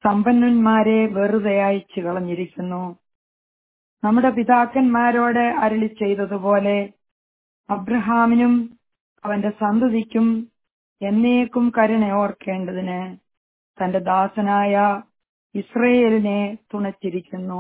സമ്പന്നന്മാരെ വെറുതെ അയച്ചു കളഞ്ഞിരിക്കുന്നു നമ്മുടെ പിതാക്കന്മാരോട് അരളി ചെയ്തതുപോലെ അബ്രഹാമിനും അവന്റെ സന്തതിക്കും എന്നേക്കും കരുണ ഓർക്കേണ്ടതിന് തന്റെ ദാസനായ ഇസ്രയേലിനെ തുണച്ചിരിക്കുന്നു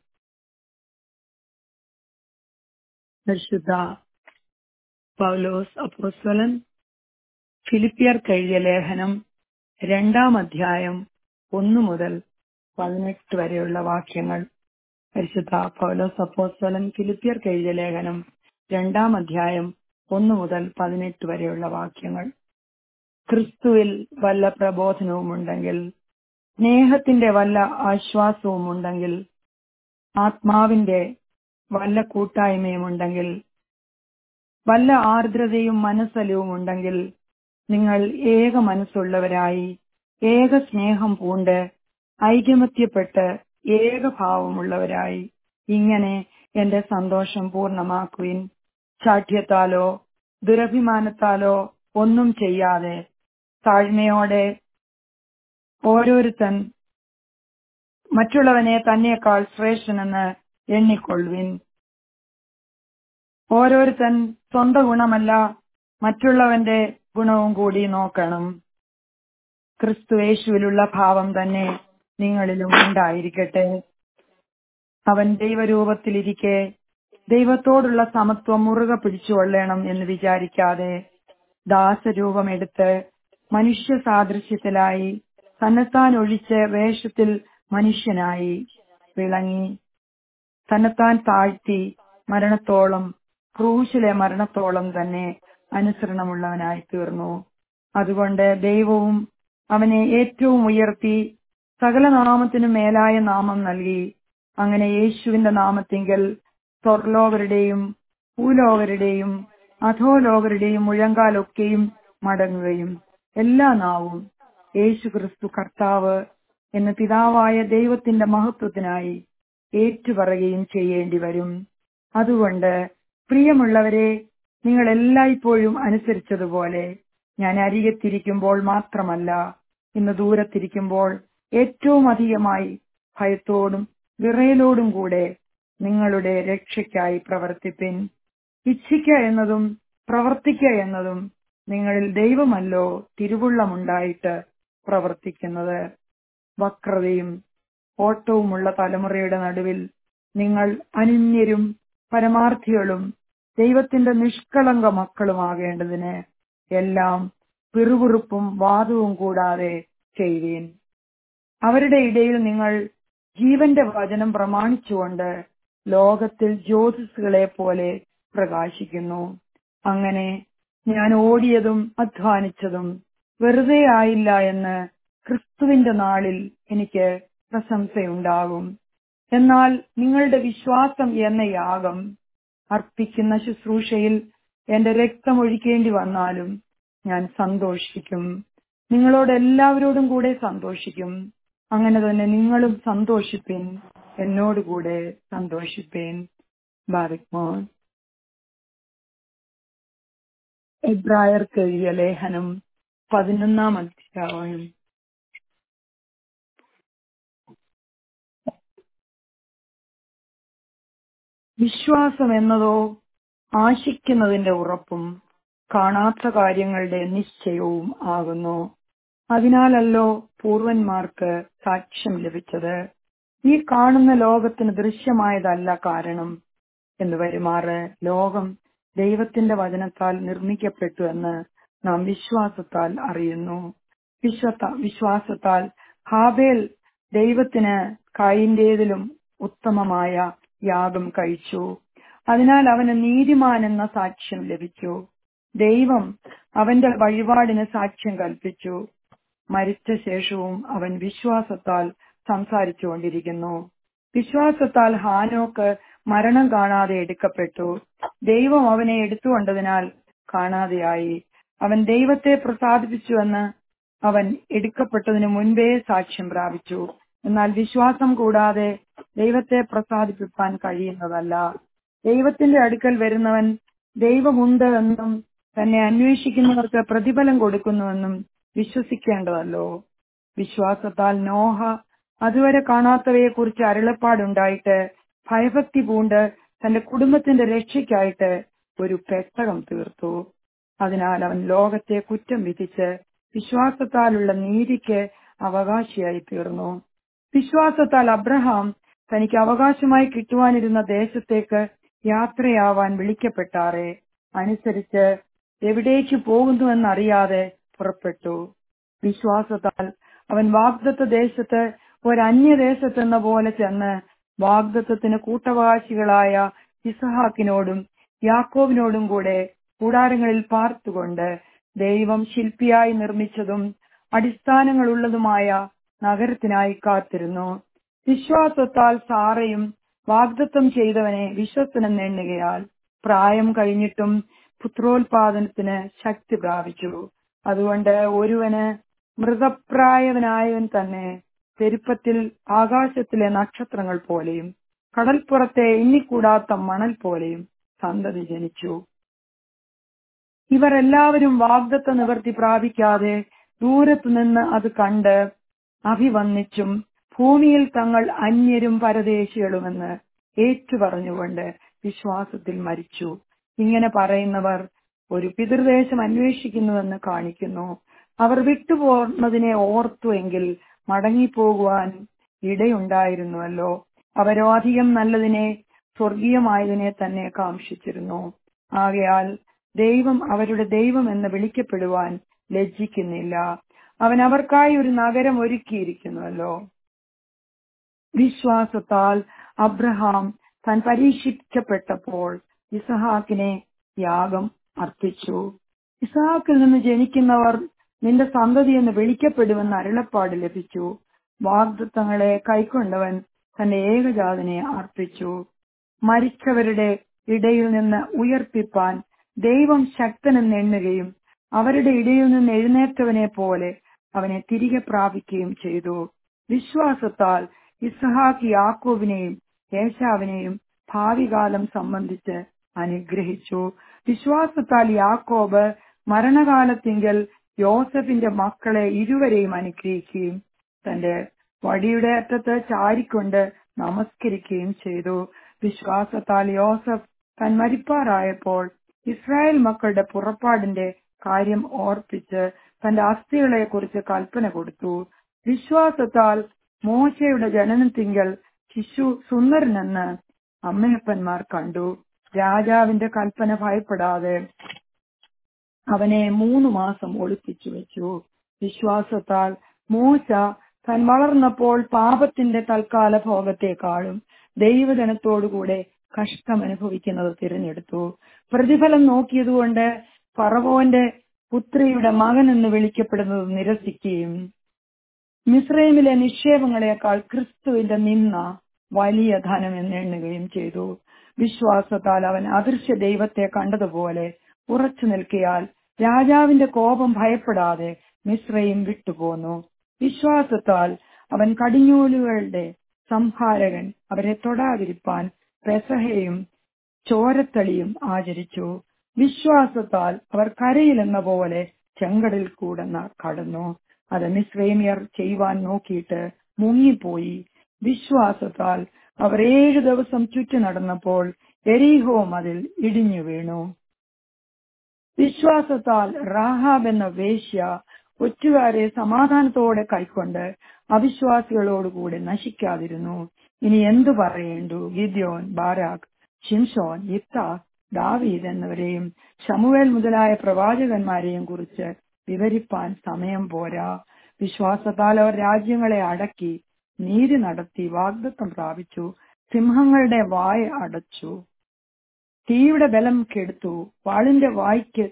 പരിശുദ്ധ പൗലോസ് അപ്പോസ്വലൻ ഫിലിപ്പിയർ കഴിയ ലേഖനം രണ്ടാം അധ്യായം ഒന്നു മുതൽ പതിനെട്ട് വരെയുള്ള വാക്യങ്ങൾ പരിശുദ്ധ പൗലോസ് അപ്പോസ്വലൻ ഫിലിപ്പിയർ കഴിയ ലേഖനം രണ്ടാം അധ്യായം ഒന്നു മുതൽ പതിനെട്ട് വരെയുള്ള വാക്യങ്ങൾ ക്രിസ്തുവിൽ വല്ല പ്രബോധനവും ഉണ്ടെങ്കിൽ സ്നേഹത്തിന്റെ വല്ല ആശ്വാസവും ഉണ്ടെങ്കിൽ ആത്മാവിന്റെ വല്ല കൂട്ടായ്മയും ഉണ്ടെങ്കിൽ വല്ല ആർദ്രതയും മനസ്സലവും ഉണ്ടെങ്കിൽ നിങ്ങൾ ഏക മനസ്സുള്ളവരായി ഏക സ്നേഹം പൂണ്ട് ഐകമത്യപ്പെട്ട് ഏകഭാവമുള്ളവരായി ഇങ്ങനെ എന്റെ സന്തോഷം പൂർണ്ണമാക്കുവിൻ ശാഠ്യത്താലോ ദുരഭിമാനത്താലോ ഒന്നും ചെയ്യാതെ താഴ്മയോടെ ഓരോരുത്തൻ മറ്റുള്ളവനെ തന്നെക്കാൾ ശ്രേഷ്ഠനെന്ന് എണ്ണിക്കൊള്ളുവിൻ ഓരോരുത്തൻ സ്വന്തം ഗുണമല്ല മറ്റുള്ളവന്റെ ഗുണവും കൂടി നോക്കണം ക്രിസ്തു യേശുവിലുള്ള ഭാവം തന്നെ നിങ്ങളിലും ഉണ്ടായിരിക്കട്ടെ അവൻ ദൈവരൂപത്തിലിരിക്കെ ദൈവത്തോടുള്ള സമത്വം മുറുകെ പിടിച്ചുകൊള്ളണം എന്ന് വിചാരിക്കാതെ ദാസരൂപമെടുത്ത് മനുഷ്യ സാദൃശ്യത്തിലായി തന്നെത്താൻ ഒഴിച്ച് വേഷത്തിൽ മനുഷ്യനായി വിളങ്ങി തന്നെത്താൻ താഴ്ത്തി മരണത്തോളം ക്രൂശിലെ മരണത്തോളം തന്നെ അനുസരണമുള്ളവനായി തീർന്നു അതുകൊണ്ട് ദൈവവും അവനെ ഏറ്റവും ഉയർത്തി സകല നാമത്തിനും മേലായ നാമം നൽകി അങ്ങനെ യേശുവിന്റെ നാമത്തിങ്കൽ സ്വർലോകരുടെയും ഭൂലോകരുടെയും അധോലോകരുടെയും മുഴങ്കാലൊക്കെയും മടങ്ങുകയും എല്ലാ നാവും യേശു ക്രിസ്തു കർത്താവ് എന്ന പിതാവായ ദൈവത്തിന്റെ മഹത്വത്തിനായി ഏറ്റുപറയുകയും ചെയ്യേണ്ടി വരും അതുകൊണ്ട് പ്രിയമുള്ളവരെ നിങ്ങൾ എല്ലായ്പ്പോഴും അനുസരിച്ചതുപോലെ ഞാൻ അരികത്തിരിക്കുമ്പോൾ മാത്രമല്ല ഇന്ന് ദൂരത്തിരിക്കുമ്പോൾ ഏറ്റവും അധികമായി ഭയത്തോടും വിറയലോടും കൂടെ നിങ്ങളുടെ രക്ഷയ്ക്കായി പ്രവർത്തിപ്പിൻ ഇച്ഛിക്ക എന്നതും പ്രവർത്തിക്ക എന്നതും നിങ്ങളിൽ ദൈവമല്ലോ തിരുവുള്ളമുണ്ടായിട്ട് പ്രവർത്തിക്കുന്നത് വക്രതയും ഓട്ടവുമുള്ള തലമുറയുടെ നടുവിൽ നിങ്ങൾ അനിന്യരും പരമാർത്ഥികളും ദൈവത്തിന്റെ നിഷ്കളങ്ക മക്കളുമാകേണ്ടതിന് എല്ലാം പിറുപിറുപ്പും വാദവും കൂടാതെ ചെയ്യുവീൻ അവരുടെ ഇടയിൽ നിങ്ങൾ ജീവന്റെ വചനം പ്രമാണിച്ചുകൊണ്ട് ലോകത്തിൽ ജ്യോതിസുകളെ പോലെ പ്രകാശിക്കുന്നു അങ്ങനെ ഞാൻ ഓടിയതും അധ്വാനിച്ചതും വെറുതെ ആയില്ല എന്ന് ക്രിസ്തുവിന്റെ നാളിൽ എനിക്ക് പ്രശംസയുണ്ടാകും എന്നാൽ നിങ്ങളുടെ വിശ്വാസം എന്ന യാഗം അർപ്പിക്കുന്ന ശുശ്രൂഷയിൽ എന്റെ രക്തം ഒഴിക്കേണ്ടി വന്നാലും ഞാൻ സന്തോഷിക്കും നിങ്ങളോട് എല്ലാവരോടും കൂടെ സന്തോഷിക്കും അങ്ങനെ തന്നെ നിങ്ങളും സന്തോഷിപ്പിൻ എന്നോടുകൂടെ സന്തോഷിപ്പേൻ ബാറിക്മോൻ എബ്രായർക്ക് എഴുതിയ ലേഖനം പതിനൊന്നാം അധ്യായം വിശ്വാസം എന്നതോ ആശിക്കുന്നതിന്റെ ഉറപ്പും കാണാത്ത കാര്യങ്ങളുടെ നിശ്ചയവും ആകുന്നു അതിനാലല്ലോ പൂർവന്മാർക്ക് സാക്ഷ്യം ലഭിച്ചത് ഈ കാണുന്ന ലോകത്തിന് ദൃശ്യമായതല്ല കാരണം എന്ന് വരുമാറ് ലോകം ദൈവത്തിന്റെ വചനത്താൽ നിർമ്മിക്കപ്പെട്ടു എന്ന് നാം വിശ്വാസത്താൽ അറിയുന്നു വിശ്വത്ത വിശ്വാസത്താൽ ഹാബേൽ ദൈവത്തിന് കൈന്റേതിലും ഉത്തമമായ യാഗം കഴിച്ചു അതിനാൽ അവന് നീതിമാൻ എന്ന സാക്ഷ്യം ലഭിച്ചു ദൈവം അവന്റെ വഴിപാടിന് സാക്ഷ്യം കൽപ്പിച്ചു മരിച്ച ശേഷവും അവൻ വിശ്വാസത്താൽ സംസാരിച്ചുകൊണ്ടിരിക്കുന്നു വിശ്വാസത്താൽ ഹാനോക്ക് മരണം കാണാതെ എടുക്കപ്പെട്ടു ദൈവം അവനെ എടുത്തുകൊണ്ടതിനാൽ കാണാതെയായി അവൻ ദൈവത്തെ പ്രസാദിപ്പിച്ചുവെന്ന് അവൻ എടുക്കപ്പെട്ടതിന് മുൻപേ സാക്ഷ്യം പ്രാപിച്ചു എന്നാൽ വിശ്വാസം കൂടാതെ ദൈവത്തെ പ്രസാദിപ്പിക്കാൻ കഴിയുന്നതല്ല ദൈവത്തിന്റെ അടുക്കൽ വരുന്നവൻ ദൈവമുണ്ട് എന്നും തന്നെ അന്വേഷിക്കുന്നവർക്ക് പ്രതിഫലം കൊടുക്കുന്നുവെന്നും വിശ്വസിക്കേണ്ടതല്ലോ വിശ്വാസത്താൽ നോഹ അതുവരെ കാണാത്തവയെക്കുറിച്ച് അരുളപ്പാടുണ്ടായിട്ട് ഭയഭക്തി പൂണ്ട് തന്റെ കുടുംബത്തിന്റെ രക്ഷയ്ക്കായിട്ട് ഒരു പെട്ടകം തീർത്തു അതിനാൽ അവൻ ലോകത്തെ കുറ്റം വിധിച്ച് വിശ്വാസത്താലുള്ള നീതിക്ക് അവകാശിയായി തീർന്നു വിശ്വാസത്താൽ അബ്രഹാം തനിക്ക് അവകാശമായി കിട്ടുവാനിരുന്ന ദേശത്തേക്ക് യാത്രയാവാൻ വിളിക്കപ്പെട്ടാറെ അനുസരിച്ച് എവിടേക്ക് പോകുന്നുവെന്നറിയാതെ പുറപ്പെട്ടു വിശ്വാസത്താൽ അവൻ വാഗ്ദത്ത ദേശത്ത് ഒരന്യദേശത്തെന്ന പോലെ ചെന്ന് വാഗ്ദത്തത്തിന് കൂട്ടവകാശികളായ ഇസഹാക്കിനോടും യാക്കോബിനോടും കൂടെ കൂടാരങ്ങളിൽ പാർത്തുകൊണ്ട് ദൈവം ശില്പിയായി നിർമ്മിച്ചതും അടിസ്ഥാനങ്ങളുള്ളതുമായ നഗരത്തിനായി കാത്തിരുന്നു വിശ്വാസത്താൽ സാറയും വാഗ്ദത്തം ചെയ്തവനെ വിശ്വസനെന്ന് എണ്ണുകയാൽ പ്രായം കഴിഞ്ഞിട്ടും പുത്രോത്പാദനത്തിന് ശക്തി പ്രാപിച്ചു അതുകൊണ്ട് ഒരുവന് മൃതപ്രായവനായവൻ തന്നെ പെരുപ്പത്തിൽ ആകാശത്തിലെ നക്ഷത്രങ്ങൾ പോലെയും കടൽപ്പുറത്തെ എണ്ണിക്കൂടാത്ത മണൽ പോലെയും സന്തതി ജനിച്ചു ഇവർ എല്ലാവരും വാഗ്ദത്ത നിവർത്തി പ്രാപിക്കാതെ ദൂരത്തു നിന്ന് അത് കണ്ട് അഭിവന്നിച്ചും ഭൂമിയിൽ തങ്ങൾ അന്യരും പരദേശികളുമെന്ന് ഏറ്റുപറഞ്ഞുകൊണ്ട് വിശ്വാസത്തിൽ മരിച്ചു ഇങ്ങനെ പറയുന്നവർ ഒരു പിതൃദേശം അന്വേഷിക്കുന്നുവെന്ന് കാണിക്കുന്നു അവർ വിട്ടുപോകുന്നതിനെ ഓർത്തുവെങ്കിൽ മടങ്ങിപ്പോകുവാൻ ഇടയുണ്ടായിരുന്നുവല്ലോ അവരോ അധികം നല്ലതിനെ സ്വർഗീയമായതിനെ തന്നെ കാംക്ഷിച്ചിരുന്നു ആകയാൽ ദൈവം അവരുടെ ദൈവം എന്ന് വിളിക്കപ്പെടുവാൻ ലജ്ജിക്കുന്നില്ല അവൻ അവർക്കായി ഒരു നഗരം ഒരുക്കിയിരിക്കുന്നുവല്ലോ വിശ്വാസത്താൽ അബ്രഹാം താൻ പരീക്ഷിക്കപ്പെട്ടപ്പോൾ ഇസഹാക്കിനെ യാഗം അർപ്പിച്ചു ഇസഹാക്കിൽ നിന്ന് ജനിക്കുന്നവർ നിന്റെ സന്തതി എന്ന് വിളിക്കപ്പെടുമെന്ന് അരുളപ്പാട് ലഭിച്ചു വാഗ്ദത്തങ്ങളെ കൈക്കൊണ്ടവൻ തന്റെ ഏകജാതനെ അർപ്പിച്ചു മരിച്ചവരുടെ ഇടയിൽ നിന്ന് ഉയർപ്പിപ്പാൻ ദൈവം ശക്തനെന്ന് എണ്ണുകയും അവരുടെ ഇടയിൽ നിന്ന് എഴുന്നേറ്റവനെ പോലെ അവനെ തിരികെ പ്രാപിക്കുകയും ചെയ്തു വിശ്വാസത്താൽ ഇസഹാക്ക് യാക്കോബിനെയും യേശാവിനെയും ഭാവി കാലം സംബന്ധിച്ച് അനുഗ്രഹിച്ചു വിശ്വാസത്താൽ യാക്കോബ് മരണകാലത്തിങ്കൽ യോസഫിന്റെ മക്കളെ ഇരുവരെയും അനുഗ്രഹിക്കുകയും തന്റെ വടിയുടെ അറ്റത്ത് ചാരിക്കൊണ്ട് നമസ്കരിക്കുകയും ചെയ്തു വിശ്വാസത്താൽ യോസഫ് താൻ മരിപ്പാറായപ്പോൾ ഇസ്രായേൽ മക്കളുടെ പുറപ്പാടിന്റെ കാര്യം ഓർപ്പിച്ച് തന്റെ അസ്ഥികളെ കുറിച്ച് കൽപ്പന കൊടുത്തു വിശ്വാസത്താൽ മോശയുടെ ജനനത്തിങ്കൽ ശിശു സുന്ദരനെന്ന് അമ്മയപ്പന്മാർ കണ്ടു രാജാവിന്റെ കൽപ്പന ഭയപ്പെടാതെ അവനെ മൂന്ന് മാസം ഒളിപ്പിച്ചു വെച്ചു വിശ്വാസത്താൽ മൂസ താൻ വളർന്നപ്പോൾ പാപത്തിന്റെ തൽക്കാല ഭോഗത്തെക്കാളും ദൈവജനത്തോടുകൂടെ കഷ്ടം അനുഭവിക്കുന്നത് തിരഞ്ഞെടുത്തു പ്രതിഫലം നോക്കിയതുകൊണ്ട് ഫറവോന്റെ പുത്രിയുടെ മകൻ എന്ന് വിളിക്കപ്പെടുന്നത് നിരസിക്കുകയും മിസ്രൈമിലെ നിക്ഷേപങ്ങളെക്കാൾ ക്രിസ്തുവിന്റെ നിന്ന വലിയ ധനം എന്ന് എണ്ണുകയും ചെയ്തു വിശ്വാസത്താൽ അവൻ അദൃശ്യ ദൈവത്തെ കണ്ടതുപോലെ ഉറച്ചു നിൽക്കിയാൽ രാജാവിന്റെ കോപം ഭയപ്പെടാതെ മിശ്രയും വിട്ടുപോന്നു വിശ്വാസത്താൽ അവൻ കടിഞ്ഞൂലുകളുടെ സംഹാരകൻ അവരെ തൊടാതിരിപ്പാൻ പെസഹയും ചോരത്തളിയും ആചരിച്ചു വിശ്വാസത്താൽ അവർ കരയിലെന്ന പോലെ ചെങ്കടൽ കൂടെ കടന്നു അത് മിശ്രൈമിയർ ചെയ്യുവാൻ നോക്കിയിട്ട് മുങ്ങിപ്പോയി വിശ്വാസത്താൽ അവർ ഏഴു ദിവസം ചുറ്റി നടന്നപ്പോൾ എരീഹോ മതിൽ ഇടിഞ്ഞു വീണു വിശ്വാസത്താൽ റാഹാബ് എന്ന വേശ്യ ഒറ്റുകാരെ സമാധാനത്തോടെ കൈക്കൊണ്ട് അവിശ്വാസികളോടുകൂടെ നശിക്കാതിരുന്നു ഇനി എന്തു പറയേണ്ടു ഗിദ്യോൻ ബാരാഖ് ഷിംഷോൻ ഇത്ത ദാവീദ് എന്നിവരെയും ഷമുവേൽ മുതലായ പ്രവാചകന്മാരെയും കുറിച്ച് വിവരിപ്പാൻ സമയം പോരാ വിശ്വാസത്താൽ അവർ രാജ്യങ്ങളെ അടക്കി നീതി നടത്തി വാഗ്ദത്തം പ്രാപിച്ചു സിംഹങ്ങളുടെ വായ അടച്ചു തീയുടെ ബലം കെടുത്തു വാളിന്റെ വായ്ക്ക്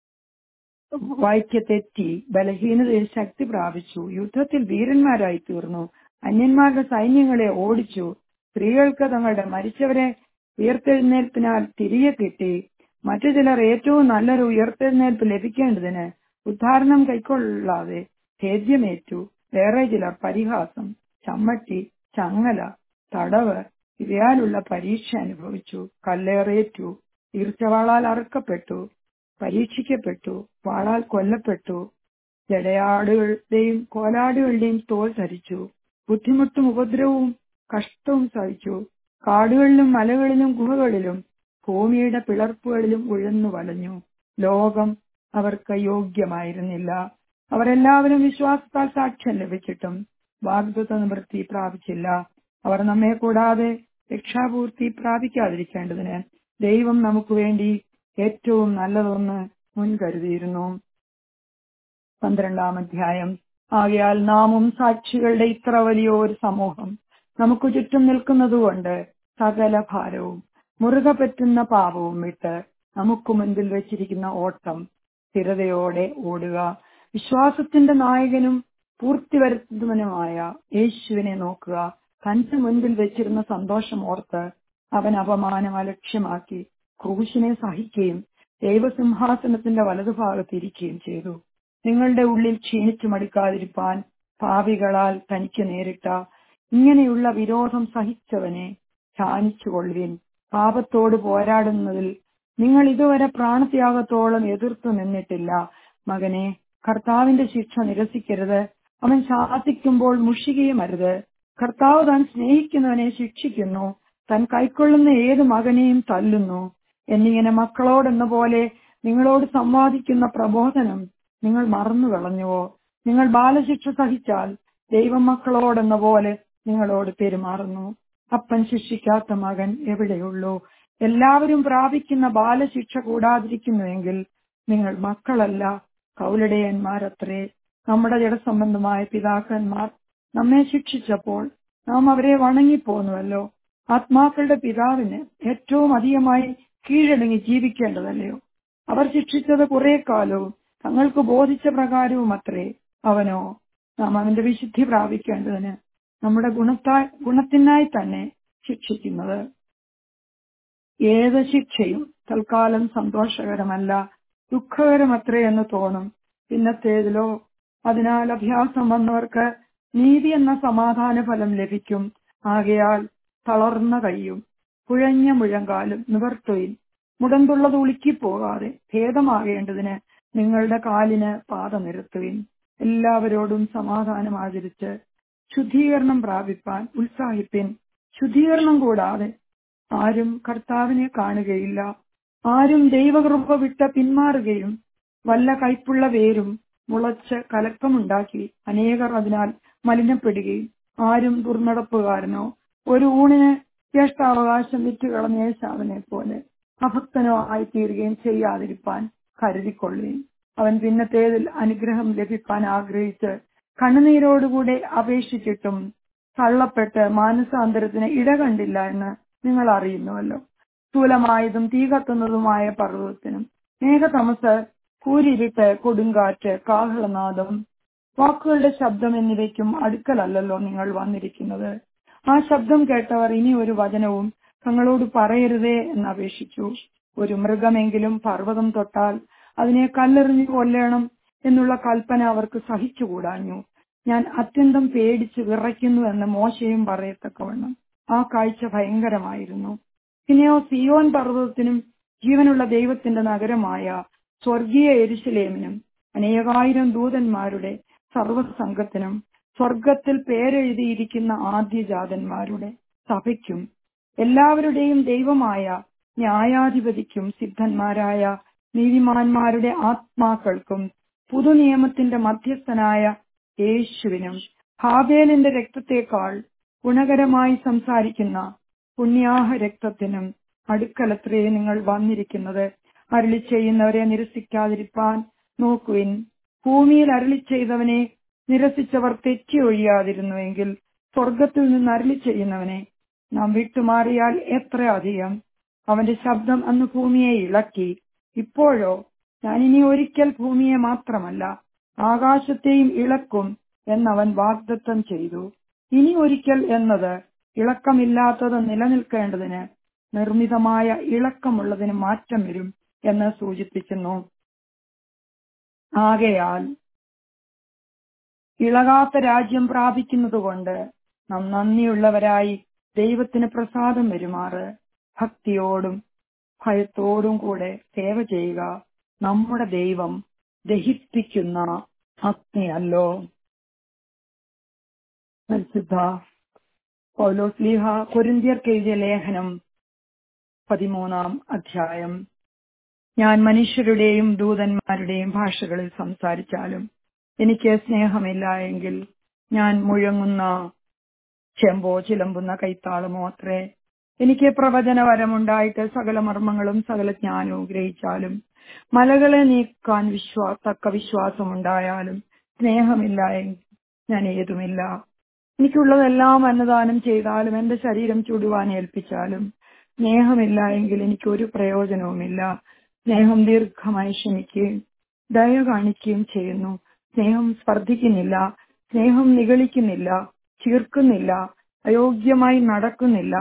വായ്ക്ക് തെറ്റി ബലഹീനതയിൽ ശക്തി പ്രാപിച്ചു യുദ്ധത്തിൽ വീരന്മാരായി തീർന്നു അന്യന്മാരുടെ സൈന്യങ്ങളെ ഓടിച്ചു സ്ത്രീകൾക്ക് തങ്ങളുടെ മരിച്ചവരെ ഉയർത്തെഴുന്നേൽപ്പിനാൽ തിരികെ കിട്ടി മറ്റു ചിലർ ഏറ്റവും നല്ലൊരു ഉയർത്തെഴുന്നേൽപ്പ് ലഭിക്കേണ്ടതിന് ഉദ്ധാരണം കൈക്കൊള്ളാതെ ഖേദ്യമേറ്റു വേറെ ചിലർ പരിഹാസം ചമ്മട്ടി ചങ്ങല തടവ് ഇവയാലുള്ള പരീക്ഷ അനുഭവിച്ചു കല്ലേറേറ്റു ഈർച്ചവാളാൽ അറുക്കപ്പെട്ടു പരീക്ഷിക്കപ്പെട്ടു വാളാൽ കൊല്ലപ്പെട്ടു ജടയാടുകളുടെയും കോലാടുകളുടെയും തോൽ ധരിച്ചു ബുദ്ധിമുട്ടും ഉപദ്രവവും കഷ്ടവും സഹിച്ചു കാടുകളിലും മലകളിലും ഗുഹകളിലും ഭൂമിയുടെ പിളർപ്പുകളിലും ഉഴന്നു വലഞ്ഞു ലോകം അവർക്ക് യോഗ്യമായിരുന്നില്ല അവരെല്ലാവരും വിശ്വാസത്താൽ സാക്ഷ്യം ലഭിച്ചിട്ടും വാഗ്ദത്ത നിവൃത്തി പ്രാപിച്ചില്ല അവർ നമ്മെ കൂടാതെ രക്ഷാപൂർത്തി പ്രാപിക്കാതിരിക്കേണ്ടതിന് ദൈവം നമുക്ക് വേണ്ടി ഏറ്റവും നല്ലതൊന്ന് മുൻകരുതിയിരുന്നു പന്ത്രണ്ടാം അധ്യായം ആകയാൽ നാമും സാക്ഷികളുടെ ഇത്ര വലിയ ഒരു സമൂഹം നമുക്ക് ചുറ്റും നിൽക്കുന്നതുകൊണ്ട് സകല ഭാരവും മുറുകെ പറ്റുന്ന പാപവും വിട്ട് നമുക്ക് മുൻപിൽ വെച്ചിരിക്കുന്ന ഓട്ടം സ്ഥിരതയോടെ ഓടുക വിശ്വാസത്തിന്റെ നായകനും പൂർത്തി വരുത്തുന്നവനുമായ യേശുവിനെ നോക്കുക തന്റെ മുൻപിൽ വെച്ചിരുന്ന സന്തോഷം ഓർത്ത് അവൻ അപമാനം അലക്ഷ്യമാക്കി ക്രൂശിനെ സഹിക്കുകയും ദൈവസിംഹാസനത്തിന്റെ വലതുഭാഗത്ത് ഇരിക്കുകയും ചെയ്തു നിങ്ങളുടെ ഉള്ളിൽ ക്ഷീണിച്ചു മടിക്കാതിരിപ്പാൻ പാപികളാൽ തനിക്ക് നേരിട്ട ഇങ്ങനെയുള്ള വിരോധം സഹിച്ചവനെ ധ്യാനിച്ചുകൊള്ളുവിൻ പാപത്തോട് പോരാടുന്നതിൽ നിങ്ങൾ ഇതുവരെ പ്രാണത്യാഗത്തോളം എതിർത്തു നിന്നിട്ടില്ല മകനെ കർത്താവിന്റെ ശിക്ഷ നിരസിക്കരുത് അവൻ ശാസിക്കുമ്പോൾ മുഷികയും അരുത് കർത്താവ് താൻ സ്നേഹിക്കുന്നവനെ ശിക്ഷിക്കുന്നു താൻ കൈക്കൊള്ളുന്ന ഏത് മകനെയും തല്ലുന്നു എന്നിങ്ങനെ മക്കളോടെന്ന പോലെ നിങ്ങളോട് സംവാദിക്കുന്ന പ്രബോധനം നിങ്ങൾ മറന്നു കളഞ്ഞുവോ നിങ്ങൾ ബാലശിക്ഷ സഹിച്ചാൽ ദൈവം മക്കളോടെന്ന പോലെ നിങ്ങളോട് പെരുമാറുന്നു അപ്പൻ ശിക്ഷിക്കാത്ത മകൻ എവിടെയുള്ളൂ എല്ലാവരും പ്രാപിക്കുന്ന ബാലശിക്ഷ കൂടാതിരിക്കുന്നുവെങ്കിൽ നിങ്ങൾ മക്കളല്ല കൗലടയന്മാരത്രേ നമ്മുടെ ജഡസംബന്ധമായ പിതാക്കന്മാർ നമ്മെ ശിക്ഷിച്ചപ്പോൾ നാം അവരെ വണങ്ങിപ്പോന്നുവല്ലോ ആത്മാക്കളുടെ പിതാവിന് ഏറ്റവും അധികമായി കീഴടങ്ങി ജീവിക്കേണ്ടതല്ലയോ അവർ ശിക്ഷിച്ചത് കുറെ കാലവും തങ്ങൾക്ക് ബോധിച്ച പ്രകാരവും അത്രേ അവനോ നാം അവന്റെ വിശുദ്ധി പ്രാപിക്കേണ്ടതിന് നമ്മുടെ ഗുണത്തായി ഗുണത്തിനായി തന്നെ ശിക്ഷിക്കുന്നത് ഏത് ശിക്ഷയും തൽക്കാലം സന്തോഷകരമല്ല ദുഃഖകരമത്രേ എന്ന് തോന്നും പിന്നത്തേതിലോ അതിനാൽ അഭ്യാസം വന്നവർക്ക് നീതി എന്ന സമാധാന ഫലം ലഭിക്കും ആകയാൽ തളർന്ന കൈയും കുഴഞ്ഞ മുഴങ്കാലും നിവർത്തുവിൻ മുടന്തുള്ളത് ഉളുക്കിപ്പോകാതെ ഭേദമാകേണ്ടതിന് നിങ്ങളുടെ കാലിന് പാത നിരത്തുവിൻ എല്ലാവരോടും സമാധാനം ആചരിച്ച് ശുദ്ധീകരണം പ്രാപിപ്പാൻ ഉത്സാഹിപ്പിൻ ശുദ്ധീകരണം കൂടാതെ ആരും കർത്താവിനെ കാണുകയില്ല ആരും ദൈവകൃപ വിട്ട് പിന്മാറുകയും വല്ല കൈപ്പുള്ള വേരും മുളച്ച് കലക്കമുണ്ടാക്കി അനേകർ അതിനാൽ മലിനപ്പെടുകയും ആരും ദുർനടപ്പുകാരനോ ഒരു ഊണിന് ജ്യേഷ്ഠാവകാശം വിറ്റുകളഞ്ഞ യേശാവിനെ പോലെ അഭക്തനോ ആയിത്തീരുകയും ചെയ്യാതിരിപ്പാൻ കരുതിക്കൊള്ളുകയും അവൻ പിന്നത്തേതിൽ അനുഗ്രഹം ലഭിക്കാൻ ആഗ്രഹിച്ച് കണ്ണുനീരോടുകൂടെ അപേക്ഷിച്ചിട്ടും തള്ളപ്പെട്ട് മാനസാന്തരത്തിന് ഇടകണ്ടില്ല എന്ന് നിങ്ങൾ അറിയുന്നുവല്ലോ സ്ഥൂലമായതും തീ കത്തുന്നതുമായ പർവ്വതത്തിനും മേഘതമസ് കൂരിരുട്ട് കൊടുങ്കാറ്റ് കാഹളനാദം വാക്കുകളുടെ ശബ്ദം എന്നിവയ്ക്കും അടുക്കലല്ലല്ലോ നിങ്ങൾ വന്നിരിക്കുന്നത് ആ ശബ്ദം കേട്ടവർ ഇനി ഒരു വചനവും തങ്ങളോട് പറയരുതേ എന്ന് അപേക്ഷിച്ചു ഒരു മൃഗമെങ്കിലും പർവ്വതം തൊട്ടാൽ അതിനെ കല്ലെറിഞ്ഞു കൊല്ലണം എന്നുള്ള കൽപ്പന അവർക്ക് സഹിച്ചുകൂടാഞ്ഞു ഞാൻ അത്യന്തം പേടിച്ച് വിറയ്ക്കുന്നു എന്ന് മോശയും പറയത്തക്കവണ്ണം ആ കാഴ്ച ഭയങ്കരമായിരുന്നു പിന്നെയോ സിയോൻ പർവ്വതത്തിനും ജീവനുള്ള ദൈവത്തിന്റെ നഗരമായ സ്വർഗീയ എരുശലേമിനും അനേകായിരം ദൂതന്മാരുടെ സർവസംഘത്തിനും സ്വർഗത്തിൽ പേരെഴുതിയിരിക്കുന്ന ആദ്യജാതന്മാരുടെ സഭയ്ക്കും എല്ലാവരുടെയും ദൈവമായ ന്യായാധിപതിക്കും സിദ്ധന്മാരായ നീതിമാന്മാരുടെ ആത്മാക്കൾക്കും പുതുനിയമത്തിന്റെ മധ്യസ്ഥനായ യേശുവിനും ഹാബേലിന്റെ രക്തത്തെക്കാൾ ഗുണകരമായി സംസാരിക്കുന്ന പുണ്യാഹ രക്തത്തിനും അടുക്കലത്രേ നിങ്ങൾ വന്നിരിക്കുന്നത് അരുളി ചെയ്യുന്നവരെ നിരസിക്കാതിരിപ്പാൻ നോക്കുവിൻ ഭൂമിയിൽ അരുളി ചെയ്തവനെ നിരസിച്ചവർ തെറ്റി ഒഴിയാതിരുന്നുവെങ്കിൽ സ്വർഗത്തിൽ നിന്ന് അരുളി ചെയ്യുന്നവനെ നാം വിട്ടുമാറിയാൽ എത്ര അധികം അവന്റെ ശബ്ദം അന്ന് ഭൂമിയെ ഇളക്കി ഇപ്പോഴോ ഞാൻ ഇനി ഒരിക്കൽ ഭൂമിയെ മാത്രമല്ല ആകാശത്തെയും ഇളക്കും എന്നവൻ വാഗ്ദത്തം ചെയ്തു ഇനി ഒരിക്കൽ എന്നത് ഇളക്കമില്ലാത്തത് നിലനിൽക്കേണ്ടതിന് നിർമ്മിതമായ ഇളക്കമുള്ളതിന് മാറ്റം വരും എന്ന് സൂചിപ്പിക്കുന്നു ആകയാൽ ഇളകാത്ത രാജ്യം പ്രാപിക്കുന്നതുകൊണ്ട് നാം നന്ദിയുള്ളവരായി ദൈവത്തിന് പ്രസാദം വരുമാറ് ഭക്തിയോടും ഭയത്തോടും കൂടെ സേവ ചെയ്യുക നമ്മുടെ ദൈവം ദഹിപ്പിക്കുന്ന അഗ്നിയല്ലോ പരിശുദ്ധ പൗലോസ്ലീഹ കൊരിന്തിയർക്ക് എഴുതിയ ലേഖനം പതിമൂന്നാം അധ്യായം ഞാൻ മനുഷ്യരുടെയും ദൂതന്മാരുടെയും ഭാഷകളിൽ സംസാരിച്ചാലും എനിക്ക് സ്നേഹമില്ല എങ്കിൽ ഞാൻ മുഴങ്ങുന്ന ചെമ്പോ ചിലമ്പുന്ന കൈത്താളമോ അത്രേ എനിക്ക് പ്രവചനവരമുണ്ടായിട്ട് സകല മർമ്മങ്ങളും സകല ജ്ഞാനവും ഗ്രഹിച്ചാലും മലകളെ നീക്കാൻ വിശ്വാ തക്ക വിശ്വാസമുണ്ടായാലും സ്നേഹമില്ല എങ്കിൽ ഞാൻ ഏതുമില്ല എനിക്കുള്ളതെല്ലാം അന്നദാനം ചെയ്താലും എന്റെ ശരീരം ചുടുവാൻ ഏൽപ്പിച്ചാലും സ്നേഹമില്ല എങ്കിൽ എനിക്ക് ഒരു പ്രയോജനവുമില്ല സ്നേഹം ദീർഘമായി ക്ഷമിക്കുകയും ദയ കാണിക്കുകയും ചെയ്യുന്നു സ്നേഹം സ്പർദ്ധിക്കുന്നില്ല സ്നേഹം നിഗളിക്കുന്നില്ല ചീർക്കുന്നില്ല അയോഗ്യമായി നടക്കുന്നില്ല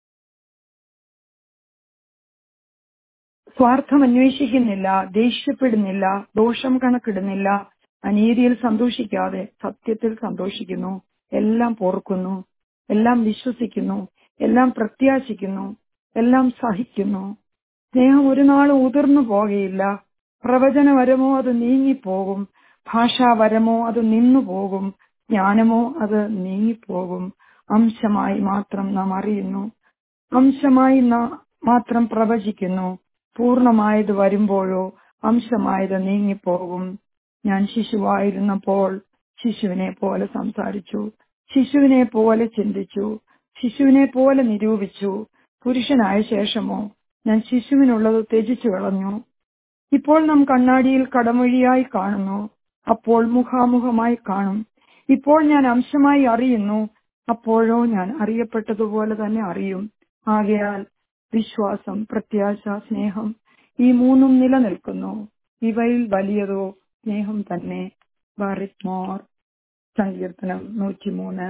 സ്വാർത്ഥം അന്വേഷിക്കുന്നില്ല ദേഷ്യപ്പെടുന്നില്ല ദോഷം കണക്കിടുന്നില്ല അനീതിയിൽ സന്തോഷിക്കാതെ സത്യത്തിൽ സന്തോഷിക്കുന്നു എല്ലാം പോർക്കുന്നു എല്ലാം വിശ്വസിക്കുന്നു എല്ലാം പ്രത്യാശിക്കുന്നു എല്ലാം സഹിക്കുന്നു സ്നേഹം ഒരു നാളും ഉതിർന്നു പോകുകയില്ല പ്രവചനവരമോ അത് നീങ്ങിപ്പോകും ഭാഷാവരമോ അത് നിന്നു പോകും ജ്ഞാനമോ അത് നീങ്ങിപ്പോകും അംശമായി മാത്രം നാം അറിയുന്നു അംശമായി മാത്രം പ്രവചിക്കുന്നു പൂർണ്ണമായത് വരുമ്പോഴോ അംശമായത് നീങ്ങിപ്പോകും ഞാൻ ശിശുവായിരുന്നപ്പോൾ ശിശുവിനെ പോലെ സംസാരിച്ചു ശിശുവിനെ പോലെ ചിന്തിച്ചു ശിശുവിനെ പോലെ നിരൂപിച്ചു പുരുഷനായ ശേഷമോ ഞാൻ ശിശുവിനുള്ളത് ത്യജിച്ചു കളഞ്ഞു ഇപ്പോൾ നാം കണ്ണാടിയിൽ കടമൊഴിയായി കാണുന്നു അപ്പോൾ മുഖാമുഖമായി കാണും ഇപ്പോൾ ഞാൻ അംശമായി അറിയുന്നു അപ്പോഴോ ഞാൻ അറിയപ്പെട്ടതുപോലെ തന്നെ അറിയും ആകയാൽ വിശ്വാസം പ്രത്യാശ സ്നേഹം ഈ മൂന്നും നിലനിൽക്കുന്നു ഇവയിൽ വലിയതോ സ്നേഹം തന്നെ ബാറിക്മോർ സങ്കീർത്തനം നൂറ്റിമൂന്ന്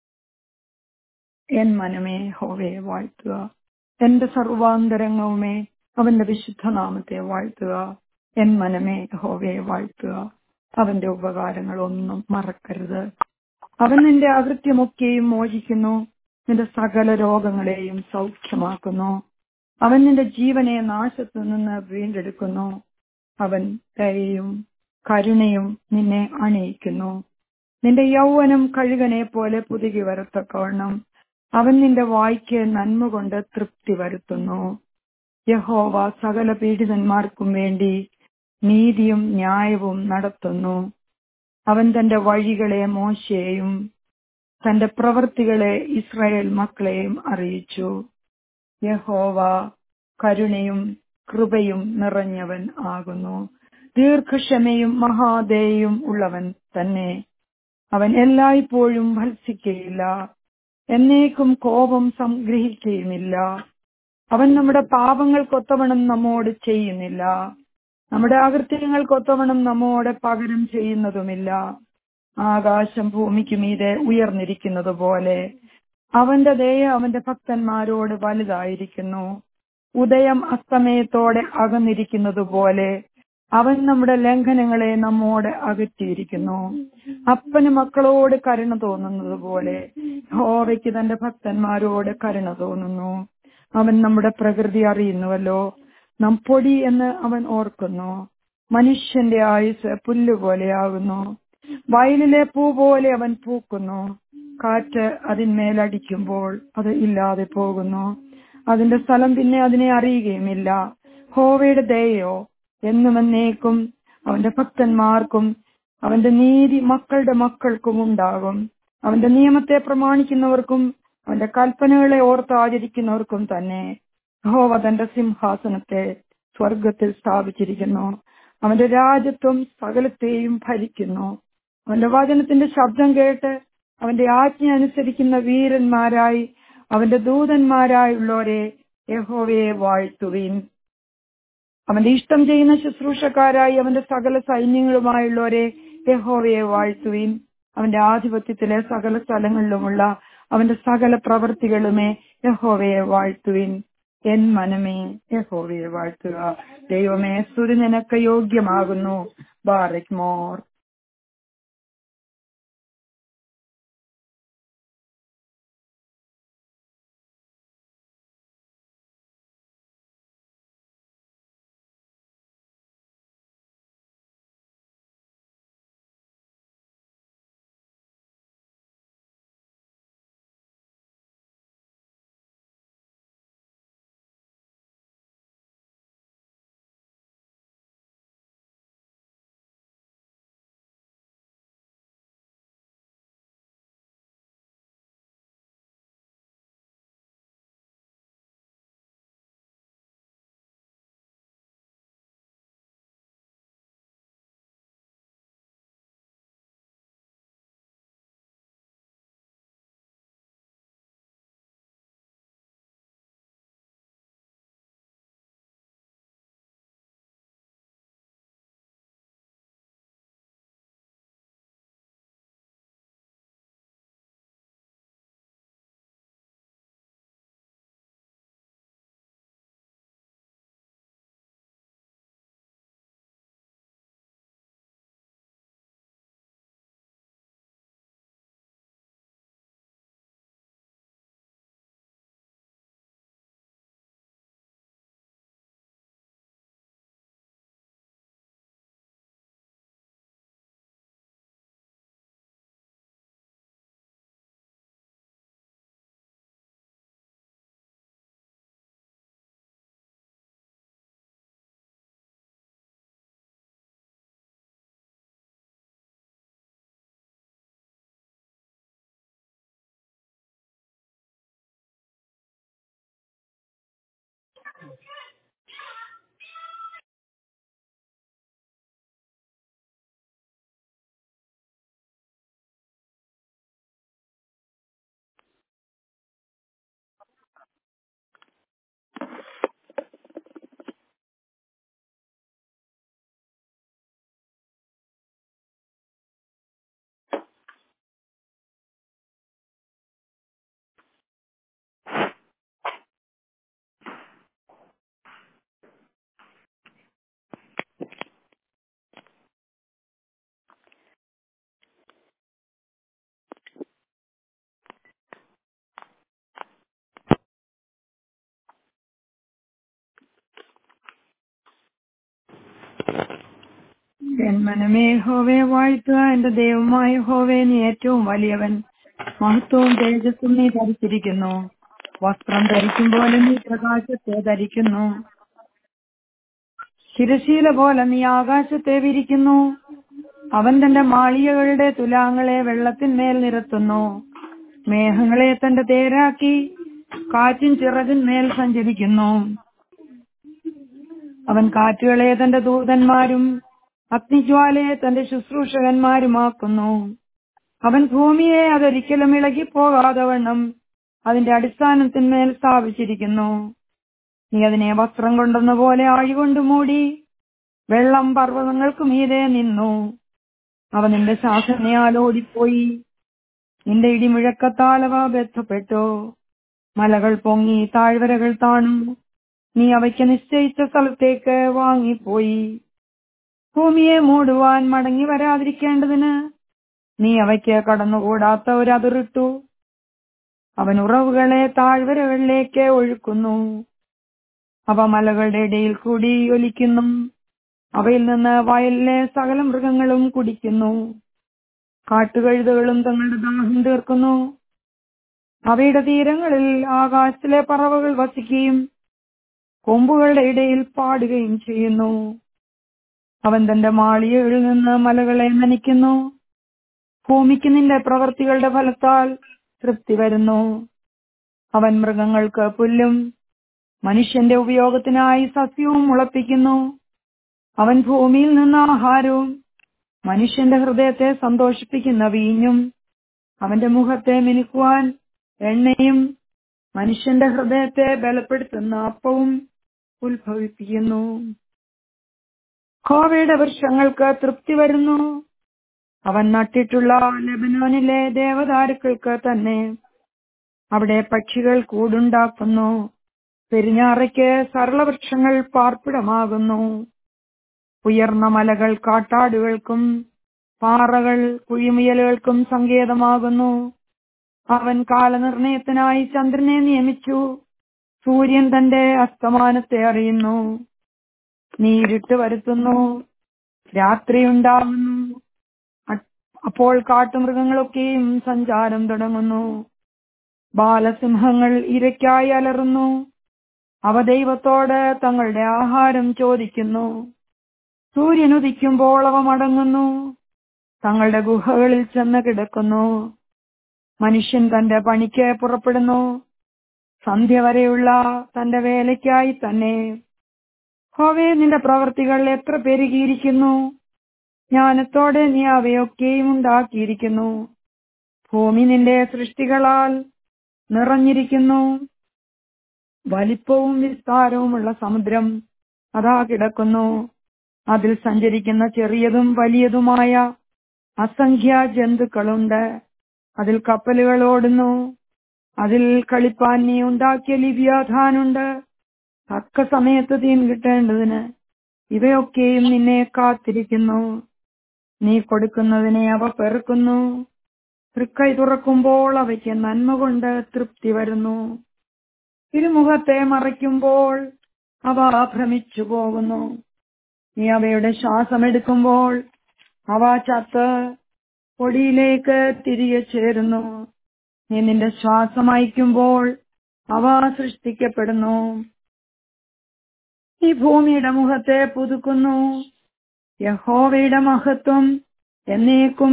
എൻ മനമേ ഹോവേ വാഴ്ത്തുക എന്റെ സർവാന്തരംഗവുമേ അവന്റെ വിശുദ്ധ നാമത്തെ വാഴ്ത്തുക എൻ മനമേ ഹോവേ വാഴ്ത്തുക അവന്റെ ഉപകാരങ്ങളൊന്നും മറക്കരുത് അവൻ നിന്റെ അകൃത്യമൊക്കെയും മോചിക്കുന്നു നിന്റെ സകല രോഗങ്ങളെയും സൗഖ്യമാക്കുന്നു അവൻ നിന്റെ ജീവനെ നാശത്തു നിന്ന് വീണ്ടെടുക്കുന്നു അവൻ ദയയും കരുണയും നിന്നെ അണിയിക്കുന്നു നിന്റെ യൗവനം കഴുകനെ പോലെ പുതുകി വരത്തക്കവണ്ണം അവൻ നിന്റെ വായ്ക്ക് നന്മ കൊണ്ട് തൃപ്തി വരുത്തുന്നു യഹോവ സകല പീഡിതന്മാർക്കും വേണ്ടി നീതിയും ന്യായവും നടത്തുന്നു അവൻ തന്റെ വഴികളെ മോശയെയും തന്റെ പ്രവൃത്തികളെ ഇസ്രായേൽ മക്കളെയും അറിയിച്ചു യഹോവ കരുണയും കൃപയും നിറഞ്ഞവൻ ആകുന്നു ദീർഘക്ഷമയും മഹാദയും ഉള്ളവൻ തന്നെ അവൻ എല്ലായ്പ്പോഴും ഭത്സിക്കയില്ല എന്നേക്കും കോപം സംഗ്രഹിക്കുകയുമില്ല അവൻ നമ്മുടെ പാപങ്ങൾക്കൊത്തവണ്ണം നമ്മോട് ചെയ്യുന്നില്ല നമ്മുടെ അകൃത്യങ്ങൾക്കൊത്തവണ്ണം നമ്മോട് പകരം ചെയ്യുന്നതുമില്ല ആകാശം ഭൂമിക്ക് മീതെ ഉയർന്നിരിക്കുന്നത് പോലെ അവന്റെ ദയ അവന്റെ ഭക്തന്മാരോട് വലുതായിരിക്കുന്നു ഉദയം അസ്തമയത്തോടെ അകന്നിരിക്കുന്നത് പോലെ അവൻ നമ്മുടെ ലംഘനങ്ങളെ നമ്മോട് അകറ്റിയിരിക്കുന്നു അപ്പന് മക്കളോട് കരുണ തോന്നുന്നത് പോലെ ഹോവയ്ക്ക് തന്റെ ഭക്തന്മാരോട് കരുണ തോന്നുന്നു അവൻ നമ്മുടെ പ്രകൃതി അറിയുന്നുവല്ലോ നാം പൊടി എന്ന് അവൻ ഓർക്കുന്നു മനുഷ്യന്റെ ആയുസ് പുല്ലുപോലെയാകുന്നു വയലിലെ പൂ പോലെ അവൻ പൂക്കുന്നു കാറ്റ് അതിന്മേലടിക്കുമ്പോൾ അത് ഇല്ലാതെ പോകുന്നു അതിന്റെ സ്ഥലം പിന്നെ അതിനെ അറിയുകയുമില്ല ഹോവയുടെ ദയയോ എന്നും എന്നേക്കും അവന്റെ ഭക്തന്മാർക്കും അവന്റെ നീതി മക്കളുടെ മക്കൾക്കും ഉണ്ടാകും അവന്റെ നിയമത്തെ പ്രമാണിക്കുന്നവർക്കും അവന്റെ കൽപ്പനകളെ ഓർത്ത് ആചരിക്കുന്നവർക്കും തന്നെ ഹോവ തന്റെ സിംഹാസനത്തെ സ്വർഗത്തിൽ സ്ഥാപിച്ചിരിക്കുന്നു അവന്റെ രാജ്യത്വം സകലത്തെയും ഭരിക്കുന്നു അവന്റെ വചനത്തിന്റെ ശബ്ദം കേട്ട് അവന്റെ ആജ്ഞ അനുസരിക്കുന്ന വീരന്മാരായി അവന്റെ ദൂതന്മാരായുള്ളവരെ യഹോവയെ വാഴ്ത്തുവീൻ അവന്റെ ഇഷ്ടം ചെയ്യുന്ന ശുശ്രൂഷക്കാരായി അവന്റെ സകല സൈന്യങ്ങളുമായുള്ളവരെ യഹോവയെ വാഴ്ത്തുവീൻ അവന്റെ ആധിപത്യത്തിലെ സകല സ്ഥലങ്ങളിലുമുള്ള അവന്റെ സകല പ്രവൃത്തികളുമേ യഹോവയെ വാഴ്ത്തുവിൻ എൻ മനമേ യഹോവയെ വാഴ്ത്തുക ദൈവമേ സ്തുതി നിനക്ക് യോഗ്യമാകുന്നു ബാറിക് മോർ എൻ മനമേ ഹോവേ വാഴ്ത്തുക എന്റെ ദൈവമായ ഹോവേ നീ ഏറ്റവും വലിയവൻ മഹത്വവും തേജസ്സും നീ ധരിച്ചിരിക്കുന്നു വസ്ത്രം ധരിക്കും പോലെ നീ പ്രകാശത്തെ ധരിക്കുന്നു തിരശീല പോലെ നീ ആകാശത്തെ വിരിക്കുന്നു അവൻ തന്റെ മാളികകളുടെ തുലാങ്ങളെ വെള്ളത്തിന്മേൽ നിരത്തുന്നു മേഘങ്ങളെ തന്റെ തേരാക്കി കാറ്റും ചിറകിന്മേൽ സഞ്ചരിക്കുന്നു അവൻ കാറ്റുകളെ തന്റെ ദൂതന്മാരും അഗ്നിജ്വാലയെ തന്റെ ശുശ്രൂഷകന്മാരുമാക്കുന്നു അവൻ ഭൂമിയെ അതൊരിക്കലും ഇളകിപ്പോകാതെ വണ്ണം അതിന്റെ അടിസ്ഥാനത്തിന്മേൽ സ്ഥാപിച്ചിരിക്കുന്നു നീ അതിനെ വസ്ത്രം കൊണ്ടെന്ന പോലെ ആഴികൊണ്ട് മൂടി വെള്ളം പർവ്വതങ്ങൾക്ക് മീതെ നിന്നു അവ നിന്റെ ശാസനയാൽ ഓടിപ്പോയി നിന്റെ ഇടിമുഴക്കത്താൽ അവ ബന്ധപ്പെട്ടു മലകൾ പൊങ്ങി താഴ്വരകൾ താണു നീ അവയ്ക്ക് നിശ്ചയിച്ച സ്ഥലത്തേക്ക് വാങ്ങിപ്പോയി ഭൂമിയെ മൂടുവാൻ മടങ്ങി വരാതിരിക്കേണ്ടതിന് നീ അവയ്ക്ക് കടന്നുകൂടാത്ത ഒരു അതിറിട്ടു അവൻ ഉറവുകളെ താഴ്വരകളിലേക്ക് ഒഴുക്കുന്നു അവ മലകളുടെ ഇടയിൽ കൂടി ഒലിക്കുന്നു അവയിൽ നിന്ന് വയലിലെ സകല മൃഗങ്ങളും കുടിക്കുന്നു കാട്ടുകഴുതകളും തങ്ങളുടെ ദാഹം തീർക്കുന്നു അവയുടെ തീരങ്ങളിൽ ആകാശത്തിലെ പറവകൾ വസിക്കുകയും കൊമ്പുകളുടെ ഇടയിൽ പാടുകയും ചെയ്യുന്നു അവൻ തന്റെ മാളികകളിൽ നിന്ന് മലകളെ നനയ്ക്കുന്നു ഭൂമിക്ക് നിന്റെ പ്രവർത്തികളുടെ ഫലത്താൽ തൃപ്തി വരുന്നു അവൻ മൃഗങ്ങൾക്ക് പുല്ലും മനുഷ്യന്റെ ഉപയോഗത്തിനായി സസ്യവും മുളപ്പിക്കുന്നു അവൻ ഭൂമിയിൽ നിന്ന് ആഹാരവും മനുഷ്യന്റെ ഹൃദയത്തെ സന്തോഷിപ്പിക്കുന്ന വീഞ്ഞും അവന്റെ മുഖത്തെ മിനുക്കുവാൻ എണ്ണയും മനുഷ്യന്റെ ഹൃദയത്തെ ബലപ്പെടുത്തുന്ന അപ്പവും ഉത്ഭവിപ്പിക്കുന്നു കോവയുടെ വൃക്ഷങ്ങൾക്ക് തൃപ്തി വരുന്നു അവൻ നട്ടിട്ടുള്ള ലെബനോനിലെ ദേവദാരുക്കൾക്ക് തന്നെ അവിടെ പക്ഷികൾ കൂടുണ്ടാക്കുന്നു പെരിഞ്ഞാറയ്ക്ക് സരളവൃക്ഷങ്ങൾ പാർപ്പിടമാകുന്നു ഉയർന്ന മലകൾ കാട്ടാടുകൾക്കും പാറകൾ കുഴിമുയലുകൾക്കും സങ്കേതമാകുന്നു അവൻ കാലനിർണയത്തിനായി ചന്ദ്രനെ നിയമിച്ചു സൂര്യൻ തന്റെ അസ്തമാനത്തെ അറിയുന്നു നീ ഇരുട്ട് വരുത്തുന്നു രാത്രിയുണ്ടാകുന്നു അപ്പോൾ കാട്ടുമൃഗങ്ങളൊക്കെയും സഞ്ചാരം തുടങ്ങുന്നു ബാലസിംഹങ്ങൾ ഇരയ്ക്കായി അലറുന്നു അവ ദൈവത്തോട് തങ്ങളുടെ ആഹാരം ചോദിക്കുന്നു സൂര്യൻ ഉദിക്കുമ്പോൾ അവ മടങ്ങുന്നു തങ്ങളുടെ ഗുഹകളിൽ ചെന്ന് കിടക്കുന്നു മനുഷ്യൻ തന്റെ പണിക്ക് പുറപ്പെടുന്നു സന്ധ്യ വരെയുള്ള തന്റെ വേലയ്ക്കായി തന്നെ ഹോവേ നിന്റെ പ്രവർത്തികൾ എത്ര പെരുകിയിരിക്കുന്നു ജ്ഞാനത്തോടെ നീ അവയൊക്കെയും ഉണ്ടാക്കിയിരിക്കുന്നു ഭൂമി നിന്റെ സൃഷ്ടികളാൽ നിറഞ്ഞിരിക്കുന്നു വലിപ്പവും വിസ്താരവുമുള്ള സമുദ്രം അതാ കിടക്കുന്നു അതിൽ സഞ്ചരിക്കുന്ന ചെറിയതും വലിയതുമായ അസംഖ്യ ജന്തുക്കളുണ്ട് അതിൽ കപ്പലുകൾ ഓടുന്നു അതിൽ കളിപ്പാൻ നീ ഉണ്ടാക്കിയ ലിവ്യാധാനുണ്ട് തക്ക സമയത്ത് തീൻ കിട്ടേണ്ടതിന് ഇവയൊക്കെയും നിന്നെ കാത്തിരിക്കുന്നു നീ കൊടുക്കുന്നതിനെ അവ പെറുക്കുന്നു തൃക്കൈ തുറക്കുമ്പോൾ അവയ്ക്ക് നന്മ കൊണ്ട് തൃപ്തി വരുന്നു തിരുമുഖത്തെ മറയ്ക്കുമ്പോൾ അവ ഭ്രമിച്ചു പോകുന്നു നീ അവയുടെ ശ്വാസമെടുക്കുമ്പോൾ അവ ചത്ത് പൊടിയിലേക്ക് തിരികെ ചേരുന്നു നീ നിന്റെ ശ്വാസം അയക്കുമ്പോൾ അവ സൃഷ്ടിക്കപ്പെടുന്നു ഈ ഭൂമിയുടെ മുഖത്തെ പുതുക്കുന്നു യഹോവയുടെ മഹത്വം എന്നേക്കും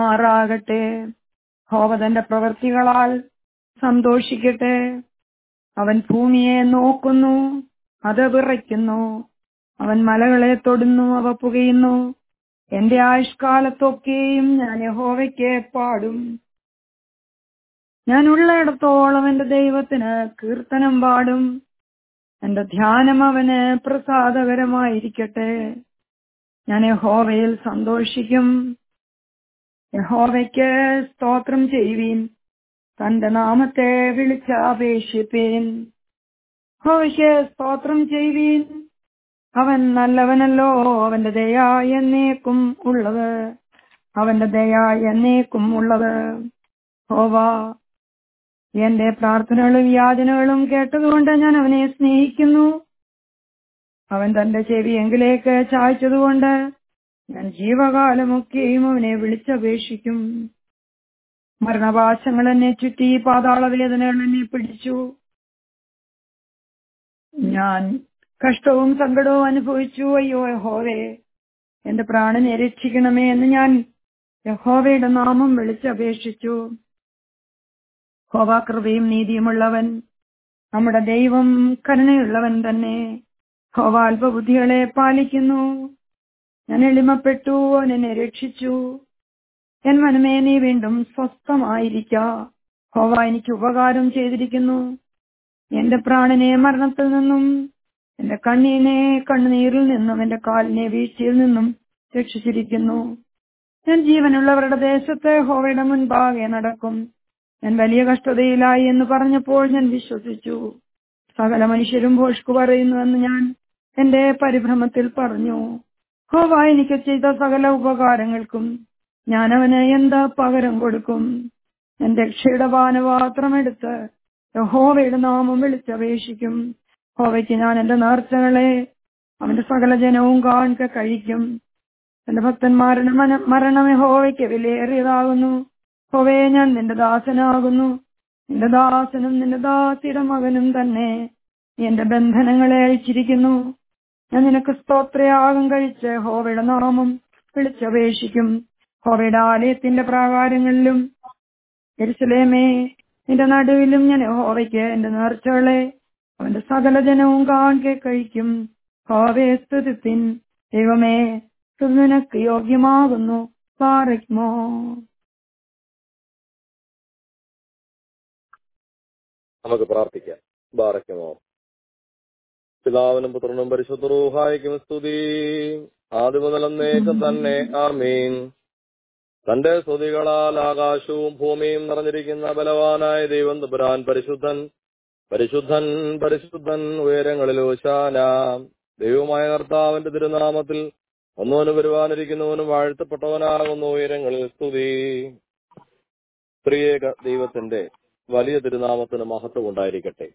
നിൽക്കുമാറാകട്ടെ ഹോവ തന്റെ പ്രവർത്തികളാൽ സന്തോഷിക്കട്ടെ അവൻ ഭൂമിയെ നോക്കുന്നു അത് വിറയ്ക്കുന്നു അവൻ മലകളെ തൊടുന്നു അവ പുകയുന്നു എന്റെ ആയുഷ്കാലത്തൊക്കെയും ഞാൻ യഹോവയ്ക്ക് പാടും ഞാൻ ഉള്ളയിടത്തോളം എന്റെ ദൈവത്തിന് കീർത്തനം പാടും എന്റെ ധ്യാനം അവന് പ്രസാദകരമായിരിക്കട്ടെ ഞാൻ യഹോവയിൽ സന്തോഷിക്കും യഹോവയ്ക്ക് സ്തോത്രം ചെയ്യുവീൻ തന്റെ നാമത്തെ വിളിച്ചപേക്ഷിപ്പീൻ യഹോവയ്ക്ക് സ്തോത്രം ചെയ്യുവീൻ അവൻ നല്ലവനല്ലോ അവന്റെ ദയ എന്നേക്കും ഉള്ളത് അവന്റെ ദയ എന്നേക്കും ഉള്ളത് ഹോവ എന്റെ പ്രാർത്ഥനകളും യാചനകളും കേട്ടതുകൊണ്ട് ഞാൻ അവനെ സ്നേഹിക്കുന്നു അവൻ തന്റെ ചെവി എങ്കിലേക്ക് ചായ്ച്ചതുകൊണ്ട് ഞാൻ ജീവകാലമൊക്കെയും അവനെ വിളിച്ചപേക്ഷിക്കും മരണപാശങ്ങൾ എന്നെ ചുറ്റി പാതാള വേദനകൾ എന്നെ പിടിച്ചു ഞാൻ കഷ്ടവും സങ്കടവും അനുഭവിച്ചു അയ്യോ യഹോവേ എന്റെ പ്രാണനെ രക്ഷിക്കണമേ എന്ന് ഞാൻ യഹോവയുടെ നാമം വിളിച്ചപേക്ഷിച്ചു ഹോവ കൃപയും നീതിയുമുള്ളവൻ നമ്മുടെ ദൈവം കരുണയുള്ളവൻ തന്നെ ഹോവ അല്പബുദ്ധികളെ പാലിക്കുന്നു ഞാൻ എളിമപ്പെട്ടു അവൻ എന്നെ രക്ഷിച്ചു എൻ മനമേ നീ വീണ്ടും സ്വസ്ഥമായിരിക്ക ഹോവ എനിക്ക് ഉപകാരം ചെയ്തിരിക്കുന്നു എന്റെ പ്രാണനെ മരണത്തിൽ നിന്നും എന്റെ കണ്ണീനെ കണ്ണുനീരിൽ നിന്നും എന്റെ കാലിനെ വീഴ്ചയിൽ നിന്നും രക്ഷിച്ചിരിക്കുന്നു ഞാൻ ജീവനുള്ളവരുടെ ദേശത്ത് ഹോവയുടെ മുൻപാകെ നടക്കും ഞാൻ വലിയ കഷ്ടതയിലായി എന്ന് പറഞ്ഞപ്പോൾ ഞാൻ വിശ്വസിച്ചു സകല മനുഷ്യരും ഭോഷ്കു പറയുന്നുവെന്ന് ഞാൻ എന്റെ പരിഭ്രമത്തിൽ പറഞ്ഞു ഹോവ എനിക്ക് ചെയ്ത സകല ഉപകാരങ്ങൾക്കും ഞാൻ അവന് എന്താ പകരം കൊടുക്കും എന്റെ രക്ഷയുടെ പാനപാത്രമെടുത്ത് യഹോവയുടെ നാമം വിളിച്ചപേക്ഷിക്കും ഹോവയ്ക്ക് ഞാൻ എന്റെ നേർച്ചകളെ അവന്റെ സകല ജനവും കാണുക കഴിക്കും എന്റെ ഭക്തന്മാരുടെ മന മരണം ഹോവയ്ക്ക് വിലയേറിയതാകുന്നു ഹോവയെ ഞാൻ നിന്റെ ദാസനാകുന്നു നിന്റെ ദാസനും നിന്റെ ദാസിയുടെ മകനും തന്നെ നീ എന്റെ ബന്ധനങ്ങളെ അഴിച്ചിരിക്കുന്നു ഞാൻ നിനക്ക് സ്തോത്രയാഗം കഴിച്ച് ഹോവയുടെ നാമം വിളിച്ചപേക്ഷിക്കും ഹോവയുടെ ആലയത്തിന്റെ പ്രാകാരങ്ങളിലും എരുസലേമേ നിന്റെ നടുവിലും ഞാൻ ഹോവയ്ക്ക് എന്റെ നേർച്ചകളെ അവന്റെ സകല ജനവും കാണെ കഴിക്കും ഹോവയെ സ്തുതിപ്പിൻ ദൈവമേ സ്തുതി നിനക്ക് യോഗ്യമാകുന്നു പാറയ്ക്കുമോ നമുക്ക് പ്രാർത്ഥിക്കാം ബാറയ്ക്കുമോ പിതാവിനും പുത്രനും പരിശുദ്ധ റൂഹായിക്കും സ്തുതി ആദ്യ മുതലെന്നേക്കും തന്നെ ആമീൻ തന്റെ സ്തുതികളാൽ ആകാശവും ഭൂമിയും നിറഞ്ഞിരിക്കുന്ന ബലവാനായ ദൈവം തുപുരാൻ പരിശുദ്ധൻ പരിശുദ്ധൻ പരിശുദ്ധൻ ഉയരങ്ങളിൽ ഓശാന ദൈവമായ കർത്താവിന്റെ തിരുനാമത്തിൽ ഒന്നോന് വരുവാനിരിക്കുന്നവനും വാഴ്ത്തപ്പെട്ടവനാകുന്നു ഉയരങ്ങളിൽ സ്തുതി പ്രിയേക ദൈവത്തിന്റെ വലിയ തിരുനാമത്തിന് മഹത്വം ഉണ്ടായിരിക്കട്ടെ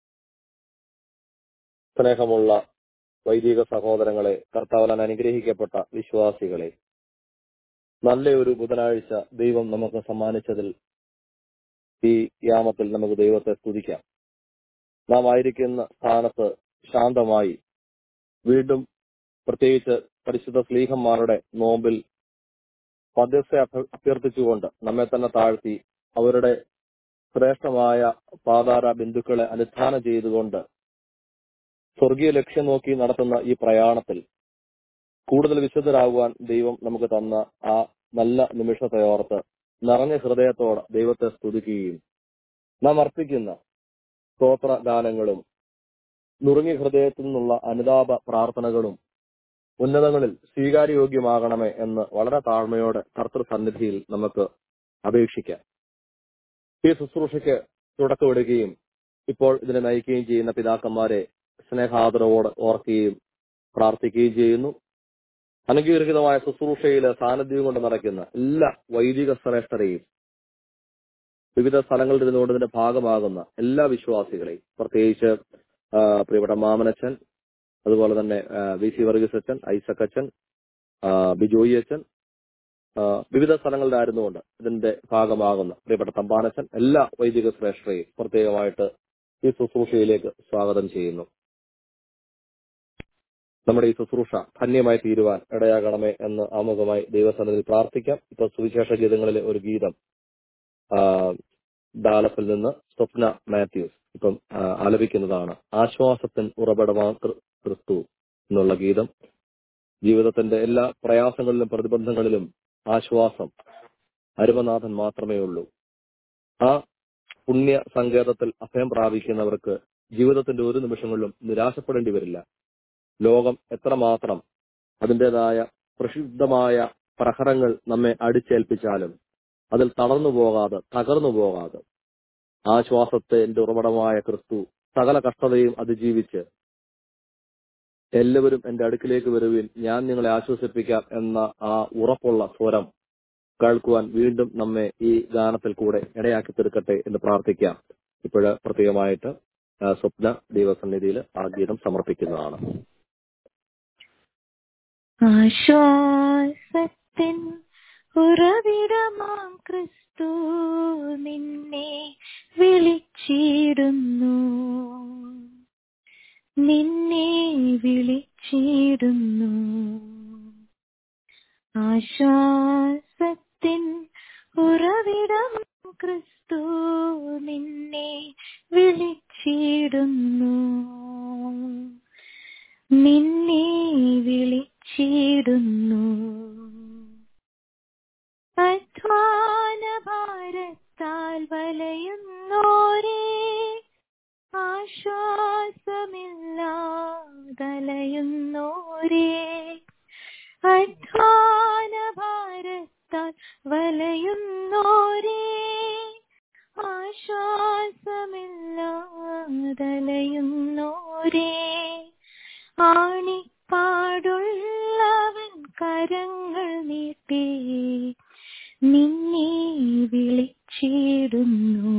സ്നേഹമുള്ള വൈദിക സഹോദരങ്ങളെ കർത്താവലാൻ അനുഗ്രഹിക്കപ്പെട്ട വിശ്വാസികളെ നല്ല ഒരു ബുധനാഴ്ച ദൈവം നമുക്ക് സമ്മാനിച്ചതിൽ ഈ യാമത്തിൽ നമുക്ക് ദൈവത്തെ സ്തുതിക്കാം നാം ആയിരിക്കുന്ന സ്ഥാനത്ത് ശാന്തമായി വീണ്ടും പ്രത്യേകിച്ച് പരിശുദ്ധ സ്ലീഹന്മാരുടെ നോമ്പിൽ മധ്യസ്ഥ അഭ്യ- അഭ്യർത്ഥിച്ചുകൊണ്ട് നമ്മെ തന്നെ താഴ്ത്തി അവരുടെ ശ്രേഷ്ഠമായ പാതാര ബിന്ദുക്കളെ അനുധാനം ചെയ്തുകൊണ്ട് സ്വർഗീയ ലക്ഷ്യം നോക്കി നടത്തുന്ന ഈ പ്രയാണത്തിൽ കൂടുതൽ വിശുദ്ധരാകുവാൻ ദൈവം നമുക്ക് തന്ന ആ നല്ല നിമിഷത്തെ ഓർത്ത് നിറഞ്ഞ ഹൃദയത്തോടെ ദൈവത്തെ സ്തുതിക്കുകയും നാം അർപ്പിക്കുന്ന സ്തോത്ര ഗാനങ്ങളും നുറുങ്ങി ഹൃദയത്തിൽ നിന്നുള്ള അനുതാപ പ്രാർത്ഥനകളും ഉന്നതങ്ങളിൽ സ്വീകാര്യയോഗ്യമാകണമേ എന്ന് വളരെ താഴ്മയോടെ കർത്തൃ സന്നിധിയിൽ നമുക്ക് അപേക്ഷിക്കാം ഈ ശുശ്രൂഷയ്ക്ക് തുടക്കമിടുകയും ഇപ്പോൾ ഇതിനെ നയിക്കുകയും ചെയ്യുന്ന പിതാക്കന്മാരെ സ്നേഹാദരവോട് ഓർക്കുകയും പ്രാർത്ഥിക്കുകയും ചെയ്യുന്നു അനുഗ്രഹിതമായ ശുശ്രൂഷയിൽ സാന്നിധ്യം കൊണ്ട് നടക്കുന്ന എല്ലാ വൈദിക ശ്രേഷ്ഠരെയും വിവിധ സ്ഥലങ്ങളിൽ ഇരുന്നുകൊണ്ട് ഇതിന്റെ ഭാഗമാകുന്ന എല്ലാ വിശ്വാസികളെയും പ്രത്യേകിച്ച് ആ, പ്രിയപ്പെട്ട മാമനച്ചൻ അതുപോലെ തന്നെ ആ, വി സി വർഗീസ് അച്ഛൻ ഐസക് അച്ഛൻ ആ, ബിജോയി അച്ഛൻ ആ, വിവിധ സ്ഥലങ്ങളിലായിരുന്നുകൊണ്ട് ഇതിന്റെ ഭാഗമാകുന്ന പ്രിയപ്പെട്ട തമ്പാനച്ചൻ എല്ലാ വൈദിക ശ്രേഷ്ഠരെയും പ്രത്യേകമായിട്ട് ഈ ശുശ്രൂഷയിലേക്ക് സ്വാഗതം ചെയ്യുന്നു നമ്മുടെ ഈ ശുശ്രൂഷ ധന്യമായി തീരുവാൻ ഇടയാകണമേ എന്ന് ആമുഖമായി ദൈവസന്നിധിയിൽ പ്രാർത്ഥിക്കാം ഇപ്പൊ സുവിശേഷ ഗീതങ്ങളിലെ ഒരു ഗീതം ആ, ഡാലസിൽ നിന്ന് സ്വപ്ന മാത്യൂസ് ഇപ്പം ആ, ആലപിക്കുന്നതാണ് ആശ്വാസത്തിൻ ഉറവിടമാ ക്രി- ക്രിസ്തു എന്നുള്ള ഗീതം ജീവിതത്തിന്റെ എല്ലാ പ്രയാസങ്ങളിലും പ്രതിബന്ധങ്ങളിലും ആശ്വാസം അരുമനാഥൻ മാത്രമേ ഉള്ളൂ ആ പുണ്യ സങ്കേതത്തിൽ അഭയം പ്രാപിക്കുന്നവർക്ക് ജീവിതത്തിന്റെ ഒരു നിമിഷങ്ങളിലും നിരാശപ്പെടേണ്ടി വരില്ല ലോകം എത്രമാത്രം അതിൻ്റെതായ പ്രസിദ്ധമായ പ്രഹരങ്ങൾ നമ്മെ അടിച്ചേൽപ്പിച്ചാലും അതിൽ തളർന്നു പോകാതെ തകർന്നു പോകാതെ ആശ്വാസത്തിന്റെ ഉറവിടമായ ക്രിസ്തു സകല കഷ്ടതയും അതിജീവിച്ച് എല്ലാവരും എന്റെ അടുക്കിലേക്ക് വരുവിൻ ഞാൻ നിങ്ങളെ ആശ്വസിപ്പിക്കാം എന്ന ആ ഉറപ്പുള്ള സ്വരം കേൾക്കുവാൻ വീണ്ടും നമ്മെ ഈ ഗാനത്തിൽ കൂടെ ഇടയാക്കി തീർക്കട്ടെ എന്ന് പ്രാർത്ഥിക്കാം ഇപ്പോഴ് പ്രത്യേകമായിട്ട് ആ, സ്വപ്ന ദൈവസന്നിധിയിൽ ആ ഗീതം സമർപ്പിക്കുന്നതാണ് ആശ്വാസത്തിൻ ഉറവിടമാം ക്രിസ്തു നിന്നെ വിളിച്ചിടുന്നു നിന്നെ വിളിച്ചിടുന്നു ആശ്വാസത്തിൻ ഉറവിടമാം ക്രിസ്തു നിന്നെ വിളിച്ചിടുന്നു നിന്നെ വിളിച്ചിടുന്നു അധ്വാന ഭാരത്താൽ വലയുന്നോരേ ആശ്വാസമില്ലാതലയുന്നോരേ അധ്വാന ഭാരത്താൽ വലയുന്നോരേ ആശ്വാസമില്ലാതലയുന്നോരേ ആണിപ്പാടുള്ളവൻ കരങ്ങൾ നീട്ടി നിന്നെ വിളിച്ചിടുന്നു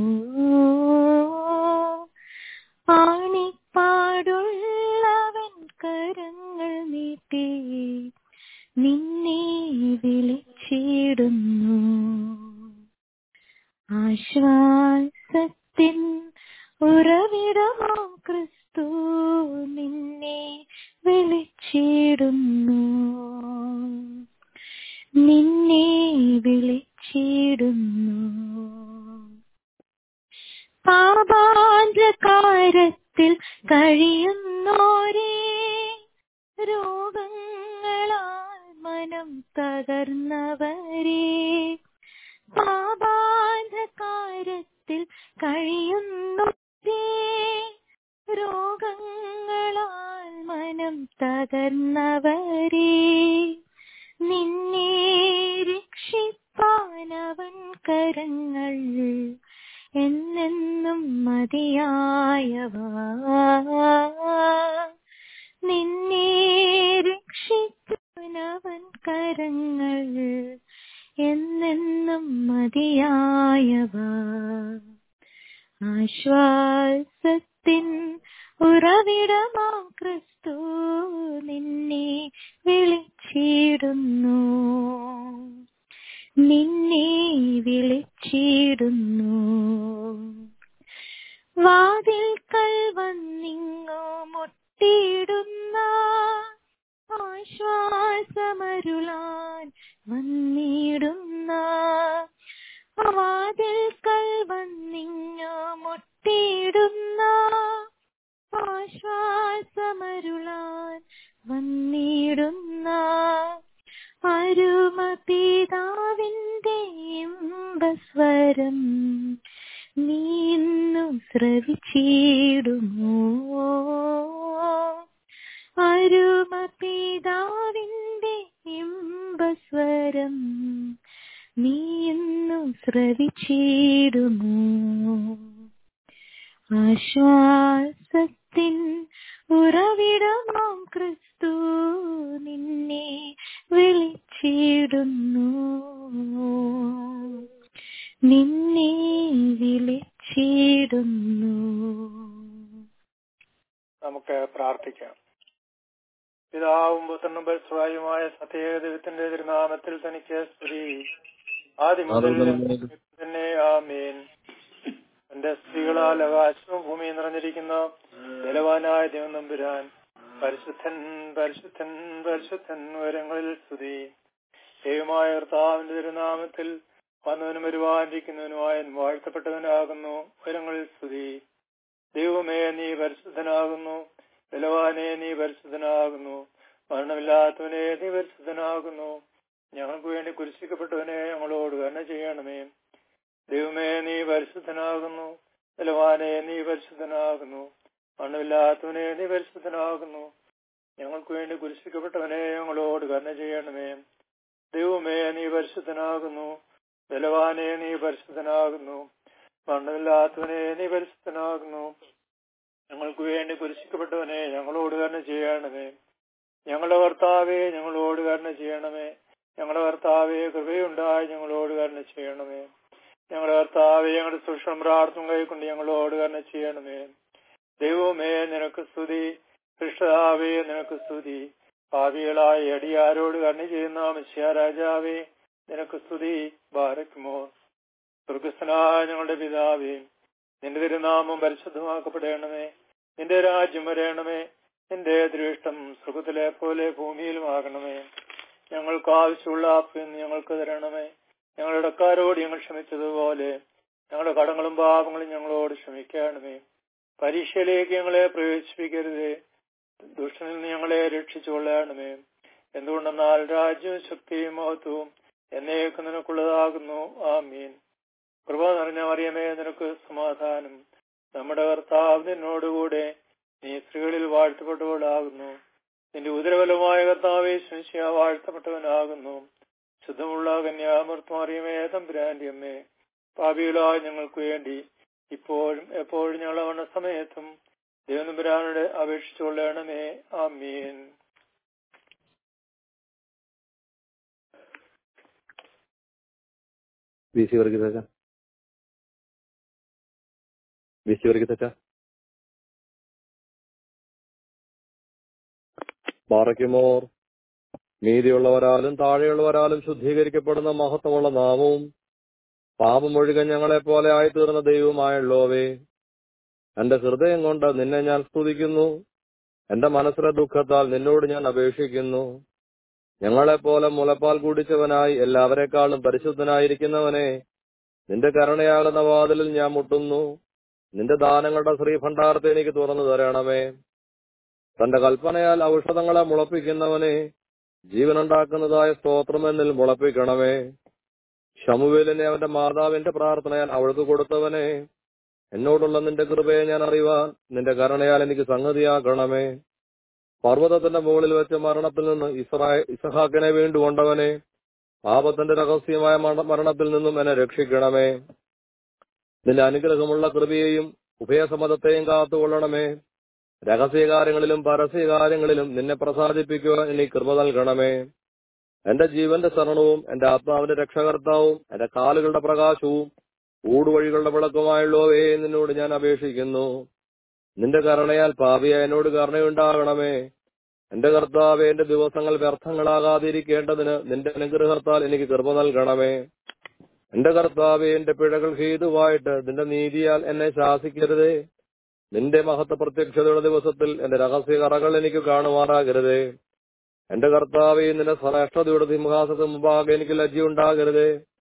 ആണിപ്പാടുള്ളവൻ കരങ്ങൾ നീട്ടി നിന്നെ വിളിച്ചിടുന്നു ആശ്വാസത്തിൻ ഉറവിടമാം ക്രിസ്തു നിന്നെ വിളിച്ചിടുന്നു നിന്നെ വിളിച്ചിടുന്നു പാപാന്ധകാരത്തിൽ കഴിയുന്നോരേ രോഗങ്ങളാൽ മനം തകർന്നവരേ പാപാന്ധകാരത്തിൽ കഴിയുന്നോരേ രോഗങ്ങളാൽ മനം തകർന്നവരേ നിന്നെ രക്ഷിപ്പാനവൻ കരങ്ങൾ എന്നെന്നും മതിയായവ നിന്നെ രക്ഷിപ്പാനവൻ കരങ്ങൾ എന്നെന്നും മതിയായവ ആശ്വാസത്തിൻ ഉറവിടമാം ക്രിസ്തു നിന്നെ വിളിച്ചിടുന്നു നിന്നെ വിളിച്ചിടുന്നു വാതിൽക്കൽ വന്നിങ്ങോ മുട്ടിയിടുന്ന ആശ്വാസമരുളാൻ വന്നിടുന്ന വാതിൽക്കൽ വന്നിങ്ങോ മുട്ടിയിടുന്ന ആശ്വാസമരുളാൻ വന്നിടുന്ന അരുമ പിതാവിന്റെ ഇമ്പസ്വരം നീ ഇന്നു ശ്രവിച്ചിടുമോ അരുമ പിതാവിന്റെ ഇമ്പസ്വരം നീ ഇന്നു ശ്രവിച്ചിടുമോ ആശ്വാസത്തിൻ ഉറവിടമാം ക്രിസ്തു നിന്നെ വിളിച്ചിടുന്നു നിന്നെ വിളിച്ചിടുന്നു നമുക്ക് പ്രാർത്ഥിക്കാം പിതാവും പുത്രനും പരിശ്രമായ സത്യദൈവത്തിന്റെ തിരുനാമത്തിൽ തനിക്ക് സ്തുതി ആദ്യം മുതൽ തന്നെ ആമേൻ എന്റെ സ്ത്രീകളാൽ ആകാശവും ഭൂമിയും നിറഞ്ഞിരിക്കുന്ന ബലവാനായ ദൈവം നമ്പുരാൻ പരിശുദ്ധൻ പരിശുദ്ധൻ പരിശുദ്ധൻ ഉയരങ്ങളിൽ സ്തുതി ദൈവമായ കർത്താവിന്റെ തിരുനാമത്തിൽ വന്നവനും വരുവാനിരിക്കുന്നവനുമായ വാഴ്ത്തപ്പെട്ടവനാകുന്നു ഉയരങ്ങളിൽ സ്തുതി ദൈവമേ നീ പരിശുദ്ധനാകുന്നു ബലവാനെ നീ പരിശുദ്ധനാകുന്നു മരണമില്ലാത്തവനെ നീ പരിശുദ്ധനാകുന്നു ഞങ്ങൾക്ക് വേണ്ടി കുരിശിക്കപ്പെട്ടവനെ ഞങ്ങളോട് കരുണ ചെയ്യണമേ ദൈവമേ നീ പരിശുദ്ധനാകുന്നു ബലവാനെ നീ പരിശുദ്ധനാകുന്നു മണ്ണമില്ലാത്തവനെ നീ പരിശുദ്ധനാകുന്നു ഞങ്ങൾക്ക് വേണ്ടി കുരിശിക്കപ്പെട്ടവനെ ഞങ്ങളോട് കരുണ ചെയ്യണമേ ദൈവമേ നീ പരിശുദ്ധനാകുന്നു ബലവാനെ നീ പരിശുദ്ധനാകുന്നു മണ്ണമില്ലാത്തവനെ നീ പരിശുദ്ധനാകുന്നു ഞങ്ങൾക്ക് വേണ്ടി കുരിശിക്കപ്പെട്ടവനെ ഞങ്ങളോട് കരുണ ചെയ്യണമേ ഞങ്ങളുടെ കർത്താവെ ഞങ്ങളോട് കരുണ ചെയ്യണമേ ഞങ്ങളുടെ കർത്താവെ കൃപയുണ്ടായി ഞങ്ങളോട് കരുണ ചെയ്യണമേ ഞങ്ങളുടെ കർത്താവെ ഞങ്ങളുടെ സൂക്ഷ്മ പ്രാർത്ഥന കൈക്കൊണ്ട് ഞങ്ങളോട് കരുണ ചെയ്യണമേ ദൈവമേ നിനക്ക് സ്തുതി കൃഷ്ണാവേ നിനക്ക് സ്തുതി ഭാവികളായ അടിയാരോട് കരുണ ചെയ്യുന്ന മിശ്യ രാജാവേ നിനക്ക് സ്തുതി ബാരക്കുമോ സ്വർഗസ്ഥനായ ഞങ്ങളുടെ പിതാവേ നിന്റെ തിരുനാമം പരിശുദ്ധമാക്കപ്പെടണമേ നിന്റെ രാജ്യം വരയണമേ നിന്റെ ദൃഷ്ടം സ്വർഗത്തിലെ പോലെ ഭൂമിയിലുമാകണമേ ഞങ്ങൾക്ക് ആവശ്യമുള്ള ആപ്യം ഞങ്ങൾക്ക് തരണമേ ഞങ്ങളുടെ ഇടക്കാരോട് ഞങ്ങൾ ക്ഷമിച്ചതുപോലെ ഞങ്ങളുടെ കടങ്ങളും പാപങ്ങളും ഞങ്ങളോട് ക്ഷമിക്കണമേ പരീക്ഷയിലേക്ക് ഞങ്ങളെ പ്രവേശിപ്പിക്കരുതേ ദുഷ്ടനിൽ നിന്ന് ഞങ്ങളെ രക്ഷിച്ചുകൊള്ളണമേ എന്തുകൊണ്ടെന്നാൽ രാജ്യവും ശക്തിയും മഹത്വവും എന്നേക്ക് നിനക്കുള്ളതാകുന്നു ആമീൻ കൃപ നിറഞ്ഞ മറിയമേ നിനക്ക് സമാധാനം നമ്മുടെ കർത്താവ് നിന്നോടുകൂടെ നീ സ്ത്രീകളിൽ വാഴ്ത്തപ്പെട്ടവളാകുന്നു നിന്റെ ഉദരബലമായ കർത്താവെ ശംശയ വാഴ്ത്തപ്പെട്ടവനാകുന്നു ശുദ്ധമുള്ള കന്യാമൃത്മാറിയമേ തമ്പുരാന്റെ അമ്മേ പാപികളായ ഞങ്ങൾക്ക് വേണ്ടി ഇപ്പോഴും എപ്പോഴും ഞങ്ങളവണ്ണ സമയത്തും ദേവനമ്പുരാനോട് അപേക്ഷിച്ചുകൊള്ളണമേ ആമീൻ ബി സി വർഗീത ബി സി വർഗീത പാറയ്ക്കുമോർ നീതിയുള്ളവരാലും താഴെയുള്ളവരാലും ശുദ്ധീകരിക്കപ്പെടുന്ന മഹത്വമുള്ള നാമവും പാപമൊഴുകൻ ഞങ്ങളെ പോലെ ആയിത്തീർന്ന ദൈവമായുള്ളോവേ എന്റെ ഹൃദയം കൊണ്ട് നിന്നെ ഞാൻ സ്തുതിക്കുന്നു എന്റെ മനസ്സിലെ ദുഃഖത്താൽ നിന്നോട് ഞാൻ അപേക്ഷിക്കുന്നു ഞങ്ങളെപ്പോലെ മുലപ്പാൽ കുടിച്ചവനായി എല്ലാവരെക്കാളും പരിശുദ്ധനായിരിക്കുന്നവനെ നിന്റെ കരുണയാകുന്ന വാതിലിൽ ഞാൻ മുട്ടുന്നു നിന്റെ ദാനങ്ങളുടെ ശ്രീഭണ്ഡാരത്തെ എനിക്ക് തുറന്നു തരണമേ തന്റെ കൽപ്പനയാൽ ഔഷധങ്ങളെ മുളപ്പിക്കുന്നവനെ ജീവനുണ്ടാക്കുന്നതായ സ്തോത്രമെന്നിൽ മുളപ്പിക്കണമേ ഷമുവേലിനെ അവന്റെ മാതാവിന്റെ പ്രാർത്ഥനയാൽ അവൾക്ക് കൊടുത്തവനെ എന്നോടുള്ള നിന്റെ കൃപയെ ഞാൻ അറിവാൻ നിന്റെ കരുണയാൽ എനിക്ക് സംഗതിയാക്കണമേ പർവ്വതത്തിന്റെ മുകളിൽ വെച്ച് മരണത്തിൽ നിന്ന് ഇസ്രായ ഇസഹാക്കിനെ വീണ്ടുകൊണ്ടവനെ പാപത്തിന്റെ രഹസ്യമായ മരണ- മരണത്തിൽ നിന്നും എന്നെ രക്ഷിക്കണമേ നിന്റെ അനുഗ്രഹമുള്ള കൃപയെയും ഉഭയസമ്മതത്തെയും കാത്തുകൊള്ളണമേ രഹസ്യകാര്യങ്ങളിലും പരസ്യകാര്യങ്ങളിലും നിന്നെ പ്രസാദിപ്പിക്കുവാൻ എനിക്ക് കൃപ നൽകണമേ എന്റെ ജീവന്റെ ശരണവും എന്റെ ആത്മാവിന്റെ രക്ഷകർത്താവും എന്റെ കാലുകളുടെ പ്രകാശവും ഊടുവഴികളുടെ വിളക്കുമായുള്ളവേ നിന്നോട് ഞാൻ അപേക്ഷിക്കുന്നു നിന്റെ കരുണയാൽ പാപിയ എന്നോട് കരുണയുണ്ടാകണമേ എന്റെ കർത്താവെ എന്റെ ദിവസങ്ങൾ വ്യർത്ഥങ്ങളാകാതിരിക്കേണ്ടതിന് നിന്റെ അനുഗ്രഹത്താൽ എനിക്ക് കൃപ നൽകണമേ എന്റെ കർത്താവെ എന്റെ പിഴകൾ ഹേതുവായിട്ട് നിന്റെ നീതിയാൽ എന്നെ ശാസിക്കരുതേ നിന്റെ മഹത്വ പ്രത്യക്ഷതയുടെ ദിവസത്തിൽ എന്റെ രഹസ്യ കറകൾ എനിക്ക് കാണുമാറാകരുതേ എന്റെ കർത്താവെ നിന്റെ ശ്രേഷ്ഠതയുടെ സിംഹാസത്തിന് മുമ്പാകെ എനിക്ക് ലജ്ജയുണ്ടാകരുതേ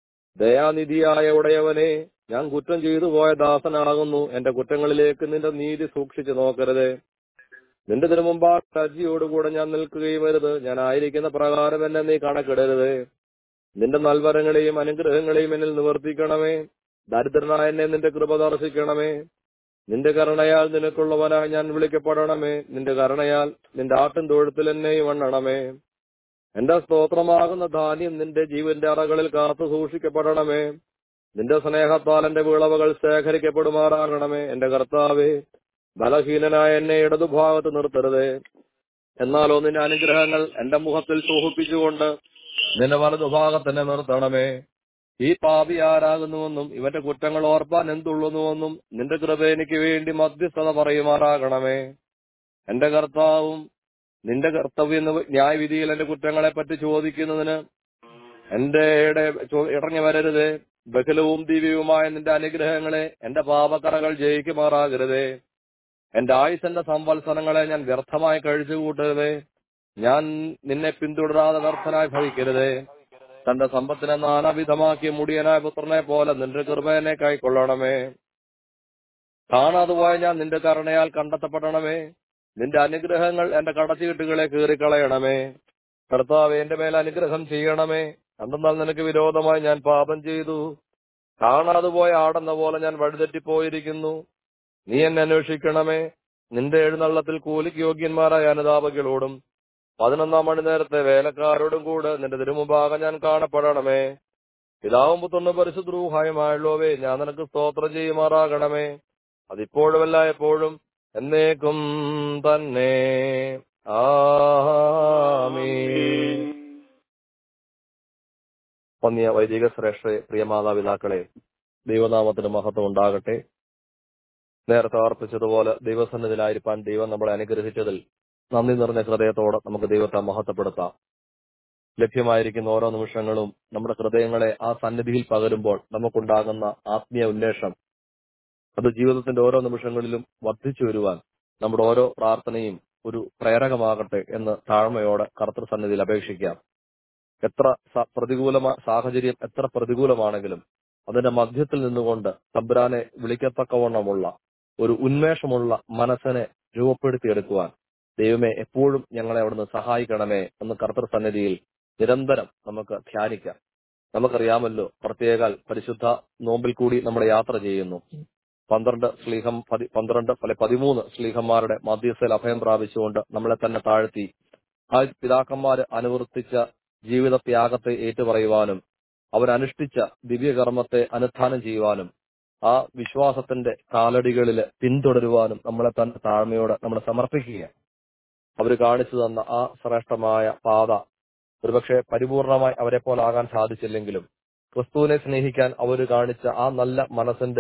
ദയാനിധിയായ ഉടയവനെ ഞാൻ കുറ്റം ചെയ്തു പോയ ദാസനാകുന്നു എന്റെ കുറ്റങ്ങളിലേക്ക് നിന്റെ നീതി സൂക്ഷിച്ചു നോക്കരുതേ നിന്റെ തിരുമുമ്പാ ലജ്ജയോടുകൂടെ ഞാൻ നിൽക്കുകയും വരുത് ഞാൻ ആയിരിക്കുന്ന പ്രകാരം എന്നെ നീ കണക്കിടരുത് നിന്റെ നൽവരങ്ങളെയും അനുഗ്രഹങ്ങളെയും എന്നിൽ നിവർത്തിക്കണമേ ദരിദ്രനായ എന്നെ നിന്റെ കൃപ ദർശിക്കണമേ നിന്റെ കരുണയാൽ നിനക്കുള്ളവനായി ഞാൻ വിളിക്കപ്പെടണമേ നിന്റെ കരുണയാൽ നിന്റെ ആട്ടിൻ തൊഴുത്തിൽ എന്നെയും എണ്ണണമേ എന്റെ സ്തോത്രമാകുന്ന ധാന്യം നിന്റെ ജീവന്റെ അറകളിൽ കാത്തു സൂക്ഷിക്കപ്പെടണമേ നിന്റെ സ്നേഹത്താൽ എന്റെ വിളവുകൾ ശേഖരിക്കപ്പെടുമാറാകണമേ എന്റെ കർത്താവേ ബലഹീനനായ എന്നെ ഇടതുഭാഗത്ത് നിർത്തരുതേ എന്നാലോ നിന്റെ അനുഗ്രഹങ്ങൾ എന്റെ മുഖത്തിൽ സൂഹിപ്പിച്ചുകൊണ്ട് നിന്റെ വലതുഭാഗത്ത് എന്നെ നിർത്തണമേ ഈ പാപി ആരാകുന്നുവെന്നും ഇവന്റെ കുറ്റങ്ങൾ ഓർപ്പാൻ എന്തുള്ളുന്നുവെന്നും നിന്റെ കൃപ എനിക്ക് വേണ്ടി മധ്യസ്ഥത പറയുമാറാകണമേ എന്റെ കർത്താവും നിന്റെ കർത്തവ്യ ന്യായവിധിയിൽ എന്റെ കുറ്റങ്ങളെ പറ്റി ചോദിക്കുന്നതിന് എന്റെ ഇട ചോ- ഇറങ്ങി വരരുതേ ബഹലവും ദിവ്യവുമായ നിന്റെ അനുഗ്രഹങ്ങളെ എന്റെ പാപക്കറകൾ ജയിക്കുമാറാകരുതേ എന്റെ ആയുസന്റെ സംവത്സരങ്ങളെ ഞാൻ വ്യർത്ഥമായി കഴിച്ചു കൂട്ടരുതേ ഞാൻ നിന്നെ പിന്തുടരാതെ വ്യർത്ഥനായി ഭവിക്കരുതേ തന്റെ സമ്പത്തിനെ നാനാവിധമാക്കിയ മുടിയനായ പുത്രനെ പോലെ നിന്റെ കൃപ എന്നെ കൈക്കൊള്ളണമേ കാണാതെ പോയ ഞാൻ നിന്റെ കരുണയാൽ കണ്ടെത്തപ്പെടണമേ നിന്റെ അനുഗ്രഹങ്ങൾ എന്റെ കടച്ചീട്ടുകളെ കീറിക്കളയണമേ കർത്താവ് എന്റെ മേൽ അനുഗ്രഹം ചെയ്യണമേ എന്തെന്നാൽ നിനക്ക് വിരോധമായി ഞാൻ പാപം ചെയ്തു കാണാതെ പോയ ആടെന്ന പോലെ ഞാൻ വഴിതെറ്റിപ്പോയിരിക്കുന്നു നീ എന്നെ അന്വേഷിക്കണമേ നിന്റെ എഴുന്നള്ളത്തിൽ കൂലിക്ക് യോഗ്യന്മാരായ അനുതാപകളോടും പതിനൊന്നാം മണി നേരത്തെ വേലക്കാരോടും കൂടെ നിന്റെ തിരുമുമ്പാകെ ഞാൻ കാണപ്പെടണമേ പിതാവും പുത്രനും പരിശുദ്രൂഹായുമായുള്ളവേ ഞാൻ നിനക്ക് സ്തോത്രം ചെയ്യുമാറാകണമേ അതിപ്പോഴുമല്ല എപ്പോഴും എന്നേക്കും തന്നെ ആമീൻ പന്നിയ വൈദിക ശ്രേഷ്ഠ പ്രിയ മാതാപിതാക്കളെ ദൈവനാമത്തിന് മഹത്വം ഉണ്ടാകട്ടെ നേരത്തെ അർപ്പിച്ചതുപോലെ ദൈവസന്നിധിയിലായിരിക്കാൻ ദൈവം നമ്മളെ അനുഗ്രഹിച്ചതിൽ നന്ദി നിറഞ്ഞ ഹൃദയത്തോടെ നമുക്ക് ദൈവത്തെ മഹത്വപ്പെടുത്താം ലഭ്യമായിരിക്കുന്ന ഓരോ നിമിഷങ്ങളും നമ്മുടെ ഹൃദയങ്ങളെ ആ സന്നിധിയിൽ പകരുമ്പോൾ നമുക്കുണ്ടാകുന്ന ആത്മീയ ഉന്മേഷം അത് ജീവിതത്തിന്റെ ഓരോ നിമിഷങ്ങളിലും വർദ്ധിച്ചു വരുവാൻ നമ്മുടെ ഓരോ പ്രാർത്ഥനയും ഒരു പ്രേരകമാകട്ടെ എന്ന് താഴ്മയോടെ കർത്തൃ സന്നിധിയിൽ അപേക്ഷിക്കാം എത്ര സ- പ്രതികൂലമാ സാഹചര്യം എത്ര പ്രതികൂലമാണെങ്കിലും അതിന്റെ മധ്യത്തിൽ നിന്നുകൊണ്ട് തമ്പുരാനെ വിളിക്കത്തക്കവണ്ണമുള്ള ഒരു ഉന്മേഷമുള്ള മനസ്സിനെ രൂപപ്പെടുത്തിയെടുക്കുവാൻ ദൈവമേ എപ്പോഴും ഞങ്ങളെ അവിടുന്ന് സഹായിക്കണമേ എന്ന് കർത്തൃ സന്നിധിയിൽ നിരന്തരം നമുക്ക് ധ്യാനിക്കാം നമുക്കറിയാമല്ലോ പ്രത്യേകാൽ പരിശുദ്ധ നോമ്പിൽ കൂടി നമ്മൾ യാത്ര ചെയ്യുന്നു പന്ത്രണ്ട് സ്ലീഹം പതി- പന്ത്രണ്ട് അല്ലെ പതിമൂന്ന് സ്ലീഹന്മാരുടെ മധ്യസ്ഥയിൽ അഭയം പ്രാപിച്ചുകൊണ്ട് നമ്മളെ തന്നെ താഴ്ത്തി ആ പിതാക്കന്മാര് അനുവർത്തിച്ച ജീവിത ത്യാഗത്തെ ഏറ്റുപറയുവാനും അവരനുഷ്ഠിച്ച ദിവ്യകർമ്മത്തെ അനുഷ്ഠാനം ചെയ്യുവാനും ആ വിശ്വാസത്തിന്റെ കാലടികളിൽ പിന്തുടരുവാനും നമ്മളെ തന്നെ താഴ്മയോടെ നമ്മൾ സമർപ്പിക്കുക അവർ കാണിച്ചു തന്ന ആ ശ്രേഷ്ഠമായ പാത ഒരുപക്ഷെ പരിപൂർണമായി അവരെ പോലെ ആകാൻ സാധിച്ചില്ലെങ്കിലും ക്രിസ്തുവിനെ സ്നേഹിക്കാൻ അവർ കാണിച്ച ആ നല്ല മനസ്സിന്റെ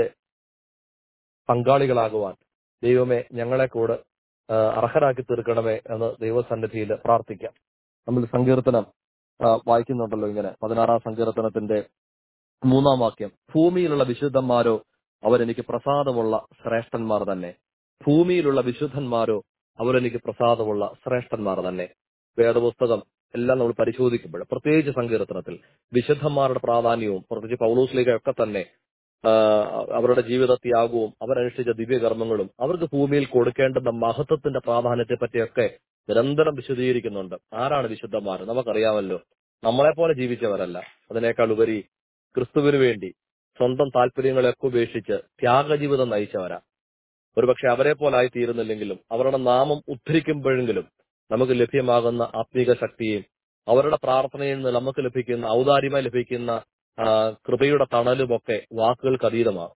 പങ്കാളികളാകുവാൻ ദൈവമേ ഞങ്ങളെ കൂടെ ആ, അർഹരാക്കി തീർക്കണമേ എന്ന് ദൈവസന്നിധിയിൽ പ്രാർത്ഥിക്കാം നമ്മൾ സങ്കീർത്തനം ആ, വായിക്കുന്നുണ്ടല്ലോ ഇങ്ങനെ പതിനാറാം സങ്കീർത്തനത്തിന്റെ മൂന്നാം വാക്യം ഭൂമിയിലുള്ള വിശുദ്ധന്മാരോ അവരെനിക്ക് പ്രസാദമുള്ള ശ്രേഷ്ഠന്മാർ തന്നെ ഭൂമിയിലുള്ള വിശുദ്ധന്മാരോ അവരെനിക്ക് പ്രസാദമുള്ള ശ്രേഷ്ഠന്മാർ തന്നെ വേദപുസ്തകം എല്ലാം നമ്മൾ പരിശോധിക്കുമ്പോൾ പ്രത്യേകിച്ച് സങ്കീർത്തനത്തിൽ വിശുദ്ധന്മാരുടെ പ്രാധാന്യവും പ്രത്യേകിച്ച് പൗലോസ്ലിക തന്നെ ആ, അവരുടെ ജീവിത ത്യാഗവും അവരനുഷ്ഠിച്ച ദിവ്യകർമ്മങ്ങളും അവർക്ക് ഭൂമിയിൽ കൊടുക്കേണ്ടുന്ന മഹത്വത്തിന്റെ പ്രാധാന്യത്തെ പറ്റിയൊക്കെ നിരന്തരം വിശദീകരിക്കുന്നുണ്ട് ആരാണ് വിശുദ്ധന്മാർ നമുക്കറിയാമല്ലോ നമ്മളെപ്പോലെ ജീവിച്ചവരല്ല അതിനേക്കാൾ ഉപരി ക്രിസ്തുവിന് വേണ്ടി സ്വന്തം താല്പര്യങ്ങളെയൊക്കെ ഉപേക്ഷിച്ച് ത്യാഗജീവിതം നയിച്ചവരാ ഒരുപക്ഷെ അവരെ പോലായി തീരുന്നില്ലെങ്കിലും അവരുടെ നാമം ഉദ്ധരിക്കുമ്പോഴെങ്കിലും നമുക്ക് ലഭ്യമാകുന്ന ആത്മീക ശക്തിയും അവരുടെ പ്രാർത്ഥനയിൽ നിന്ന് നമുക്ക് ലഭിക്കുന്ന ഔദാര്യമായി ലഭിക്കുന്ന ആ, കൃപയുടെ തണലുമൊക്കെ വാക്കുകൾക്ക് അതീതമാണ്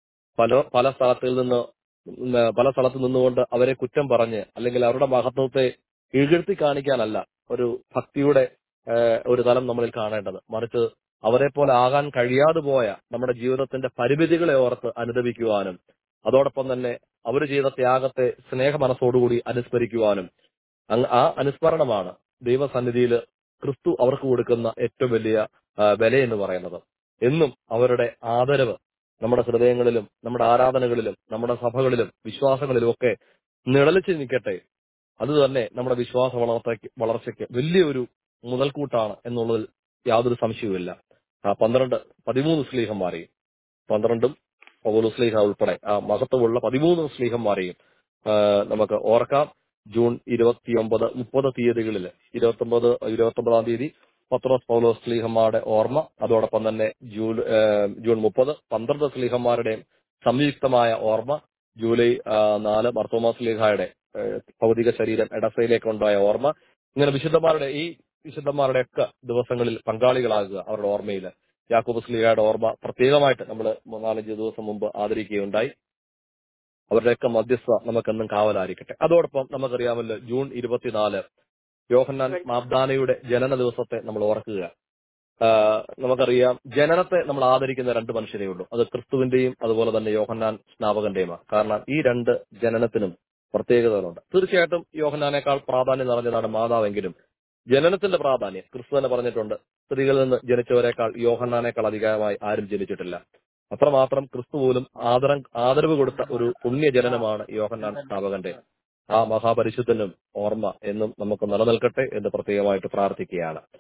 പല പല സ്ഥലത്തിൽ നിന്ന് ഉം, പല സ്ഥലത്ത് നിന്നുകൊണ്ട് അവരെ കുറ്റം പറഞ്ഞ് അല്ലെങ്കിൽ അവരുടെ മഹത്വത്തെ ഇകഴ്ത്തി കാണിക്കാനല്ല ഒരു ഭക്തിയുടെ ആ, ഒരു തലം നമ്മളിൽ കാണേണ്ടത് മറിച്ച് അവരെ പോലെ ആകാൻ കഴിയാതെ പോയ നമ്മുടെ ജീവിതത്തിന്റെ പരിമിതികളെ ഓർത്ത് അനുദപിക്കുവാനും അതോടൊപ്പം തന്നെ അവർ ചെയ്ത ത്യാഗത്തെ സ്നേഹ മനസ്സോടുകൂടി അനുസ്മരിക്കുവാനും അങ്ങ് ആ അനുസ്മരണമാണ് ദൈവസന്നിധിയിൽ ക്രിസ്തു അവർക്ക് കൊടുക്കുന്ന ഏറ്റവും വലിയ ആ, വില എന്ന് പറയുന്നത് എന്നും അവരുടെ ആദരവ് നമ്മുടെ ഹൃദയങ്ങളിലും നമ്മുടെ ആരാധനകളിലും നമ്മുടെ സഭകളിലും വിശ്വാസങ്ങളിലും ഒക്കെ നിഴലിച്ച് നിൽക്കട്ടെ അത് തന്നെ നമ്മുടെ വിശ്വാസ വളർച്ചയ്ക്ക് വളർച്ചയ്ക്ക് വലിയൊരു മുതൽക്കൂട്ടാണ് എന്നുള്ളതിൽ യാതൊരു സംശയവുമില്ല ആ പന്ത്രണ്ട് പതിമൂന്ന് സ്ലീഹന്മാരെയും പന്ത്രണ്ടും പൗലു സ്ലീഹ ഉൾപ്പെടെ ആ മഹത്വമുള്ള പതിമൂന്ന് സ്ലീഹന്മാരെയും ആ, നമുക്ക് ഓർക്കാം ജൂൺ ഇരുപത്തിയൊമ്പത് മുപ്പത് തീയതികളിൽ ഇരുപത്തൊമ്പത് ഇരുപത്തൊമ്പതാം തീയതി പത്രോസ് പൗലോസ് സ്ലീഹന്മാരുടെ ഓർമ്മ അതോടൊപ്പം തന്നെ ജൂൺ ആ, ജൂൺ മുപ്പത് പന്ത്രണ്ട് സ്ലീഹന്മാരുടെയും സംയുക്തമായ ഓർമ്മ ജൂലൈ ആ, നാല് മർത്തോമാ സ്ലീഹായുടെ ആ, ഭൗതിക ശരീരം എടസയിലേക്ക് ഉണ്ടായ ഓർമ്മ ഇങ്ങനെ വിശുദ്ധന്മാരുടെ ഈ വിശുദ്ധന്മാരുടെ ഒക്കെ ദിവസങ്ങളിൽ പങ്കാളികളാകുക അവരുടെ ഓർമ്മയിൽ യാക്കോബ് സ്ലീഹയുടെ ഓർമ്മ പ്രത്യേകമായിട്ട് നമ്മൾ മൂന്നാലഞ്ച് ദിവസം മുമ്പ് ആദരിക്കുകയുണ്ടായി അവരുടെയൊക്കെ മധ്യസ്ഥ നമുക്കെന്നും കാവലായിരിക്കട്ടെ അതോടൊപ്പം നമുക്കറിയാമല്ലോ ജൂൺ ഇരുപത്തിനാല് യോഹന്നാൻ മാബ്ദാനയുടെ ജനന ദിവസത്തെ നമ്മൾ ഓർക്കുക ആ, നമുക്കറിയാം ജനനത്തെ നമ്മൾ ആദരിക്കുന്ന രണ്ട് മനുഷ്യരേ ഉള്ളൂ അത് ക്രിസ്തുവിന്റെയും അതുപോലെ തന്നെ യോഹന്നാൻ സ്നാപകന്റെയുമാണ് കാരണം ഈ രണ്ട് ജനനത്തിനും പ്രത്യേകതകളുണ്ട് തീർച്ചയായിട്ടും യോഹന്നാനേക്കാൾ പ്രാധാന്യം നിറഞ്ഞതാണ് മാതാവെങ്കിലും ജനനത്തിന്റെ പ്രാധാന്യം ക്രിസ്തു തന്നെ പറഞ്ഞിട്ടുണ്ട് സ്ത്രീകളിൽ നിന്ന് ജനിച്ചവരെക്കാൾ യോഹന്നാനേക്കാൾ അധികമായി ആരും ജനിച്ചിട്ടില്ല അത്രമാത്രം ക്രിസ്തു പോലും ആദരം ആദരവ് കൊടുത്ത ഒരു പുണ്യ ജനനമാണ് യോഹന്നാൻ സ്ഥാപകന്റെ ആ മഹാപരിശുദ്ധനും ഓർമ്മ എന്നും നമുക്ക് നിലനിൽക്കട്ടെ എന്ന് പ്രത്യേകമായിട്ട് പ്രാർത്ഥിക്കുകയാണ്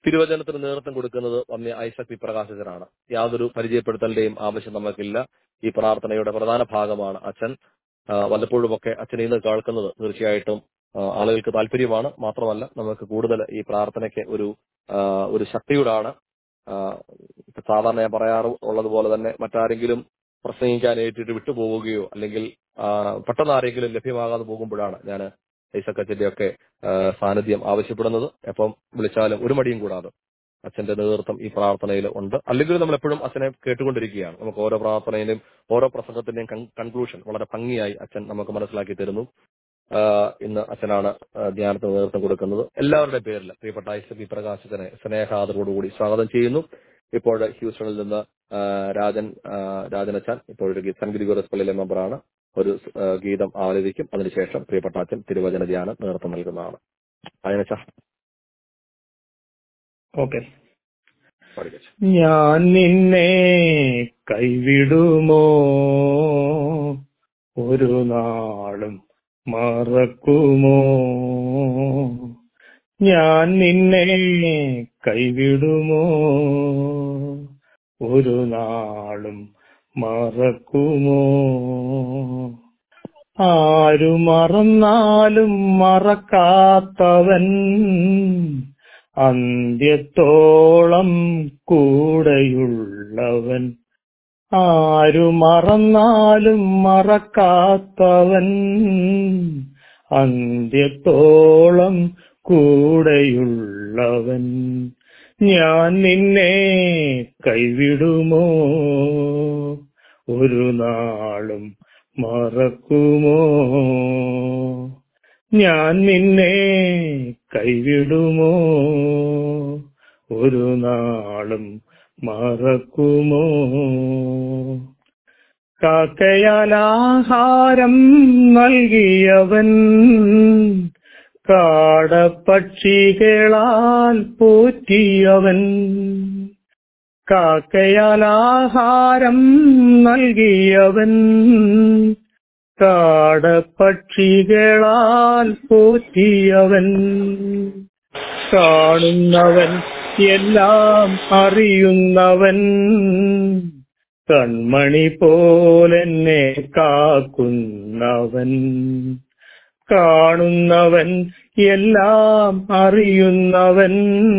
തിരുവചനത്തിന് നേതൃത്വം കൊടുക്കുന്നത് വന്യ ഐസക് വിപ്രകാശകനാണ് യാതൊരു പരിചയപ്പെടുത്തലിന്റെയും ആവശ്യം നമുക്കില്ല ഈ പ്രാർത്ഥനയുടെ പ്രധാന ഭാഗമാണ് അച്ഛൻ ആ, വല്ലപ്പോഴുമൊക്കെ അച്ഛനെ ഇന്ന് കേൾക്കുന്നത് തീർച്ചയായിട്ടും ആ, ആളുകൾക്ക് താല്പര്യമാണ് മാത്രമല്ല നമുക്ക് കൂടുതൽ ഈ പ്രാർത്ഥനയ്ക്ക് ഒരു ആ, ഒരു ശക്തിയോടാണ് ആ, ഇപ്പൊ സാധാരണ ഞാൻ പറയാറ് ഉള്ളതുപോലെ തന്നെ മറ്റാരെങ്കിലും പ്രസംഗിക്കാൻ ഏറ്റിട്ട് വിട്ടുപോവുകയോ അല്ലെങ്കിൽ ആ, പെട്ടെന്ന് ആരെങ്കിലും ലഭ്യമാകാതെ പോകുമ്പോഴാണ് ഞാൻ ഐസക്കച്ചന്റെ ഒക്കെ സാന്നിധ്യം ആവശ്യപ്പെടുന്നത് എപ്പം വിളിച്ചാലും ഒരു മടിയും കൂടാതെ അച്ഛന്റെ നേതൃത്വം ഈ പ്രാർത്ഥനയിൽ ഉണ്ട് അല്ലെങ്കിൽ നമ്മൾ എപ്പോഴും അച്ഛനെ കേട്ടുകൊണ്ടിരിക്കുകയാണ് നമുക്ക് ഓരോ പ്രാർത്ഥനയിലും ഓരോ പ്രസംഗത്തിന്റെയും കൺക്ലൂഷൻ വളരെ ഭംഗിയായി അച്ഛൻ നമുക്ക് മനസ്സിലാക്കി തരുന്നു ആഹ് ഇന്ന് അച്ഛനാണ് ആഹ് ധ്യാനത്തിന് നേതൃത്വം കൊടുക്കുന്നത് എല്ലാവരുടെ പേരിൽ പ്രിയപ്പെട്ട ഐസക് പ്രകാശത്തിനെ സ്നേഹാദരോടുകൂടി സ്വാഗതം ചെയ്യുന്നു ഇപ്പോൾ ഹ്യൂസ്റ്റണിൽ നിന്ന് ആഹ് രാജൻ ആഹ് രാജൻ അച്ഛൻ ഇപ്പോൾ ഒരു ഗീ- സെന്റ് ഗ്രിഗോറിയസ് പള്ളിയിലെ മെമ്പറാണ് ഒരു ആഹ് ഗീതം ആലപിക്കും അതിനുശേഷം പ്രിയപ്പെട്ട അച്ഛൻ തിരുവചന ധ്യാനം നേതൃത്വം നൽകുന്നതാണ് അതിനച്ഛ ഓക്കെ പഠിക്കച്ച ഞാൻ നിന്നെ കൈവിടുമോ ഒരു നാളും മറക്കുമോ ഞാൻ നിന്നെ കൈവിടുമോ ഒരു നാളും മറക്കുമോ ആരു മറന്നാലും മറക്കാത്തവൻ അന്ത്യത്തോളം കൂടെയുള്ളവൻ ആരു മറന്നാലും മറക്കാത്തവൻ അന്ത്യത്തോളം കൂടെയുള്ളവൻ ഞാൻ നിന്നെ കൈവിടുമോ ഒരു നാളും മറക്കുമോ ഞാൻ നിന്നെ കൈവിടുമോ ഒരു നാളും മറക്കുമോ കാക്കയാൽ ആഹാരം നൽകിയവൻ കാടപ്പക്ഷികളാൽ പോറ്റിയവൻ കാക്കയാൽ ആഹാരം നൽകിയവൻ കാടപ്പക്ഷികളാൽ പോറ്റിയവൻ കാണുന്നവൻ എല്ലാം അറിയുന്നവൻ കൺമണി പോലെന്നെ കാക്കുന്നവൻ കാണുന്നവൻ എല്ലാം അറിയുന്നവൻ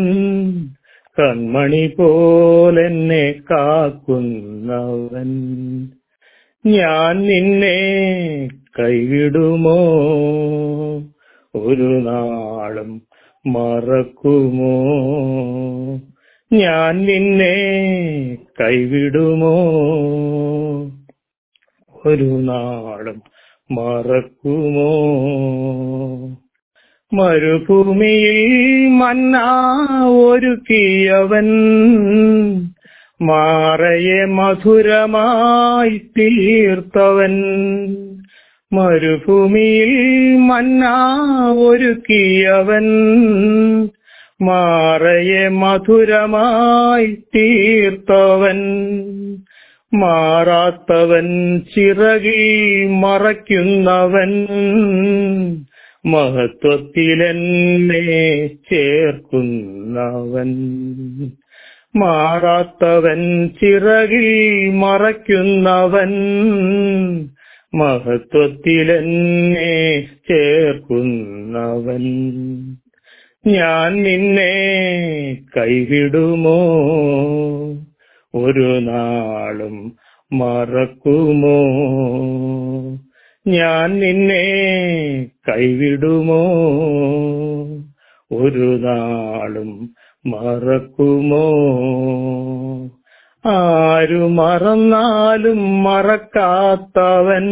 കൺമണി പോലെന്നെ കാക്കുന്നവൻ ഞാൻ നിന്നെ കൈവിടുമോ ഒരു നാളും മറക്കുമോ ഞാൻ നിന്നെ കൈവിടുമോ ഒരു നാളും മറക്കുമോ മരുഭൂമിയിൽ മന്ന ഒരുക്കിയവൻ മാറയെ മധുരമായി തീർത്തവൻ മരുഭൂമിയിൽ മന്ന ഒരുക്കിയവൻ മാറയെ മധുരമായി തീർത്തവൻ മാറാത്തവൻ ചിറകിൽ മറയ്ക്കുന്നവൻ മഹത്വത്തിലെന്നെ ചേർക്കുന്നവൻ മാറാത്തവൻ ചിറകിൽ മറയ്ക്കുന്നവൻ മഹത്വത്തിലെന്നെ ചേർക്കുന്നവൻ ഞാൻ നിന്നെ കൈവിടുമോ ഒരു നാളും മറക്കുമോ ഞാൻ നിന്നെ കൈവിടുമോ ഒരു നാളും മറക്കുമോ ആരു മറന്നാലും മറക്കാത്തവൻ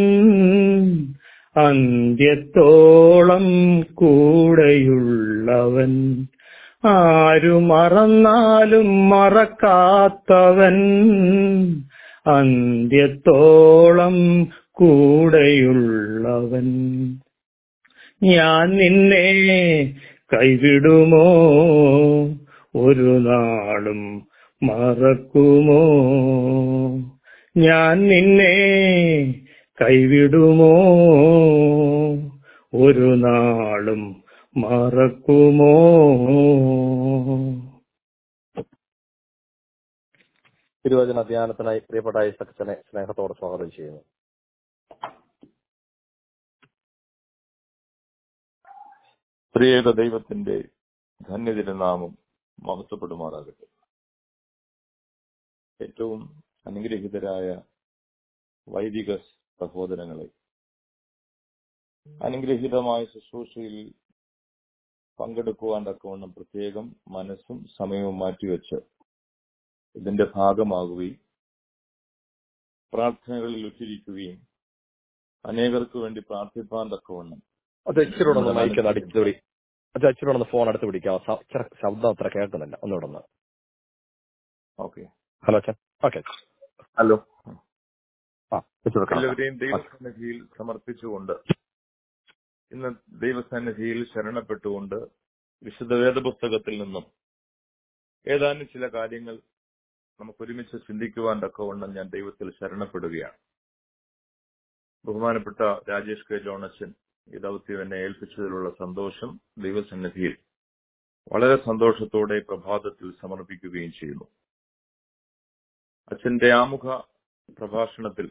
അന്ത്യത്തോളം കൂടെയുള്ളവൻ ആരു മറന്നാലും മറക്കാത്തവൻ അന്ത്യത്തോളം കൂടെയുള്ളവൻ ഞാൻ നിന്നെ കൈവിടുമോ ഒരു നാളും മറക്കുമോ ഞാൻ നിന്നെ കൈവിടുമോ ഒരു നാളും മറക്കുമോ തിരുവചന ധ്യാനത്തിനായി പ്രിയപ്പെട്ട ഐസക്കച്ചനെ സ്നേഹത്തോടെ സ്വാഗതം ചെയ്യുന്നു ത്രിയേക ദൈവത്തിന്റെ ധന്യതിരുനാമം മഹത്വപ്പെടുമാറാകട്ടെ ഏറ്റവും അനുഗ്രഹീതരായ വൈദിക സഹോദരങ്ങളെ അനുഗ്രഹീതമായ ശുശ്രൂഷയിൽ പങ്കെടുക്കുവാൻ തക്കവണ്ണം പ്രത്യേകം മനസ്സും സമയവും മാറ്റിവെച്ച് ഇതിന്റെ ഭാഗമാകുകയും പ്രാർത്ഥനകളിൽ ഉറ്റിരിക്കുകയും അനേകർക്ക് വേണ്ടി പ്രാർത്ഥിപ്പാൻ തക്കവണ്ണം അത് ഇച്ചിരി ഒന്ന് മൈക്ക് അടുത്ത് പിടി അത് ഇച്ചിരി ഒന്ന് ഫോൺ അടുത്ത് പിടിക്കാം സ- ഇച്ചിരി ശബ്ദം അത്ര കേൾക്കുന്നില്ല ഒന്നുകൂടെ ഒന്ന് ഓക്കെ ഹലോ അച്ഛൻ ഓക്കെ ഹലോ ആ ഇച്ചിരി കേൾക്കാം. എല്ലാവരെയും ദൈവസന്നിധിയിൽ സമർപ്പിച്ചുകൊണ്ട് ഇന്ന് ദൈവസന്നിധിയിൽ ശരണപ്പെട്ടുകൊണ്ട് വിശുദ്ധ വേദപുസ്തകത്തിൽ നിന്നും ഏതാനും ചില കാര്യങ്ങൾ നമുക്ക് ഒരുമിച്ച് ചിന്തിക്കുവാൻ തക്കവണ്ണം ഞാൻ ദൈവത്തിൽ ശരണപ്പെടുകയാണ് ബഹുമാനപ്പെട്ട രാജേഷ് കെ ജോണച്ചൻ ഈ ദൗത്യം എന്നെ ഏൽപ്പിച്ചതിലുള്ള സന്തോഷം ദൈവസന്നിധിയിൽ വളരെ സന്തോഷത്തോടെ പ്രഭാതത്തിൽ സമർപ്പിക്കുകയും ചെയ്യുന്നു അച്ഛന്റെ ആമുഖ പ്രഭാഷണത്തിൽ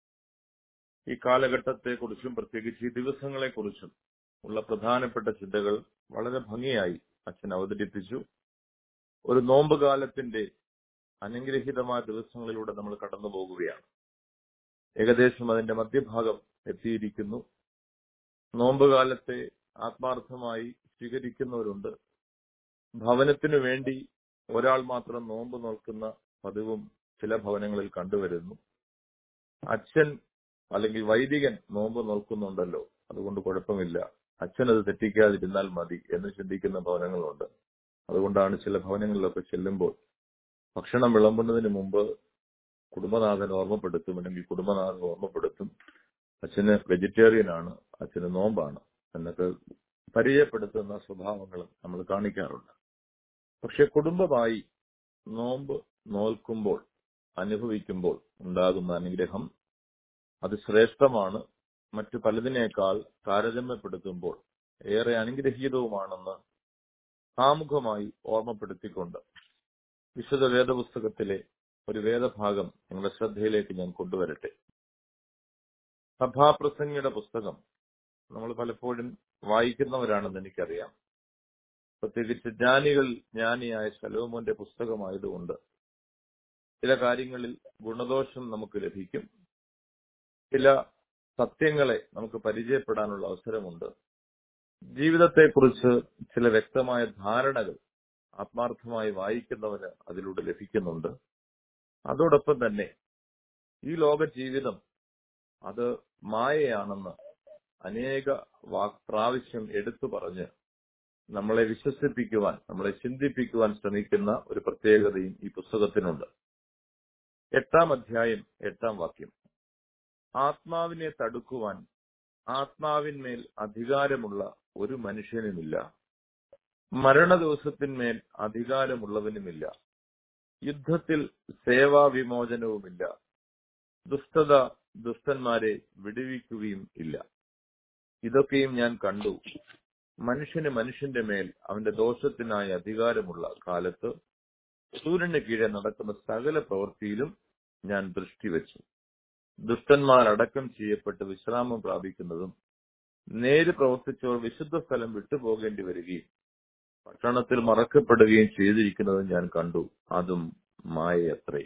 ഈ കാലഘട്ടത്തെക്കുറിച്ചും പ്രത്യേകിച്ച് ഈ ദിവസങ്ങളെക്കുറിച്ചും ഉള്ള പ്രധാനപ്പെട്ട ചിന്തകൾ വളരെ ഭംഗിയായി അച്ഛൻ അവതരിപ്പിച്ചു ഒരു നോമ്പ് കാലത്തിന്റെ അനുഗ്രഹീതമായ ദിവസങ്ങളിലൂടെ നമ്മൾ കടന്നു പോകുകയാണ് ഏകദേശം അതിന്റെ മധ്യഭാഗം എത്തിയിരിക്കുന്നു നോമ്പ് കാലത്തെ ആത്മാർത്ഥമായി സ്വീകരിക്കുന്നവരുണ്ട് ഭവനത്തിനു വേണ്ടി ഒരാൾ മാത്രം നോമ്പ് നോക്കുന്ന പതിവും ചില ഭവനങ്ങളിൽ കണ്ടുവരുന്നു അച്ഛൻ അല്ലെങ്കിൽ വൈദികൻ നോമ്പ് നോക്കുന്നുണ്ടല്ലോ അതുകൊണ്ട് കുഴപ്പമില്ല അച്ഛൻ അത് തെറ്റിക്കാതിരുന്നാൽ മതി എന്ന് ചിന്തിക്കുന്ന ഭവനങ്ങളുണ്ട് അതുകൊണ്ടാണ് ചില ഭവനങ്ങളിലൊക്കെ ചെല്ലുമ്പോൾ ഭക്ഷണം വിളമ്പുന്നതിന് മുമ്പ് കുടുംബനാഥൻ ഓർമ്മപ്പെടുത്തും അല്ലെങ്കിൽ കുടുംബനാഥൻ ഓർമ്മപ്പെടുത്തും അച്ഛന് വെജിറ്റേറിയൻ ആണ് അച്ഛന് നോമ്പാണ് എന്നൊക്കെ പരിചയപ്പെടുത്തുന്ന സ്വഭാവങ്ങളും നമ്മൾ കാണിക്കാറുണ്ട് പക്ഷെ കുടുംബമായി നോമ്പ് നോൽക്കുമ്പോൾ അനുഭവിക്കുമ്പോൾ ഉണ്ടാകുന്ന അനുഗ്രഹം അത് ശ്രേഷ്ഠമാണ് മറ്റു പലതിനേക്കാൾ താരതമ്യപ്പെടുത്തുമ്പോൾ ഏറെ അനുഗ്രഹീതവുമാണെന്ന് ആമുഖമായി ഓർമ്മപ്പെടുത്തിക്കൊണ്ട് വിശുദ്ധ വേദപുസ്തകത്തിലെ ഒരു വേദഭാഗം നിങ്ങളുടെ ശ്രദ്ധയിലേക്ക് ഞാൻ കൊണ്ടുവരട്ടെ സഭാപ്രസംഗിയുടെ പുസ്തകം നമ്മൾ പലപ്പോഴും വായിക്കുന്നവരാണെന്ന് എനിക്കറിയാം പ്രത്യേകിച്ച് ജ്ഞാനികൾ ജ്ഞാനിയായ ശലോമോന്റെ പുസ്തകമായതുകൊണ്ട് ചില കാര്യങ്ങളിൽ ഗുണദോഷം നമുക്ക് ലഭിക്കും ചില സത്യങ്ങളെ നമുക്ക് പരിചയപ്പെടാനുള്ള അവസരമുണ്ട് ജീവിതത്തെക്കുറിച്ച് ചില വ്യക്തമായ ധാരണകൾ ആത്മാർത്ഥമായി വായിക്കുന്നവന് അതിലൂടെ ലഭിക്കുന്നുണ്ട് അതോടൊപ്പം തന്നെ ഈ ലോക ജീവിതം അത് മായയാണെന്ന് അനേക വാ- പ്രാവശ്യം എടുത്തു പറഞ്ഞ് നമ്മളെ വിശ്വസിപ്പിക്കുവാൻ നമ്മളെ ചിന്തിപ്പിക്കുവാൻ ശ്രമിക്കുന്ന ഒരു പ്രത്യേകതയും ഈ പുസ്തകത്തിനുണ്ട് എട്ടാം അധ്യായം എട്ടാം വാക്യം ആത്മാവിനെ തടുക്കുവാൻ ആത്മാവിന്മേൽ അധികാരമുള്ള ഒരു മനുഷ്യനുമില്ല മരണദിവസത്തിന്മേൽ അധികാരമുള്ളവനുമില്ല യുദ്ധത്തിൽ സേവാവിമോചനവുമില്ല ദുഷ്ടത ദുഷ്ടന്മാരെ വിടുവിക്കുകയും ഇല്ല ഇതൊക്കെയും ഞാൻ കണ്ടു മനുഷ്യന് മനുഷ്യന്റെ മേൽ അവന്റെ ദോഷത്തിനായി അധികാരമുള്ള കാലത്ത് സൂര്യന് കീഴെ നടക്കുന്ന സകല പ്രവൃത്തിയിലും ഞാൻ ദൃഷ്ടി വെച്ചു ദുഷ്ടന്മാർ അടക്കം ചെയ്യപ്പെട്ട് വിശ്രാമം പ്രാപിക്കുന്നതും നേര് പ്രവർത്തിച്ചവർ വിശുദ്ധ സ്ഥലം വിട്ടുപോകേണ്ടി വരികയും പട്ടണത്തിൽ മറക്കപ്പെടുകയും ചെയ്തിരിക്കുന്നതും ഞാൻ കണ്ടു അതും മായയത്രേ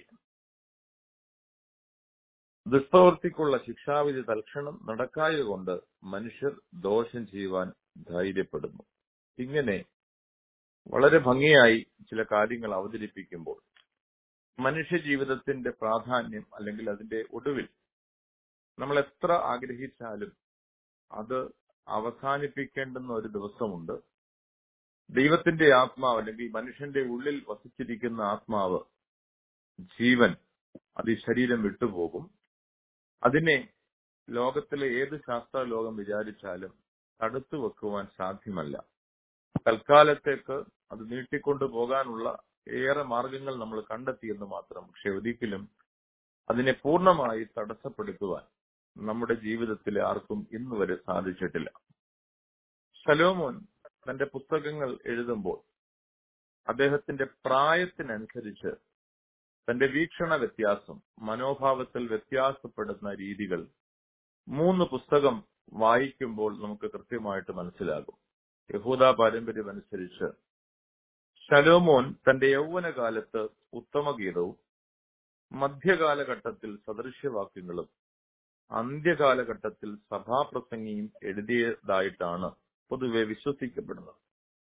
ദുഷ്പ്രവൃത്തിക്കുള്ള ശിക്ഷാവിധി തൽക്ഷണം നടക്കായത് കൊണ്ട് മനുഷ്യർ ദോഷം ചെയ്യുവാൻ ധൈര്യപ്പെടുന്നു ഇങ്ങനെ വളരെ ഭംഗിയായി ചില കാര്യങ്ങൾ അവതരിപ്പിക്കുമ്പോൾ മനുഷ്യ ജീവിതത്തിന്റെ പ്രാധാന്യം അല്ലെങ്കിൽ അതിന്റെ ഒടുവിൽ നമ്മൾ എത്ര ആഗ്രഹിച്ചാലും അത് അവസാനിപ്പിക്കേണ്ടുന്ന ഒരു ദിവസമുണ്ട് ദൈവത്തിന്റെ ആത്മാവ് അല്ലെങ്കിൽ മനുഷ്യന്റെ ഉള്ളിൽ വസിച്ചിരിക്കുന്ന ആത്മാവ് ജീവൻ അത് ഈ ശരീരം വിട്ടുപോകും അതിനെ ലോകത്തിലെ ഏത് ശാസ്ത്ര ലോകം വിചാരിച്ചാലും തടുത്തു വെക്കുവാൻ സാധ്യമല്ല തൽക്കാലത്തേക്ക് അത് നീട്ടിക്കൊണ്ടു പോകാനുള്ള ഏറെ മാർഗങ്ങൾ നമ്മൾ കണ്ടെത്തിയെന്ന് മാത്രം പക്ഷെ ഒരിക്കലും അതിനെ പൂർണ്ണമായി തടസ്സപ്പെടുത്തുവാൻ നമ്മുടെ ജീവിതത്തിൽ ആർക്കും ഇന്ന് വരെ സാധിച്ചിട്ടില്ല ശലോമോൻ തന്റെ പുസ്തകങ്ങൾ എഴുതുമ്പോൾ അദ്ദേഹത്തിന്റെ പ്രായത്തിനനുസരിച്ച് തന്റെ വീക്ഷണ വ്യത്യാസം മനോഭാവത്തിൽ വ്യത്യാസപ്പെടുന്ന രീതികൾ മൂന്ന് പുസ്തകം വായിക്കുമ്പോൾ നമുക്ക് കൃത്യമായിട്ട് മനസ്സിലാകും യഹൂദ പാരമ്പര്യം അനുസരിച്ച് ശലോമോൻ തന്റെ യൗവനകാലത്ത് ഉത്തമഗീതവും മധ്യകാലഘട്ടത്തിൽ സദൃശ്യവാക്യങ്ങളും അന്ത്യകാലഘട്ടത്തിൽ സഭാപ്രസംഗിയും എഴുതിയതായിട്ടാണ് പൊതുവെ വിശ്വസിക്കപ്പെടുന്നത്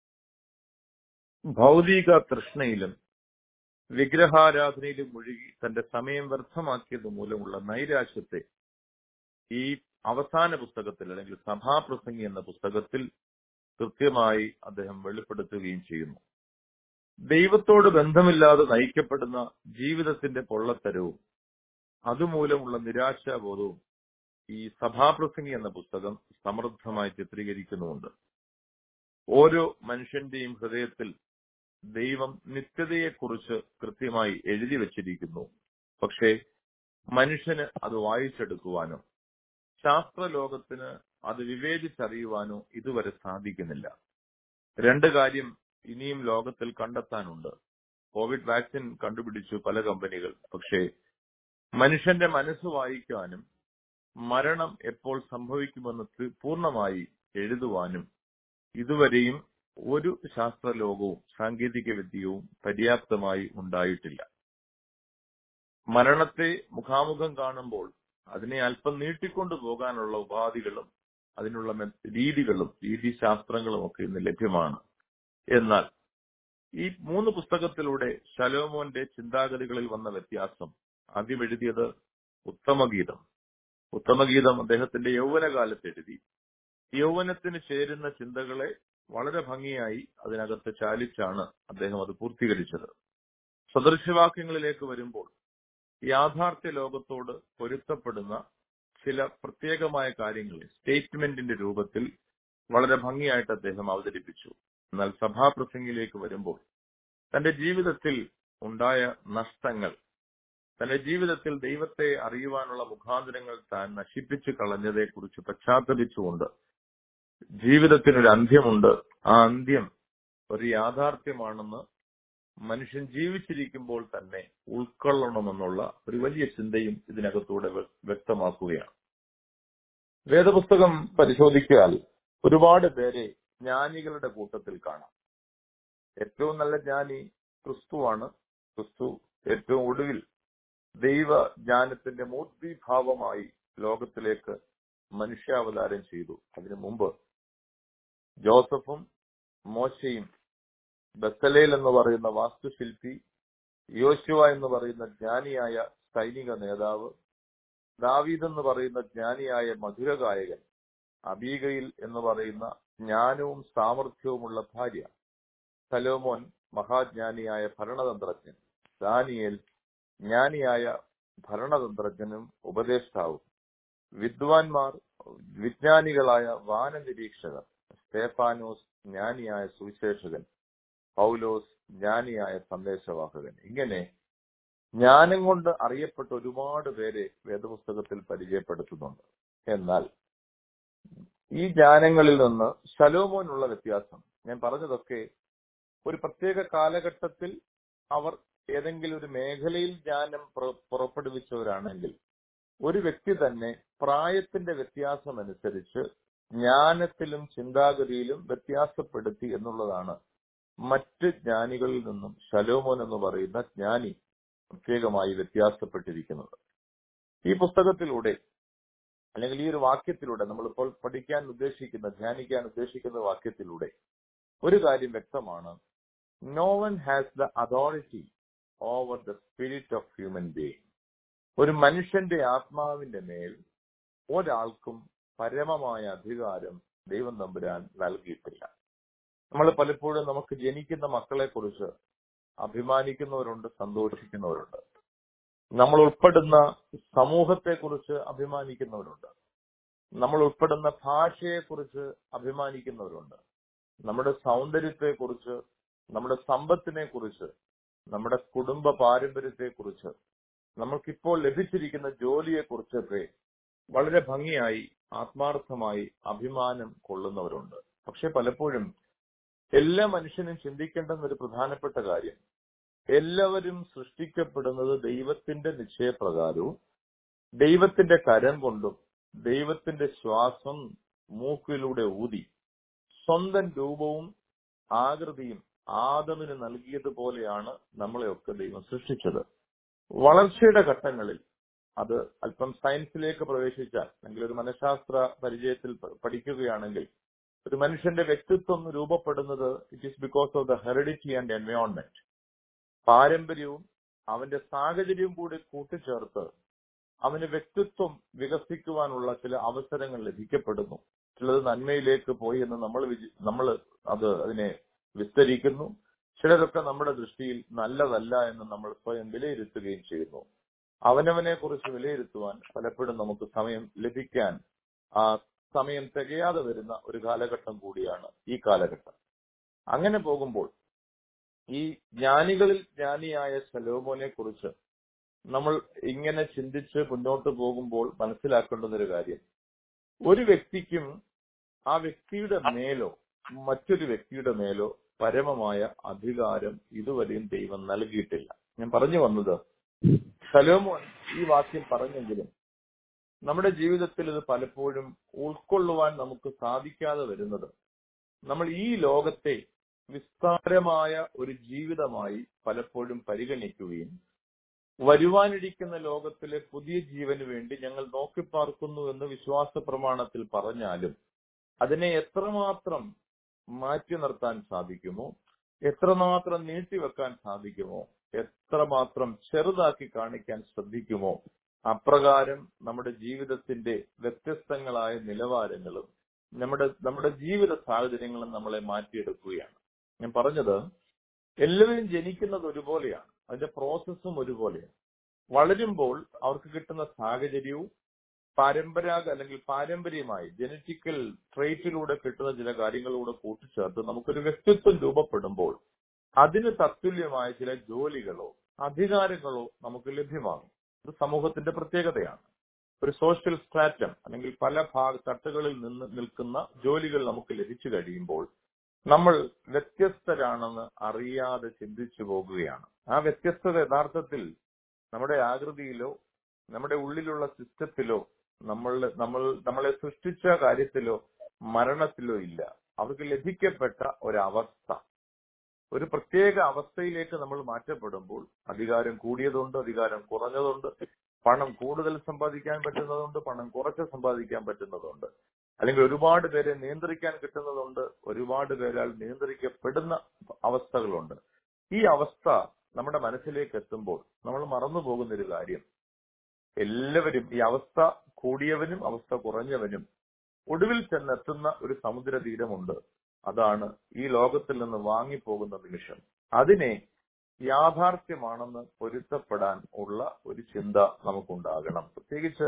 ഭൗതിക തൃഷ്ണയിലും വിഗ്രഹാരാധനയിലും മുഴുകി തന്റെ സമയം വ്യർത്ഥമാക്കിയത് മൂലമുള്ള നൈരാശ്യത്തെ ഈ അവസാന പുസ്തകത്തിൽ അല്ലെങ്കിൽ സഭാപ്രസംഗി എന്ന പുസ്തകത്തിൽ കൃത്യമായി അദ്ദേഹം വെളിപ്പെടുത്തുകയും ചെയ്യുന്നു ദൈവത്തോട് ബന്ധമില്ലാതെ നയിക്കപ്പെടുന്ന ജീവിതത്തിന്റെ പൊള്ളത്തരവും അതുമൂലമുള്ള നിരാശാബോധവും ഈ സഭാപ്രസംഗി എന്ന പുസ്തകം സമൃദ്ധമായി ചിത്രീകരിക്കുന്നുമുണ്ട് ഓരോ മനുഷ്യന്റെയും ഹൃദയത്തിൽ ദൈവം നിത്യതയെക്കുറിച്ച് കൃത്യമായി എഴുതി വച്ചിരിക്കുന്നു പക്ഷേ മനുഷ്യന് അത് വായിച്ചെടുക്കുവാനോ ശാസ്ത്രലോകത്തിന് അത് വിവേചിച്ചറിയുവാനോ ഇതുവരെ സാധിക്കുന്നില്ല രണ്ട് കാര്യം ഇനിയും ലോകത്തിൽ കണ്ടെത്താനുണ്ട് കോവിഡ് വാക്സിൻ കണ്ടുപിടിച്ചു പല കമ്പനികൾ പക്ഷേ മനുഷ്യന്റെ മനസ്സ് വായിക്കാനും മരണം എപ്പോൾ സംഭവിക്കുമെന്ന് തി- പൂർണ്ണമായി എഴുതുവാനും ഇതുവരെയും ഒരു ശാസ്ത്രലോകവും സാങ്കേതിക വിദ്യയും പര്യാപ്തമായി ഉണ്ടായിട്ടില്ല മരണത്തെ മുഖാമുഖം കാണുമ്പോൾ അതിനെ അല്പം നീട്ടിക്കൊണ്ടു പോകാനുള്ള ഉപാധികളും അതിനുള്ള മെ- രീതികളും രീതിശാസ്ത്രങ്ങളും ഒക്കെ ഇന്ന് ലഭ്യമാണ് എന്നാൽ ഈ മൂന്ന് പുസ്തകത്തിലൂടെ ശലോമോന്റെ ചിന്താഗതികളിൽ വന്ന വ്യത്യാസം ആദ്യം എഴുതിയത് ഉത്തമഗീതം ഉത്തമഗീതം അദ്ദേഹത്തിന്റെ യൗവനകാലത്ത് എഴുതി യൗവനത്തിന് ചേരുന്ന ചിന്തകളെ വളരെ ഭംഗിയായി അതിനകത്ത് ചാലിച്ചാണ് അദ്ദേഹം അത് പൂർത്തീകരിച്ചത് സദൃശവാക്യങ്ങളിലേക്ക് വരുമ്പോൾ യാഥാർത്ഥ്യ ലോകത്തോട് പൊരുത്തപ്പെടുന്ന ചില പ്രത്യേകമായ കാര്യങ്ങൾ സ്റ്റേറ്റ്മെന്റിന്റെ രൂപത്തിൽ വളരെ ഭംഗിയായിട്ട് അദ്ദേഹം അവതരിപ്പിച്ചു എന്നാൽ സഭാപ്രസംഗിലേക്ക് വരുമ്പോൾ തന്റെ ജീവിതത്തിൽ ഉണ്ടായ നഷ്ടങ്ങൾ തന്റെ ജീവിതത്തിൽ ദൈവത്തെ അറിയുവാനുള്ള മുഖാന്തരങ്ങൾ താൻ നശിപ്പിച്ചു കളഞ്ഞതെക്കുറിച്ച് പശ്ചാത്തപിച്ചുകൊണ്ട് ജീവിതത്തിനൊരു അന്ത്യമുണ്ട് ആ അന്ത്യം ഒരു യാഥാർത്ഥ്യമാണെന്ന് മനുഷ്യൻ ജീവിച്ചിരിക്കുമ്പോൾ തന്നെ ഉൾക്കൊള്ളണമെന്നുള്ള ഒരു വലിയ ചിന്തയും ഇതിനകത്തൂടെ വ്യ- വ്യക്തമാക്കുകയാണ് വേദപുസ്തകം പരിശോധിച്ചാൽ ഒരുപാട് പേരെ ജ്ഞാനികളുടെ കൂട്ടത്തിൽ കാണാം ഏറ്റവും നല്ല ജ്ഞാനി ക്രിസ്തുവാണ് ക്രിസ്തു ഏറ്റവും ഒടുവിൽ ദൈവ ജ്ഞാനത്തിന്റെ മൂർത്തിഭാവമായി ലോകത്തിലേക്ക് മനുഷ്യാവതാരം ചെയ്തു അതിനു മുമ്പ് ജോസഫും മോശയും ബത്തലേൽ എന്ന് പറയുന്ന വാസ്തുശില്പി യോശുവ എന്ന് പറയുന്ന ജ്ഞാനിയായ സൈനിക നേതാവ് ദാവീദ് എന്ന് പറയുന്ന ജ്ഞാനിയായ മധുരഗായകൻ അബീഗയിൽ എന്ന് പറയുന്ന ജ്ഞാനവും സാമർഥ്യവുമുള്ള ഭാര്യ സലോമോൻ മഹാജ്ഞാനിയായ ഭരണതന്ത്രജ്ഞൻ ദാനിയേൽ ജ്ഞാനിയായ ഭരണതന്ത്രജ്ഞനും ഉപദേഷ്ടാവും വിദ്വാൻമാർ വിജ്ഞാനികളായ വാനനിരീക്ഷകർ സ്തേഫാനോസ് ജ്ഞാനിയായ സുവിശേഷകൻ പൗലോസ് ജ്ഞാനിയായ സന്ദേശവാഹകൻ ഇങ്ങനെ ജ്ഞാനം കൊണ്ട് അറിയപ്പെട്ട ഒരുപാട് പേരെ വേദപുസ്തകത്തിൽ പരിചയപ്പെടുത്തുന്നുണ്ട് എന്നാൽ ഈ ജ്ഞാനങ്ങളിൽ നിന്ന് ശലോമോനുള്ള വ്യത്യാസം ഞാൻ പറഞ്ഞതൊക്കെ ഒരു പ്രത്യേക കാലഘട്ടത്തിൽ അവർ ഏതെങ്കിലും ഒരു മേഖലയിൽ ജ്ഞാനം പുറ- പുറപ്പെടുവിച്ചവരാണെങ്കിൽ ഒരു വ്യക്തി തന്നെ പ്രായത്തിന്റെ വ്യത്യാസം അനുസരിച്ച് ജ്ഞാനത്തിലും ചിന്താഗതിയിലും വ്യത്യാസപ്പെടുത്തി എന്നുള്ളതാണ് മറ്റ് ജ്ഞാനികളിൽ നിന്നും ശലോമോൻ എന്ന് പറയുന്ന ജ്ഞാനി പ്രത്യേകമായി വ്യത്യാസപ്പെട്ടിരിക്കുന്നത് ഈ പുസ്തകത്തിലൂടെ അല്ലെങ്കിൽ ഈ ഒരു വാക്യത്തിലൂടെ നമ്മളിപ്പോൾ പഠിക്കാൻ ഉദ്ദേശിക്കുന്ന ധ്യാനിക്കാൻ ഉദ്ദേശിക്കുന്ന വാക്യത്തിലൂടെ ഒരു കാര്യം വ്യക്തമാണ് no one has the authority over the spirit of human being ഒരു മനുഷ്യന്റെ ആത്മാവിന്റെ മേൽ ഒരാൾക്കും പരമമായ അധികാരം ദൈവം തമ്പുരാൻ നൽകിയിട്ടില്ല നമ്മൾ പലപ്പോഴും നമുക്ക് ജനിക്കുന്ന മക്കളെ കുറിച്ച് അഭിമാനിക്കുന്നവരുണ്ട് സന്തോഷിക്കുന്നവരുണ്ട് നമ്മൾ ഉൾപ്പെടുന്ന സമൂഹത്തെ കുറിച്ച് അഭിമാനിക്കുന്നവരുണ്ട് നമ്മൾ ഉൾപ്പെടുന്ന ഭാഷയെ കുറിച്ച് അഭിമാനിക്കുന്നവരുണ്ട് നമ്മുടെ സൗന്ദര്യത്തെ കുറിച്ച് നമ്മുടെ സമ്പത്തിനെ കുറിച്ച് നമ്മുടെ കുടുംബ പാരമ്പര്യത്തെ കുറിച്ച് നമ്മൾക്കിപ്പോൾ ലഭിച്ചിരിക്കുന്ന ജോലിയെ കുറിച്ചൊക്കെ വളരെ ഭംഗിയായി ആത്മാർത്ഥമായി അഭിമാനം കൊള്ളുന്നവരുണ്ട് പക്ഷെ പലപ്പോഴും എല്ലാ മനുഷ്യനും ചിന്തിക്കേണ്ടുന്ന ഒരു പ്രധാനപ്പെട്ട കാര്യം എല്ലാവരും സൃഷ്ടിക്കപ്പെടുന്നത് ദൈവത്തിന്റെ നിശ്ചയപ്രകാരവും ദൈവത്തിന്റെ കരം കൊണ്ടും ദൈവത്തിന്റെ ശ്വാസം മൂക്കിലൂടെ ഊതി സ്വന്തം രൂപവും ആകൃതിയും ആദമിന് നൽകിയതുപോലെയാണ് നമ്മളെയൊക്കെ ദൈവം സൃഷ്ടിച്ചത് വളർച്ചയുടെ ഘട്ടങ്ങളിൽ അത് അല്പം സയൻസിലേക്ക് പ്രവേശിച്ചാൽ അല്ലെങ്കിൽ ഒരു മനഃശാസ്ത്ര പരിചയത്തിൽ പ- പഠിക്കുകയാണെങ്കിൽ ഒരു മനുഷ്യന്റെ വ്യക്തിത്വം രൂപപ്പെടുന്നത് it is because of the heredity and environment പാരമ്പര്യവും അവന്റെ സാഹചര്യവും കൂടി കൂട്ടിച്ചേർത്ത് അവന് വ്യക്തിത്വം വികസിക്കുവാനുള്ള ചില അവസരങ്ങൾ ലഭിക്കപ്പെടുന്നു ചിലത് നന്മയിലേക്ക് പോയി എന്ന് നമ്മൾ വിചി- നമ്മൾ അത് അതിനെ വിസ്തരിക്കുന്നു ചിലതൊക്കെ നമ്മുടെ ദൃഷ്ടിയിൽ നല്ലതല്ല എന്ന് നമ്മൾ സ്വയം വിലയിരുത്തുകയും ചെയ്യുന്നു അവനവനെ കുറിച്ച് വിലയിരുത്തുവാൻ പലപ്പോഴും നമുക്ക് സമയം ലഭിക്കാൻ ആ സമയം തികയാതെ വരുന്ന ഒരു കാലഘട്ടം കൂടിയാണ് ഈ കാലഘട്ടം അങ്ങനെ പോകുമ്പോൾ ഈ ജ്ഞാനികളിൽ ജ്ഞാനിയായ ശലോമോനെ കുറിച്ച് നമ്മൾ ഇങ്ങനെ ചിന്തിച്ച് മുന്നോട്ട് പോകുമ്പോൾ മനസ്സിലാക്കേണ്ടുന്ന ഒരു കാര്യം ഒരു വ്യക്തിക്കും ആ വ്യക്തിയുടെ മേലോ മറ്റൊരു വ്യക്തിയുടെ മേലോ പരമമായ അധികാരം ഇതുവരെയും ദൈവം നൽകിയിട്ടില്ല ഞാൻ പറഞ്ഞു വന്നത് സലോമോൻ ഈ വാക്യം പറഞ്ഞെങ്കിലും നമ്മുടെ ജീവിതത്തിൽ ഇത് പലപ്പോഴും ഉൾക്കൊള്ളുവാൻ നമുക്ക് സാധിക്കാതെ വരുന്നത് നമ്മൾ ഈ ലോകത്തെ വിസ്താരമായ ഒരു ജീവിതമായി പലപ്പോഴും പരിഗണിക്കുകയും വരുവാനിരിക്കുന്ന ലോകത്തിലെ പുതിയ ജീവന് വേണ്ടി ഞങ്ങൾ നോക്കിപ്പാർക്കുന്നു എന്ന് വിശ്വാസ പ്രമാണത്തിൽ പറഞ്ഞാലും അതിനെ എത്രമാത്രം മാറ്റി നിർത്താൻ സാധിക്കുമോ എത്രമാത്രം നീട്ടിവെക്കാൻ സാധിക്കുമോ എത്രമാത്രം ചെറുതാക്കി കാണിക്കാൻ ശ്രദ്ധിക്കുമോ അപ്രകാരം നമ്മുടെ ജീവിതത്തിന്റെ വ്യത്യസ്തങ്ങളായ നിലവാരങ്ങളും നമ്മുടെ നമ്മുടെ ജീവിത സാഹചര്യങ്ങളും നമ്മളെ മാറ്റിയെടുക്കുകയാണ് ഞാൻ പറഞ്ഞത് എല്ലാവരും ജനിക്കുന്നത് ഒരുപോലെയാണ് അതിന്റെ പ്രോസസ്സും ഒരുപോലെയാണ് വളരുമ്പോൾ അവർക്ക് കിട്ടുന്ന സാഹചര്യവും പരമ്പരാഗ അല്ലെങ്കിൽ പാരമ്പര്യമായി ജനറ്റിക്കൽ ട്രേറ്റിലൂടെ കിട്ടുന്ന ചില കാര്യങ്ങളിലൂടെ കൂട്ടിച്ചേർത്ത് നമുക്കൊരു വ്യക്തിത്വം രൂപപ്പെടുമ്പോൾ അതിന് തത്തുല്യമായ ചില ജോലികളോ അധികാരങ്ങളോ നമുക്ക് ലഭ്യമാകും ഇത് സമൂഹത്തിന്റെ പ്രത്യേകതയാണ് ഒരു സോഷ്യൽ സ്ട്രാറ്റം അല്ലെങ്കിൽ പല ഭാഗ തട്ടുകളിൽ നിന്ന് നിൽക്കുന്ന ജോലികൾ നമുക്ക് ലഭിച്ചു കഴിയുമ്പോൾ നമ്മൾ വ്യത്യസ്തരാണെന്ന് അറിയാതെ ചിന്തിച്ചു പോകുകയാണ് ആ വ്യത്യസ്തത യഥാർത്ഥത്തിൽ നമ്മുടെ ആകൃതിയിലോ നമ്മുടെ ഉള്ളിലുള്ള സിസ്റ്റത്തിലോ നമ്മൾ നമ്മൾ നമ്മളെ സൃഷ്ടിച്ച കാര്യത്തിലോ മരണത്തിലോ ഇല്ല അവർക്ക് ലഭിക്കപ്പെട്ട ഒരവസ്ഥ ഒരു പ്രത്യേക അവസ്ഥയിലേക്ക് നമ്മൾ മാറ്റപ്പെടുമ്പോൾ അധികാരം കൂടിയതുണ്ട് അധികാരം കുറഞ്ഞതുണ്ട് പണം കൂടുതൽ സമ്പാദിക്കാൻ പറ്റുന്നതുണ്ട് പണം കുറച്ച് സമ്പാദിക്കാൻ പറ്റുന്നതുണ്ട് അല്ലെങ്കിൽ ഒരുപാട് പേരെ നിയന്ത്രിക്കാൻ കിട്ടുന്നതുണ്ട് ഒരുപാട് പേരാൽ നിയന്ത്രിക്കപ്പെടുന്ന അവസ്ഥകളുണ്ട് ഈ അവസ്ഥ നമ്മുടെ മനസ്സിലേക്ക് എത്തുമ്പോൾ നമ്മൾ മറന്നു പോകുന്ന ഒരു കാര്യം എല്ലാവരും ഈ അവസ്ഥ കൂടിയവനും അവസ്ഥ കുറഞ്ഞവനും ഒടുവിൽ ചെന്നെത്തുന്ന ഒരു സമുദ്ര തീരമുണ്ട് അതാണ് ഈ ലോകത്തിൽ നിന്ന് വാങ്ങിപ്പോകുന്ന നിമിഷം അതിനെ യാഥാർത്ഥ്യമാണെന്ന് പൊരുത്തപ്പെടാൻ ഉള്ള ഒരു ചിന്ത നമുക്കുണ്ടാകണം പ്രത്യേകിച്ച്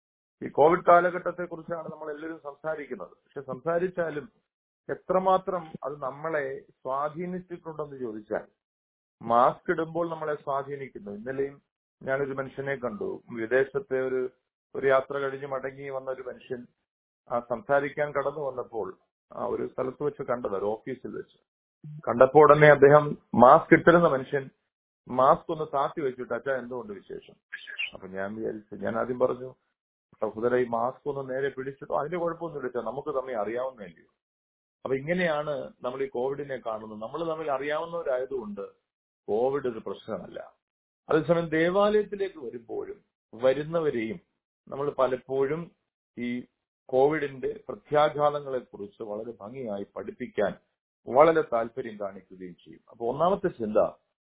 ഈ കോവിഡ് കാലഘട്ടത്തെ കുറിച്ചാണ് നമ്മൾ എല്ലാവരും സംസാരിക്കുന്നത് പക്ഷെ സംസാരിച്ചാലും എത്രമാത്രം അത് നമ്മളെ സ്വാധീനിച്ചിട്ടുണ്ടെന്ന് ചോദിച്ചാൽ മാസ്ക് ഇടുമ്പോൾ നമ്മളെ സ്വാധീനിക്കുന്നു ഇന്നലെയും ഞാനൊരു മനുഷ്യനെ കണ്ടു വിദേശത്തെ ഒരു ഒരു യാത്ര കഴിഞ്ഞ് മടങ്ങി വന്ന ഒരു മനുഷ്യൻ ആ സംസാരിക്കാൻ കടന്നു വന്നപ്പോൾ ആ ഒരു സ്ഥലത്ത് വെച്ച് കണ്ടത് ഒരു ഓഫീസിൽ വെച്ച് കണ്ടപ്പോൾ ഉടനെ അദ്ദേഹം മാസ്ക് ഇട്ടിരുന്ന മനുഷ്യൻ മാസ്ക് ഒന്ന് താത്തി വെച്ചിട്ട് അച്ഛാ എന്തുകൊണ്ട് വിശേഷം അപ്പൊ ഞാൻ വിചാരിച്ചു ഞാൻ ആദ്യം പറഞ്ഞു സഹോദര ഈ മാസ്ക് ഒന്ന് നേരെ പിടിച്ചിട്ടോ അതിന്റെ കുഴപ്പമൊന്നും ഇല്ല നമുക്ക് തമ്മിൽ അറിയാവുന്നതല്ലയോ അപ്പൊ ഇങ്ങനെയാണ് നമ്മൾ ഈ കോവിഡിനെ കാണുന്നത് നമ്മൾ തമ്മിൽ അറിയാവുന്നവരായതുകൊണ്ട് കോവിഡ് ഒരു പ്രശ്നമല്ല അതേസമയം ദേവാലയത്തിലേക്ക് വരുമ്പോഴും വരുന്നവരെയും നമ്മൾ പലപ്പോഴും ഈ കോവിഡിന്റെ പ്രത്യാഘാതങ്ങളെ കുറിച്ച് വളരെ ഭംഗിയായി പഠിപ്പിക്കാൻ വളരെ താല്പര്യം കാണിക്കുകയും ചെയ്യും അപ്പൊ ഒന്നാമത്തെ ചിന്ത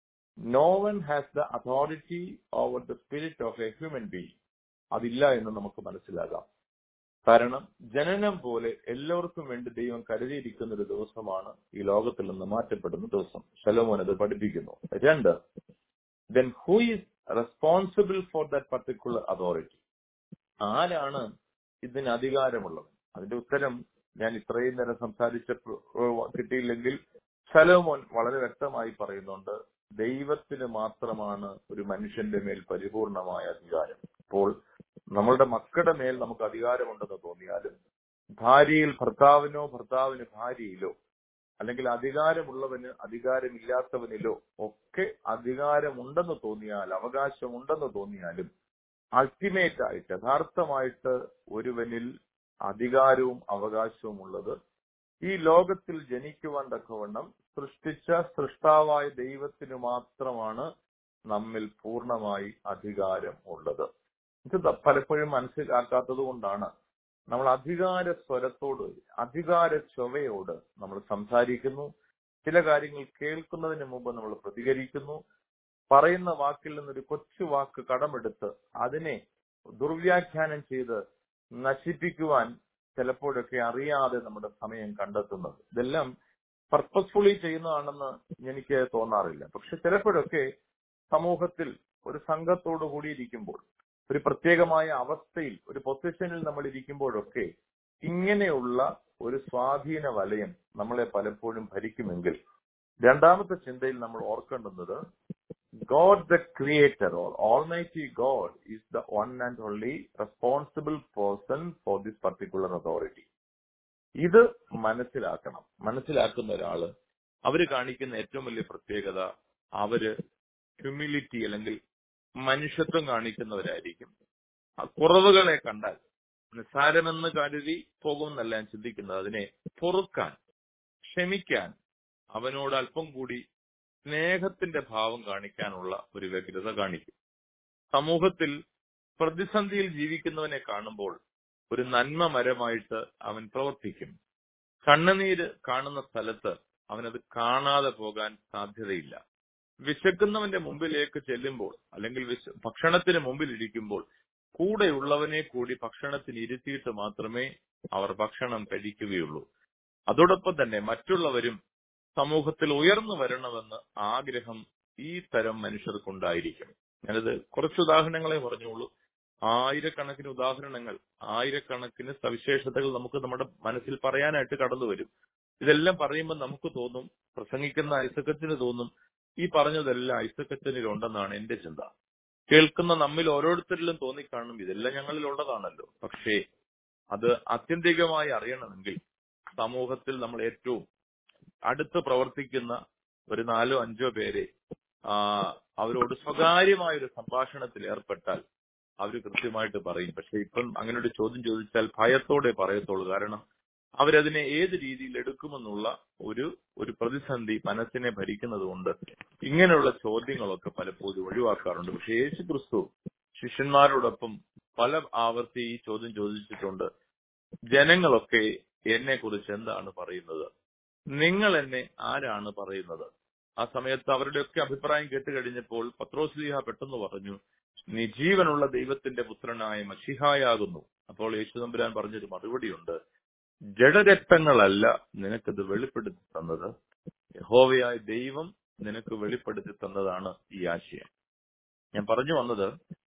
no one has the authority over the spirit of a human being അതില്ല എന്ന് നമുക്ക് മനസ്സിലാകാം കാരണം ജനനം പോലെ എല്ലാവർക്കും വേണ്ടി ദൈവം കരുതിയിരിക്കുന്ന ഒരു ദിവസമാണ് ഈ ലോകത്തിൽ നിന്ന് മാറ്റപ്പെടുന്ന ദിവസം ശലോമോൻ അത് പഠിപ്പിക്കുന്നു രണ്ട് then who is responsible for that particular authority ആരാണ് ഇതിന് അധികാരമുള്ളത് അതിന്റെ ഉത്തരം ഞാൻ ഇത്രയും നേരം സംസാരിച്ച കിട്ടിയില്ലെങ്കിൽ ശലോമോൻ വളരെ വ്യക്തമായി പറയുന്നുണ്ട് ദൈവത്തിന് മാത്രമാണ് ഒരു മനുഷ്യന്റെ മേൽ പരിപൂർണമായ അധികാരം അപ്പോൾ നമ്മളുടെ മക്കളുടെ മേൽ നമുക്ക് അധികാരമുണ്ടെന്ന് തോന്നിയാലും ഭാര്യയിൽ ഭർത്താവിനോ ഭർത്താവിന് ഭാര്യയിലോ അല്ലെങ്കിൽ അധികാരമുള്ളവന് അധികാരമില്ലാത്തവനിലോ ഒക്കെ അധികാരമുണ്ടെന്ന് തോന്നിയാൽ അവകാശമുണ്ടെന്ന് തോന്നിയാലും അൾട്ടിമേറ്റ് ആയിട്ട് യഥാർത്ഥമായിട്ട് ഒരുവനിൽ അധികാരവും അവകാശവും ഉള്ളത് ഈ ലോകത്തിൽ ജനിക്കുവാൻ തക്കവണ്ണം സൃഷ്ടിച്ച സൃഷ്ടാവായ ദൈവത്തിന് മാത്രമാണ് നമ്മിൽ പൂർണ്ണമായി അധികാരം ഉള്ളത് ഇത് ത- പലപ്പോഴും മനസ്സിലാക്കാത്തത് കൊണ്ടാണ് നമ്മൾ അധികാര സ്വരത്തോട് അധികാര ചൊവ്വയോട് നമ്മൾ സംസാരിക്കുന്നു ചില കാര്യങ്ങൾ കേൾക്കുന്നതിന് മുമ്പ് നമ്മൾ പ്രതികരിക്കുന്നു പറയുന്ന വാക്കിൽ നിന്നൊരു കൊച്ചു വാക്ക് കടമെടുത്ത് അതിനെ ദുർവ്യാഖ്യാനം ചെയ്ത് നശിപ്പിക്കുവാൻ ചിലപ്പോഴൊക്കെ അറിയാതെ നമ്മുടെ സമയം കണ്ടെത്തുന്നത് ഇതെല്ലാം പർപ്പസ്ഫുള്ളി ചെയ്യുന്നതാണെന്ന് എനിക്ക് തോന്നാറില്ല പക്ഷെ ചിലപ്പോഴൊക്കെ സമൂഹത്തിൽ ഒരു സംഘത്തോടു കൂടിയിരിക്കുമ്പോൾ ഒരു പ്രത്യേകമായ അവസ്ഥയിൽ ഒരു പൊസിഷനിൽ നമ്മൾ ഇരിക്കുമ്പോഴൊക്കെ ഇങ്ങനെയുള്ള ഒരു സ്വാധീന വലയം നമ്മളെ പലപ്പോഴും ഭരിക്കുമെങ്കിൽ രണ്ടാമത്തെ ചിന്തയിൽ നമ്മൾ ഓർക്കേണ്ടുന്നത് God the creator or almighty God is the one and only responsible person for this particular authority ഇത് മനസ്സിലാക്കണം മനസ്സിലാക്കുന്ന ഒരാള് അവര് കാണിക്കുന്ന ഏറ്റവും വലിയ പ്രത്യേകത അവര് ഹ്യൂമിലിറ്റി അല്ലെങ്കിൽ മനുഷ്യത്വം കാണിക്കുന്നവരായിരിക്കും ആ കുറവുകളെ കണ്ടാൽ നിസ്സാരമെന്ന് കരുതി പോകുമെന്നല്ല ഞാൻ ചിന്തിക്കുന്നത് അതിനെ പൊറുക്കാൻ ക്ഷമിക്കാൻ അവനോട് അല്പം കൂടി സ്നേഹത്തിന്റെ ഭാവം കാണിക്കാനുള്ള ഒരു വ്യഗ്രത കാണിക്കും സമൂഹത്തിൽ പ്രതിസന്ധിയിൽ ജീവിക്കുന്നവനെ കാണുമ്പോൾ ഒരു നന്മ മരമായിട്ട് അവൻ പ്രവർത്തിക്കും കണ്ണുനീര് കാണുന്ന സ്ഥലത്ത് അവനത് കാണാതെ പോകാൻ സാധ്യതയില്ല വിശക്കുന്നവന്റെ മുമ്പിലേക്ക് ചെല്ലുമ്പോൾ അല്ലെങ്കിൽ വിശ ഭക്ഷണത്തിന് മുമ്പിൽ ഇരിക്കുമ്പോൾ കൂടെയുള്ളവനെ കൂടി ഭക്ഷണത്തിന് ഇരുത്തിയിട്ട് മാത്രമേ അവർ ഭക്ഷണം കഴിക്കുകയുള്ളൂ അതോടൊപ്പം തന്നെ മറ്റുള്ളവരും സമൂഹത്തിൽ ഉയർന്നു വരണമെന്ന് ആഗ്രഹം ഈ തരം മനുഷ്യർക്കുണ്ടായിരിക്കും ഞാനത് കുറച്ച് ഉദാഹരണങ്ങളെ പറഞ്ഞുള്ളൂ ആയിരക്കണക്കിന് ഉദാഹരണങ്ങൾ ആയിരക്കണക്കിന് സവിശേഷതകൾ നമുക്ക് നമ്മുടെ മനസ്സിൽ പറയാനായിട്ട് കടന്നു വരും ഇതെല്ലാം പറയുമ്പോൾ നമുക്ക് തോന്നും പ്രസംഗിക്കുന്ന ഐസക്കത്തിന് തോന്നും ഈ പറഞ്ഞതെല്ലാം ഐസക്കച്ചനിലുണ്ടെന്നാണ് എന്റെ ചിന്ത കേൾക്കുന്ന നമ്മിൽ ഓരോരുത്തരിലും തോന്നിക്കാണും ഇതെല്ലാം ഞങ്ങളിൽ ഉള്ളതാണല്ലോ പക്ഷേ അത് ആത്യന്തികമായി അറിയണമെങ്കിൽ സമൂഹത്തിൽ നമ്മൾ ഏറ്റവും അടുത്ത് പ്രവർത്തിക്കുന്ന ഒരു നാലോ അഞ്ചോ പേരെ ആ അവരോട് സ്വകാര്യമായ ഒരു സംഭാഷണത്തിൽ ഏർപ്പെട്ടാൽ അവർ കൃത്യമായിട്ട് പറയും പക്ഷെ ഇപ്പം അങ്ങനെ ഒരു ചോദ്യം ചോദിച്ചാൽ ഭയത്തോടെ പറയത്തുള്ളൂ കാരണം അവരതിനെ ഏത് രീതിയിൽ എടുക്കുമെന്നുള്ള ഒരു ഒരു പ്രതിസന്ധി മനസ്സിനെ ഭരിക്കുന്നത് കൊണ്ട് ഇങ്ങനെയുള്ള ചോദ്യങ്ങളൊക്കെ പലപ്പോഴും ഒഴിവാക്കാറുണ്ട് പക്ഷെ യേശു ക്രിസ്തു ശിഷ്യന്മാരോടൊപ്പം പല ആവർത്തി ഈ ചോദ്യം ചോദിച്ചിട്ടുണ്ട് ജനങ്ങളൊക്കെ എന്നെ കുറിച്ച് എന്താണ് പറയുന്നത് നിങ്ങൾ എന്നെ ആരാണ് പറയുന്നത് ആ സമയത്ത് അവരുടെയൊക്കെ അഭിപ്രായം കേട്ട് കഴിഞ്ഞപ്പോൾ പത്രോസ്ലിഹ പെട്ടെന്ന് പറഞ്ഞു നീ ജീവനുള്ള ദൈവത്തിന്റെ പുത്രനായ മഷിഹായാകുന്നു അപ്പോൾ യേശുദമ്പുരാൻ പറഞ്ഞൊരു മറുപടിയുണ്ട് ജഡരക്തങ്ങളല്ല നിനക്കത് വെളിപ്പെടുത്തി തന്നത് യഹോവയായ ദൈവം നിനക്ക് വെളിപ്പെടുത്തി തന്നതാണ് ഈ ആശയം ഞാൻ പറഞ്ഞു വന്നത്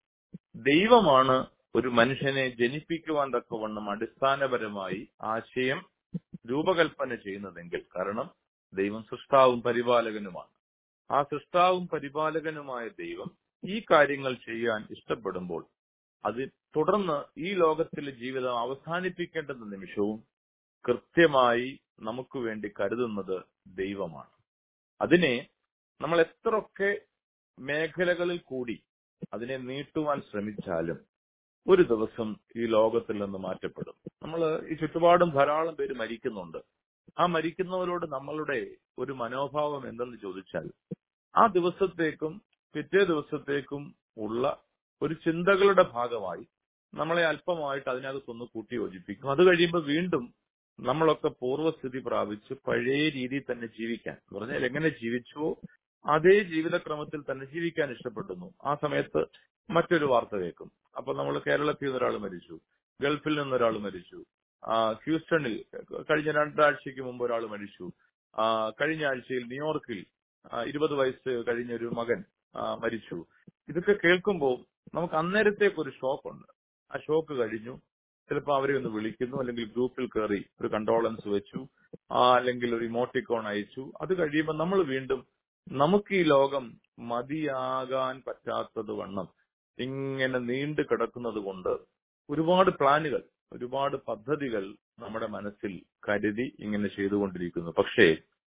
ദൈവമാണ് ഒരു മനുഷ്യനെ ജനിപ്പിക്കുവാൻ തക്കവണ്ണം അടിസ്ഥാനപരമായി ആശയം രൂപകൽപ്പന ചെയ്യുന്നതെങ്കിൽ കാരണം ദൈവം സൃഷ്ടാവും പരിപാലകനുമാണ് ആ സൃഷ്ടാവും പരിപാലകനുമായ ദൈവം ഈ കാര്യങ്ങൾ ചെയ്യാൻ ഇഷ്ടപ്പെടുമ്പോൾ അത് തുടർന്ന് ഈ ലോകത്തിലെ ജീവിതം അവസാനിപ്പിക്കേണ്ടുന്ന നിമിഷവും കൃത്യമായി നമുക്ക് വേണ്ടി കരുതുന്നത് ദൈവമാണ് അതിനെ നമ്മൾ എത്രയൊക്കെ മേഖലകളിൽ കൂടി അതിനെ നീട്ടുവാൻ ശ്രമിച്ചാലും ഒരു ദിവസം ഈ ലോകത്തിൽ നിന്ന് മാറ്റപ്പെടും നമ്മൾ ഈ ചുറ്റുപാടും ധാരാളം പേര് മരിക്കുന്നുണ്ട് ആ മരിക്കുന്നവരോട് നമ്മളുടെ ഒരു മനോഭാവം എന്തെന്ന് ചോദിച്ചാൽ ആ ദിവസത്തേക്കും പിറ്റേ ദിവസത്തേക്കും ഉള്ള ഒരു ചിന്തകളുടെ ഭാഗമായി നമ്മളെ അല്പമായിട്ട് അതിനകത്തൊന്ന് കൂട്ടി യോജിപ്പിക്കും അത് കഴിയുമ്പോൾ വീണ്ടും നമ്മളൊക്കെ പൂർവ്വസ്ഥിതി പ്രാപിച്ച് പഴയ രീതിയിൽ തന്നെ ജീവിക്കാൻ എന്ന് പറഞ്ഞാൽ എങ്ങനെ ജീവിച്ചുവോ അതേ ജീവിതക്രമത്തിൽ തന്നെ ജീവിക്കാൻ ഇഷ്ടപ്പെടുന്നു ആ സമയത്ത് മറ്റൊരു വാർത്ത കേൾക്കും അപ്പൊ നമ്മൾ കേരളത്തിൽ നിന്ന് ഒരാൾ മരിച്ചു ഗൾഫിൽ നിന്ന് ഒരാൾ മരിച്ചു ആ ഹ്യൂസ്റ്റണിൽ കഴിഞ്ഞ രണ്ടാഴ്ചയ്ക്ക് മുമ്പ് ഒരാൾ മരിച്ചു ആ കഴിഞ്ഞ ആഴ്ചയിൽ ന്യൂയോർക്കിൽ ഇരുപത് വയസ്സ് കഴിഞ്ഞൊരു മകൻ മരിച്ചു ഇതൊക്കെ കേൾക്കുമ്പോൾ നമുക്ക് അന്നേരത്തേക്ക് ഒരു ഷോക്കുണ്ട് ആ ഷോക്ക് കഴിഞ്ഞു ചിലപ്പോൾ അവരെ ഒന്ന് വിളിക്കുന്നു അല്ലെങ്കിൽ ഗ്രൂപ്പിൽ കയറി ഒരു കണ്ടോളൻസ് വെച്ചു ആ അല്ലെങ്കിൽ ഒരു ഇമോട്ടിക്കോൺ അയച്ചു അത് കഴിയുമ്പോൾ നമ്മൾ വീണ്ടും നമുക്ക് ഈ ലോകം മതിയാകാൻ പറ്റാത്തത് വണ്ണം ഇങ്ങനെ നീണ്ടു കിടക്കുന്നത് കൊണ്ട് ഒരുപാട് പ്ലാനുകൾ ഒരുപാട് പദ്ധതികൾ നമ്മുടെ മനസ്സിൽ കരുതി ഇങ്ങനെ ചെയ്തുകൊണ്ടിരിക്കുന്നു പക്ഷേ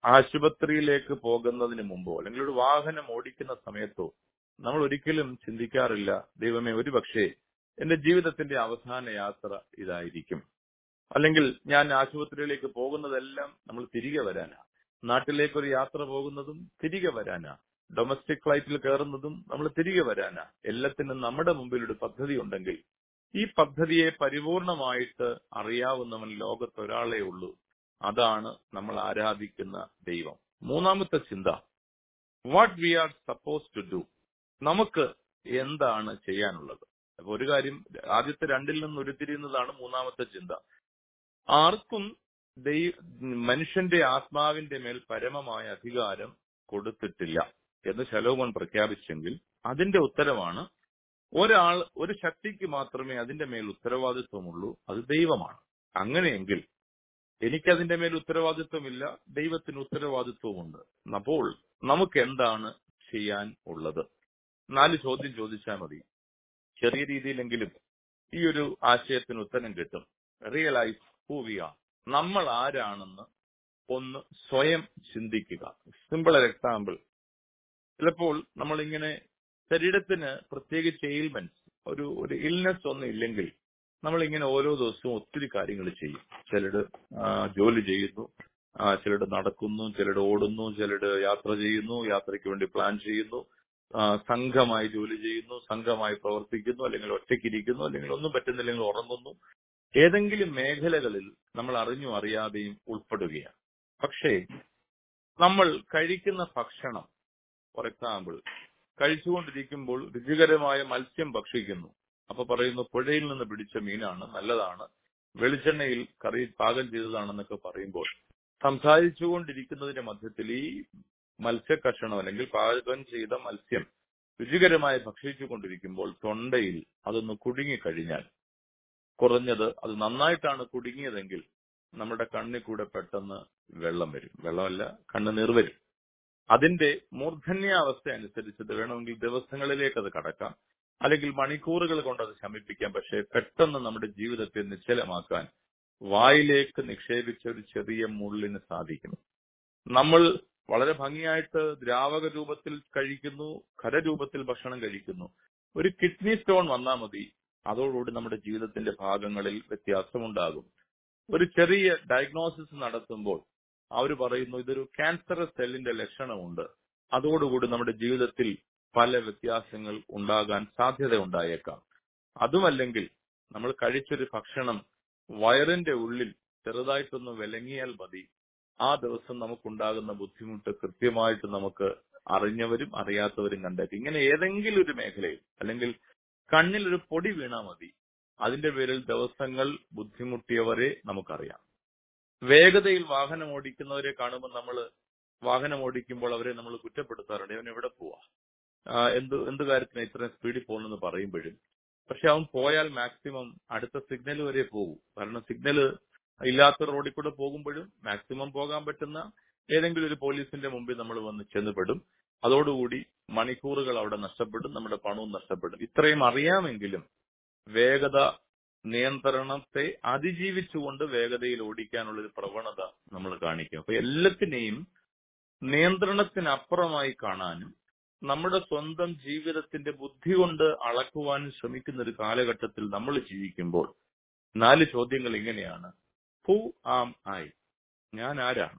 ആശുപത്രിയിലേക്ക് പോകുന്നതിന് മുമ്പോ അല്ലെങ്കിൽ ഒരു വാഹനം ഓടിക്കുന്ന സമയത്തോ നമ്മൾ ഒരിക്കലും ചിന്തിക്കാറില്ല ദൈവമേ ഒരുപക്ഷെ എന്റെ ജീവിതത്തിന്റെ അവസാന യാത്ര ഇതായിരിക്കും അല്ലെങ്കിൽ ഞാൻ ആശുപത്രിയിലേക്ക് പോകുന്നതെല്ലാം നമ്മൾ തിരികെ വരാനാ നാട്ടിലേക്ക് ഒരു യാത്ര പോകുന്നതും തിരികെ വരാനാ ഡൊമസ്റ്റിക് ഫ്ലൈറ്റിൽ കയറുന്നതും നമ്മൾ തിരികെ വരാനാ എല്ലാത്തിനും നമ്മുടെ മുമ്പിൽ ഒരു പദ്ധതി ഉണ്ടെങ്കിൽ ഈ പദ്ധതിയെ പരിപൂർണമായിട്ട് അറിയാവുന്നവൻ ലോകത്ത് ഒരാളേ ഉള്ളൂ അതാണ് നമ്മൾ ആരാധിക്കുന്ന ദൈവം മൂന്നാമത്തെ ചിന്ത what we are suppose to do നമുക്ക് എന്താണ് ചെയ്യാനുള്ളത് അപ്പൊ ഒരു കാര്യം ആദ്യത്തെ രണ്ടിൽ നിന്ന് ഉരുത്തിരിയുന്നതാണ് മൂന്നാമത്തെ ചിന്ത ആർക്കും ദൈ മനുഷ്യന്റെ ആത്മാവിന്റെ മേൽ പരമമായ അധികാരം കൊടുത്തിട്ടില്ല എന്ന് ശലോമോൻ പ്രഖ്യാപിച്ചെങ്കിൽ അതിന്റെ ഉത്തരവാണ് ഒരാൾ ഒരു ശക്തിക്ക് മാത്രമേ അതിന്റെ മേൽ ഉത്തരവാദിത്വമുള്ളൂ അത് ദൈവമാണ് അങ്ങനെയെങ്കിൽ എനിക്കതിന്റെ മേൽ ഉത്തരവാദിത്വമില്ല ദൈവത്തിന് ഉത്തരവാദിത്വമുണ്ട് അപ്പോൾ നമുക്ക് എന്താണ് ചെയ്യാൻ ഉള്ളത് നാല് ചോദ്യം ചോദിച്ചാൽ മതി ചെറിയ രീതിയിലെങ്കിലും ഈ ഒരു ആശയത്തിന് ഉത്തരം കിട്ടും റിയലൈസ് ഹൂ വി ആർ നമ്മൾ ആരാണെന്ന് ഒന്ന് സ്വയം ചിന്തിക്കുക സിമ്പിൾ എക്സാമ്പിൾ ചിലപ്പോൾ നമ്മളിങ്ങനെ ശരീരത്തിന് പ്രത്യേകിച്ച് എയിൽമെന്റ്സ് ഒരു ഒരു ഇൽനെസ് ഒന്നും ഇല്ലെങ്കിൽ നമ്മൾ ഇങ്ങനെ ഓരോ ദിവസവും ഒത്തിരി കാര്യങ്ങൾ ചെയ്യും ചിലര് ആ, ജോലി ചെയ്യുന്നു ആ, ചിലര് നടക്കുന്നു ചിലര് ഓടുന്നു ചിലര് യാത്ര ചെയ്യുന്നു യാത്രയ്ക്ക് വേണ്ടി പ്ലാൻ ചെയ്യുന്നു ആ, സംഘമായി ജോലി ചെയ്യുന്നു സംഘമായി പ്രവർത്തിക്കുന്നു അല്ലെങ്കിൽ ഒറ്റയ്ക്കിരിക്കുന്നു അല്ലെങ്കിൽ ഒന്നും പറ്റുന്നില്ലെങ്കിൽ ഉറങ്ങുന്നു ഏതെങ്കിലും മേഖലകളിൽ നമ്മൾ അറിഞ്ഞും അറിയാതെയും ഉൾപ്പെടുകയാണ് പക്ഷേ നമ്മൾ കഴിക്കുന്ന ഭക്ഷണം ഫോർ എക്സാമ്പിൾ കഴിച്ചുകൊണ്ടിരിക്കുമ്പോൾ രുചികരമായ മത്സ്യം ഭക്ഷിക്കുന്നു അപ്പൊ പറയുന്നു പുഴയിൽ നിന്ന് പിടിച്ച മീനാണ് നല്ലതാണ് വെളിച്ചെണ്ണയിൽ കറി പാകം ചെയ്തതാണെന്നൊക്കെ പറയുമ്പോൾ സംസാരിച്ചുകൊണ്ടിരിക്കുന്നതിന്റെ മധ്യത്തിൽ ഈ മത്സ്യക്കഷണം അല്ലെങ്കിൽ പാകം ചെയ്ത മത്സ്യം രുചികരമായി ഭക്ഷിച്ചുകൊണ്ടിരിക്കുമ്പോൾ തൊണ്ടയിൽ അതൊന്ന് കുടുങ്ങിക്കഴിഞ്ഞാൽ കുറഞ്ഞത് അത് നന്നായിട്ടാണ് കുടുങ്ങിയതെങ്കിൽ നമ്മുടെ കണ്ണിൽ കൂടെ പെട്ടെന്ന് വെള്ളം വരും വെള്ളമല്ല കണ്ണുനീർ വരും അതിന്റെ മൂർധന്യാവസ്ഥ അനുസരിച്ച് ഇത് വേണമെങ്കിൽ ദിവസങ്ങളിലേക്ക് അത് കടക്കാം അല്ലെങ്കിൽ മണിക്കൂറുകൾ കൊണ്ട് അത് ശമിപ്പിക്കാം പക്ഷേ പെട്ടെന്ന് നമ്മുടെ ജീവിതത്തെ നിശ്ചലമാക്കാൻ വായിലേക്ക് നിക്ഷേപിച്ച ഒരു ചെറിയ മുള്ളിന് സാധിക്കും നമ്മൾ വളരെ ഭംഗിയായിട്ട് ദ്രാവക രൂപത്തിൽ കഴിക്കുന്നു ഖരരൂപത്തിൽ ഭക്ഷണം കഴിക്കുന്നു ഒരു കിഡ്നി സ്റ്റോൺ വന്നാൽ മതി അതോടുകൂടി നമ്മുടെ ജീവിതത്തിന്റെ ഭാഗങ്ങളിൽ വ്യത്യാസമുണ്ടാകും ഒരു ചെറിയ ഡയഗ്നോസിസ് നടത്തുമ്പോൾ അവർ പറയുന്നു ഇതൊരു ക്യാൻസറസ് സെല്ലിന്റെ ലക്ഷണമുണ്ട് അതോടുകൂടി നമ്മുടെ ജീവിതത്തിൽ പല വ്യത്യാസങ്ങൾ ഉണ്ടാകാൻ സാധ്യത ഉണ്ടായേക്കാം അതുമല്ലെങ്കിൽ നമ്മൾ കഴിച്ചൊരു ഭക്ഷണം വയറിന്റെ ഉള്ളിൽ ചെറുതായിട്ടൊന്ന് വിലങ്ങിയാൽ മതി ആ ദിവസം നമുക്കുണ്ടാകുന്ന ബുദ്ധിമുട്ട് കൃത്യമായിട്ട് നമുക്ക് അറിഞ്ഞവരും അറിയാത്തവരും കണ്ടേക്കും ഇങ്ങനെ ഏതെങ്കിലും ഒരു മേഖലയിൽ അല്ലെങ്കിൽ കണ്ണിൽ ഒരു പൊടി വീണാൽ മതി അതിന്റെ പേരിൽ ദിവസങ്ങൾ ബുദ്ധിമുട്ടിയവരെ നമുക്കറിയാം വേഗതയിൽ വാഹനം ഓടിക്കുന്നവരെ കാണുമ്പോൾ നമ്മൾ വാഹനം ഓടിക്കുമ്പോൾ അവരെ നമ്മൾ കുറ്റപ്പെടുത്താറുണ്ട് അവൻ എവിടെ പോവാ ആ, എന്ത് എന്ത് കാര്യത്തിന് ഇത്രയും സ്പീഡിൽ പോകുന്നെന്ന് പറയുമ്പോഴും പക്ഷെ അവൻ പോയാൽ മാക്സിമം അടുത്ത സിഗ്നൽ വരെ പോകും കാരണം സിഗ്നൽ ഇല്ലാത്ത റോഡിൽ കൂടെ പോകുമ്പോഴും മാക്സിമം പോകാൻ പറ്റുന്ന ഏതെങ്കിലും ഒരു പോലീസിന്റെ മുമ്പിൽ നമ്മൾ വന്ന് ചെന്നുപെടും അതോടുകൂടി മണിക്കൂറുകൾ അവിടെ നഷ്ടപ്പെടും നമ്മുടെ പണവും നഷ്ടപ്പെടും ഇത്രയും അറിയാമെങ്കിലും വേഗത നിയന്ത്രണത്തെ അതിജീവിച്ചുകൊണ്ട് വേഗതയിൽ ഓടിക്കാനുള്ള ഒരു പ്രവണത നമ്മൾ കാണിക്കും അപ്പൊ എല്ലാത്തിനെയും നിയന്ത്രണത്തിനപ്പുറമായി കാണാനും നമ്മുടെ സ്വന്തം ജീവിതത്തിന്റെ ബുദ്ധി കൊണ്ട് അളക്കുവാനും ശ്രമിക്കുന്ന ഒരു കാലഘട്ടത്തിൽ നമ്മൾ ജീവിക്കുമ്പോൾ നാല് ചോദ്യങ്ങൾ ഇങ്ങനെയാണ് ഹു ആം ഐ ഞാൻ ആരാണ്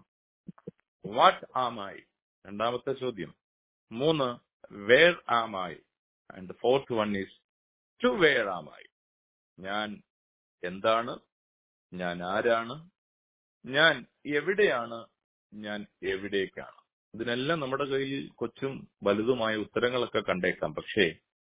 വാട്ട് ആം ഐ രണ്ടാമത്തെ ചോദ്യം മൂന്ന് where am I and fourth one is to where am I ഞാൻ എന്താണ് ഞാൻ ആരാണ് ഞാൻ എവിടെയാണ് ഞാൻ എവിടേക്കാണ് ഇതിനെല്ലാം നമ്മുടെ കയ്യിൽ കൊച്ചും വലുതുമായ ഉത്തരങ്ങളൊക്കെ കണ്ടേക്കാം പക്ഷേ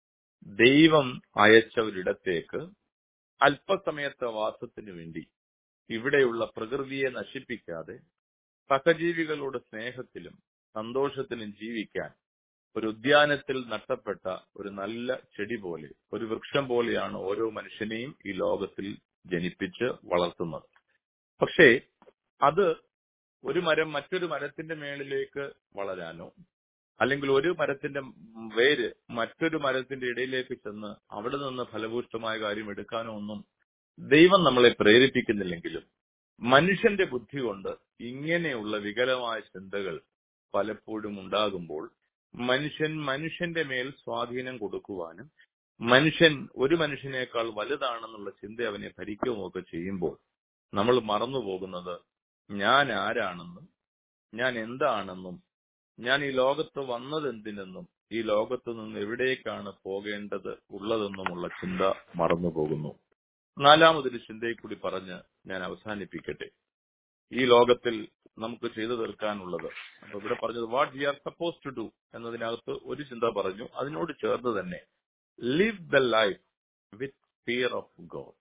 ദൈവം അയച്ച ഒരിടത്തേക്ക് അല്പസമയത്തെ വാസത്തിനു വേണ്ടി ഇവിടെയുള്ള പ്രകൃതിയെ നശിപ്പിക്കാതെ സഹജീവികളോട് സ്നേഹത്തിലും സന്തോഷത്തിലും ജീവിക്കാൻ ഒരു ഉദ്യാനത്തിൽ നട്ടപ്പെട്ട ഒരു നല്ല ചെടി പോലെ ഒരു വൃക്ഷം പോലെയാണ് ഓരോ മനുഷ്യനെയും ഈ ലോകത്തിൽ ജനിപ്പിച്ച് വളർത്തുന്നത് പക്ഷേ അത് ഒരു മരം മറ്റൊരു മരത്തിന്റെ മേളിലേക്ക് വളരാനോ അല്ലെങ്കിൽ ഒരു മരത്തിന്റെ വേര് മറ്റൊരു മരത്തിന്റെ ഇടയിലേക്ക് ചെന്ന് അവിടെ നിന്ന് ഫലഭൂഷ്ടമായ കാര്യം എടുക്കാനോ ഒന്നും ദൈവം നമ്മളെ പ്രേരിപ്പിക്കുന്നില്ലെങ്കിലും മനുഷ്യന്റെ ബുദ്ധി കൊണ്ട് ഇങ്ങനെയുള്ള വികലമായ ചിന്തകൾ പലപ്പോഴും ഉണ്ടാകുമ്പോൾ മനുഷ്യൻ മനുഷ്യന്റെ മേൽ സ്വാധീനം കൊടുക്കുവാനും മനുഷ്യൻ ഒരു മനുഷ്യനേക്കാൾ വലുതാണെന്നുള്ള ചിന്ത അവനെ ഭരിക്കുകയൊക്കെ ചെയ്യുമ്പോൾ നമ്മൾ മറന്നു പോകുന്നത് ഞാൻ ആരാണെന്നും ഞാൻ എന്താണെന്നും ഞാൻ ഈ ലോകത്ത് വന്നത് എന്തിനെന്നും ഈ ലോകത്ത് നിന്ന് എവിടേക്കാണ് പോകേണ്ടത് ഉള്ളതെന്നുമുള്ള ചിന്ത മറന്നു പോകുന്നു നാലാമതൊരു ചിന്തയെ കൂടി പറഞ്ഞ് ഞാൻ അവസാനിപ്പിക്കട്ടെ ഈ ലോകത്തിൽ നമുക്ക് ചെയ്തു തീർക്കാനുള്ളത് അപ്പൊ ഇവിടെ പറഞ്ഞത് what we are suppose to do എന്നതിനകത്ത് ഒരു ചിന്ത പറഞ്ഞു അതിനോട് ചേർന്ന് തന്നെ live the life with fear of God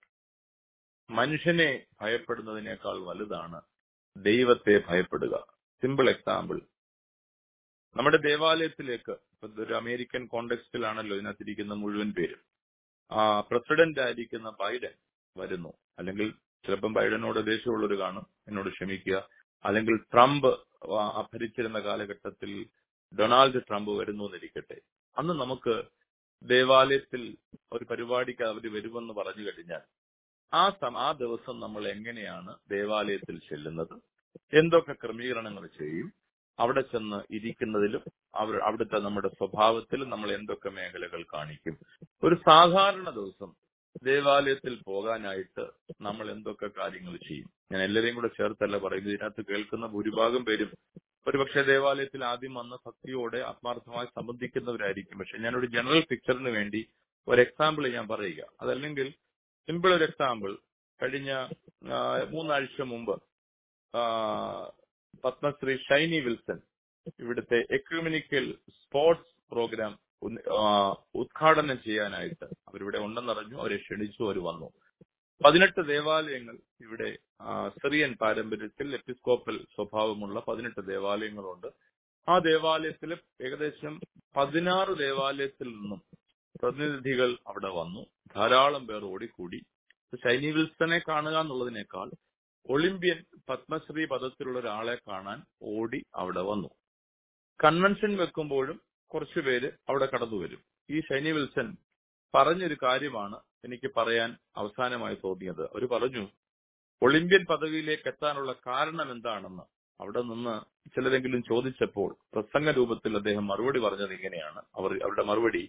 മനുഷ്യനെ ഭയപ്പെടുന്നതിനേക്കാൾ വലുതാണ് ദൈവത്തെ ഭയപ്പെടുക സിമ്പിൾ എക്സാമ്പിൾ നമ്മുടെ ദേവാലയത്തിലേക്ക് ഇപ്പൊ ഇതൊരു അമേരിക്കൻ കോണ്ടെക്സ്റ്റിലാണല്ലോ ഇതിനകത്തിരിക്കുന്ന മുഴുവൻ പേരും ആ പ്രസിഡന്റ് ആയിരിക്കുന്ന ബൈഡൻ വരുന്നു അല്ലെങ്കിൽ ചിലപ്പം ബൈഡനോട് ദേഷ്യമുള്ളൊരു കാണും എന്നോട് ക്ഷമിക്കുക അല്ലെങ്കിൽ ട്രംപ് ആ, ഭരിച്ചിരുന്ന കാലഘട്ടത്തിൽ ഡൊണാൾഡ് ട്രംപ് വരുന്നു എന്നിരിക്കട്ടെ അന്ന് നമുക്ക് ദേവാലയത്തിൽ ഒരു പരിപാടിക്ക് അവർ വരുമെന്ന് പറഞ്ഞു കഴിഞ്ഞാൽ ആ സം ആ ദിവസം നമ്മൾ എങ്ങനെയാണ് ദേവാലയത്തിൽ ചെല്ലുന്നത് എന്തൊക്കെ ക്രമീകരണങ്ങൾ ചെയ്യും അവിടെ ചെന്ന് ഇരിക്കുന്നതിലും അവർ അവിടുത്തെ നമ്മുടെ സ്വഭാവത്തിലും നമ്മൾ എന്തൊക്കെ മേഖലകൾ കാണിക്കും ഒരു സാധാരണ ദിവസം ദേവാലയത്തിൽ പോകാനായിട്ട് നമ്മൾ എന്തൊക്കെ കാര്യങ്ങൾ ചെയ്യും ഞാൻ എല്ലാവരെയും കൂടെ ചേർത്തല്ല പറയുന്നത് ഇതിനകത്ത് കേൾക്കുന്ന ഭൂരിഭാഗം പേരും ഒരുപക്ഷെ ദേവാലയത്തിൽ ആദ്യം വന്ന ഭക്തിയോടെ ആത്മാർത്ഥമായി സംബന്ധിക്കുന്നവരായിരിക്കും പക്ഷെ ഞാനൊരു ജനറൽ പിക്ചറിന് വേണ്ടി ഒരു എക്സാമ്പിൾ ഞാൻ പറയുക അതല്ലെങ്കിൽ സിമ്പിൾ ഒരു എക്സാമ്പിൾ കഴിഞ്ഞ ആ, മൂന്നാഴ്ച മുമ്പ് ആ, പത്മശ്രീ ഷൈനി വിൽസൺ ഇവിടുത്തെ എക്യൂമിനിക്കൽ സ്പോർട്സ് പ്രോഗ്രാം ഉന്ന- ആ, ഉദ്ഘാടനം ചെയ്യാനായിട്ട് അവരിവിടെ ഉണ്ടെന്നറിഞ്ഞു അവരെ ക്ഷണിച്ചു അവർ വന്നു പതിനെട്ട് ദേവാലയങ്ങൾ ഇവിടെ ആ, സിറിയൻ പാരമ്പര്യത്തിൽ എപ്പിസ്കോപ്പൽ സ്വഭാവമുള്ള പതിനെട്ട് ദേവാലയങ്ങളുണ്ട് ആ ദേവാലയത്തിൽ ഏകദേശം പതിനാറ് ദേവാലയത്തിൽ നിന്നും പ്രതിനിധികൾ അവിടെ വന്നു ധാരാളം പേർ ഓടിക്കൂടി ഷൈനി വിൽസനെ കാണുക എന്നുള്ളതിനേക്കാൾ ഒളിമ്പ്യൻ പത്മശ്രീ പദത്തിലുള്ള ഒരാളെ കാണാൻ ഓടി അവിടെ വന്നു കൺവെൻഷൻ വെക്കുമ്പോഴും കുറച്ചുപേര് അവിടെ കടന്നു വരും ഈ ഷൈനി വിൽസൺ പറഞ്ഞൊരു കാര്യമാണ് എനിക്ക് പറയാൻ അവസാനമായി തോന്നിയത് അവർ പറഞ്ഞു ഒളിമ്പ്യൻ പദവിയിലേക്ക് എത്താനുള്ള കാരണം എന്താണെന്ന് അവിടെ നിന്ന് ചിലരെങ്കിലും ചോദിച്ചപ്പോൾ പ്രസംഗ രൂപത്തിൽ അദ്ദേഹം മറുപടി പറഞ്ഞത് ഇങ്ങനെയാണ് അവർ അവരുടെ മറുപടി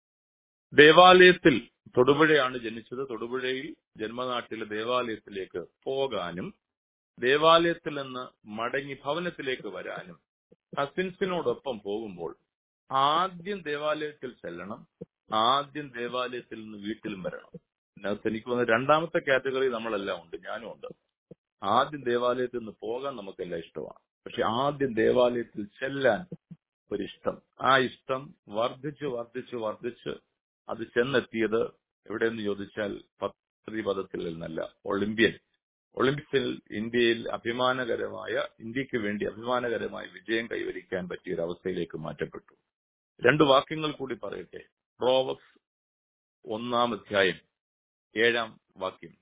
ദേവാലയത്തിൽ തൊടുപുഴയാണ് ജനിച്ചത് തൊടുപുഴയിൽ ജന്മനാട്ടിലെ ദേവാലയത്തിലേക്ക് പോകാനും ദേവാലയത്തിൽ നിന്ന് മടങ്ങി ഭവനത്തിലേക്ക് വരാനും കസിൻസിനോടൊപ്പം പോകുമ്പോൾ ആദ്യം ദേവാലയത്തിൽ ചെല്ലണം ആദ്യം ദേവാലയത്തിൽ നിന്ന് വീട്ടിലും വരണം ഇതിനകത്ത് എനിക്ക് തോന്നുന്നത് രണ്ടാമത്തെ കാറ്റഗറി നമ്മളെല്ലാം ഉണ്ട് ഞാനും ഉണ്ട് ആദ്യം ദേവാലയത്തിൽ നിന്ന് പോകാൻ നമുക്കെല്ലാം ഇഷ്ടമാണ് പക്ഷെ ആദ്യം ദേവാലയത്തിൽ ചെല്ലാൻ ഒരിഷ്ടം ആ ഇഷ്ടം വർദ്ധിച്ച് വർദ്ധിച്ച് വർദ്ധിച്ച് അത് ചെന്നെത്തിയത് എവിടെയെന്ന് ചോദിച്ചാൽ പത്രി പദത്തിൽ നിന്നല്ല ഒളിമ്പ്യൻ ഒളിമ്പിക്സിൽ ഇന്ത്യയിൽ അഭിമാനകരമായ ഇന്ത്യക്ക് വേണ്ടി അഭിമാനകരമായ വിജയം കൈവരിക്കാൻ പറ്റിയ ഒരു അവസ്ഥയിലേക്ക് മാറ്റപ്പെട്ടു രണ്ട് വാക്യങ്ങൾ കൂടി പറയട്ടെ പ്രോവക്സ് ഒന്നാം അധ്യായം ഏഴാം വാക്യം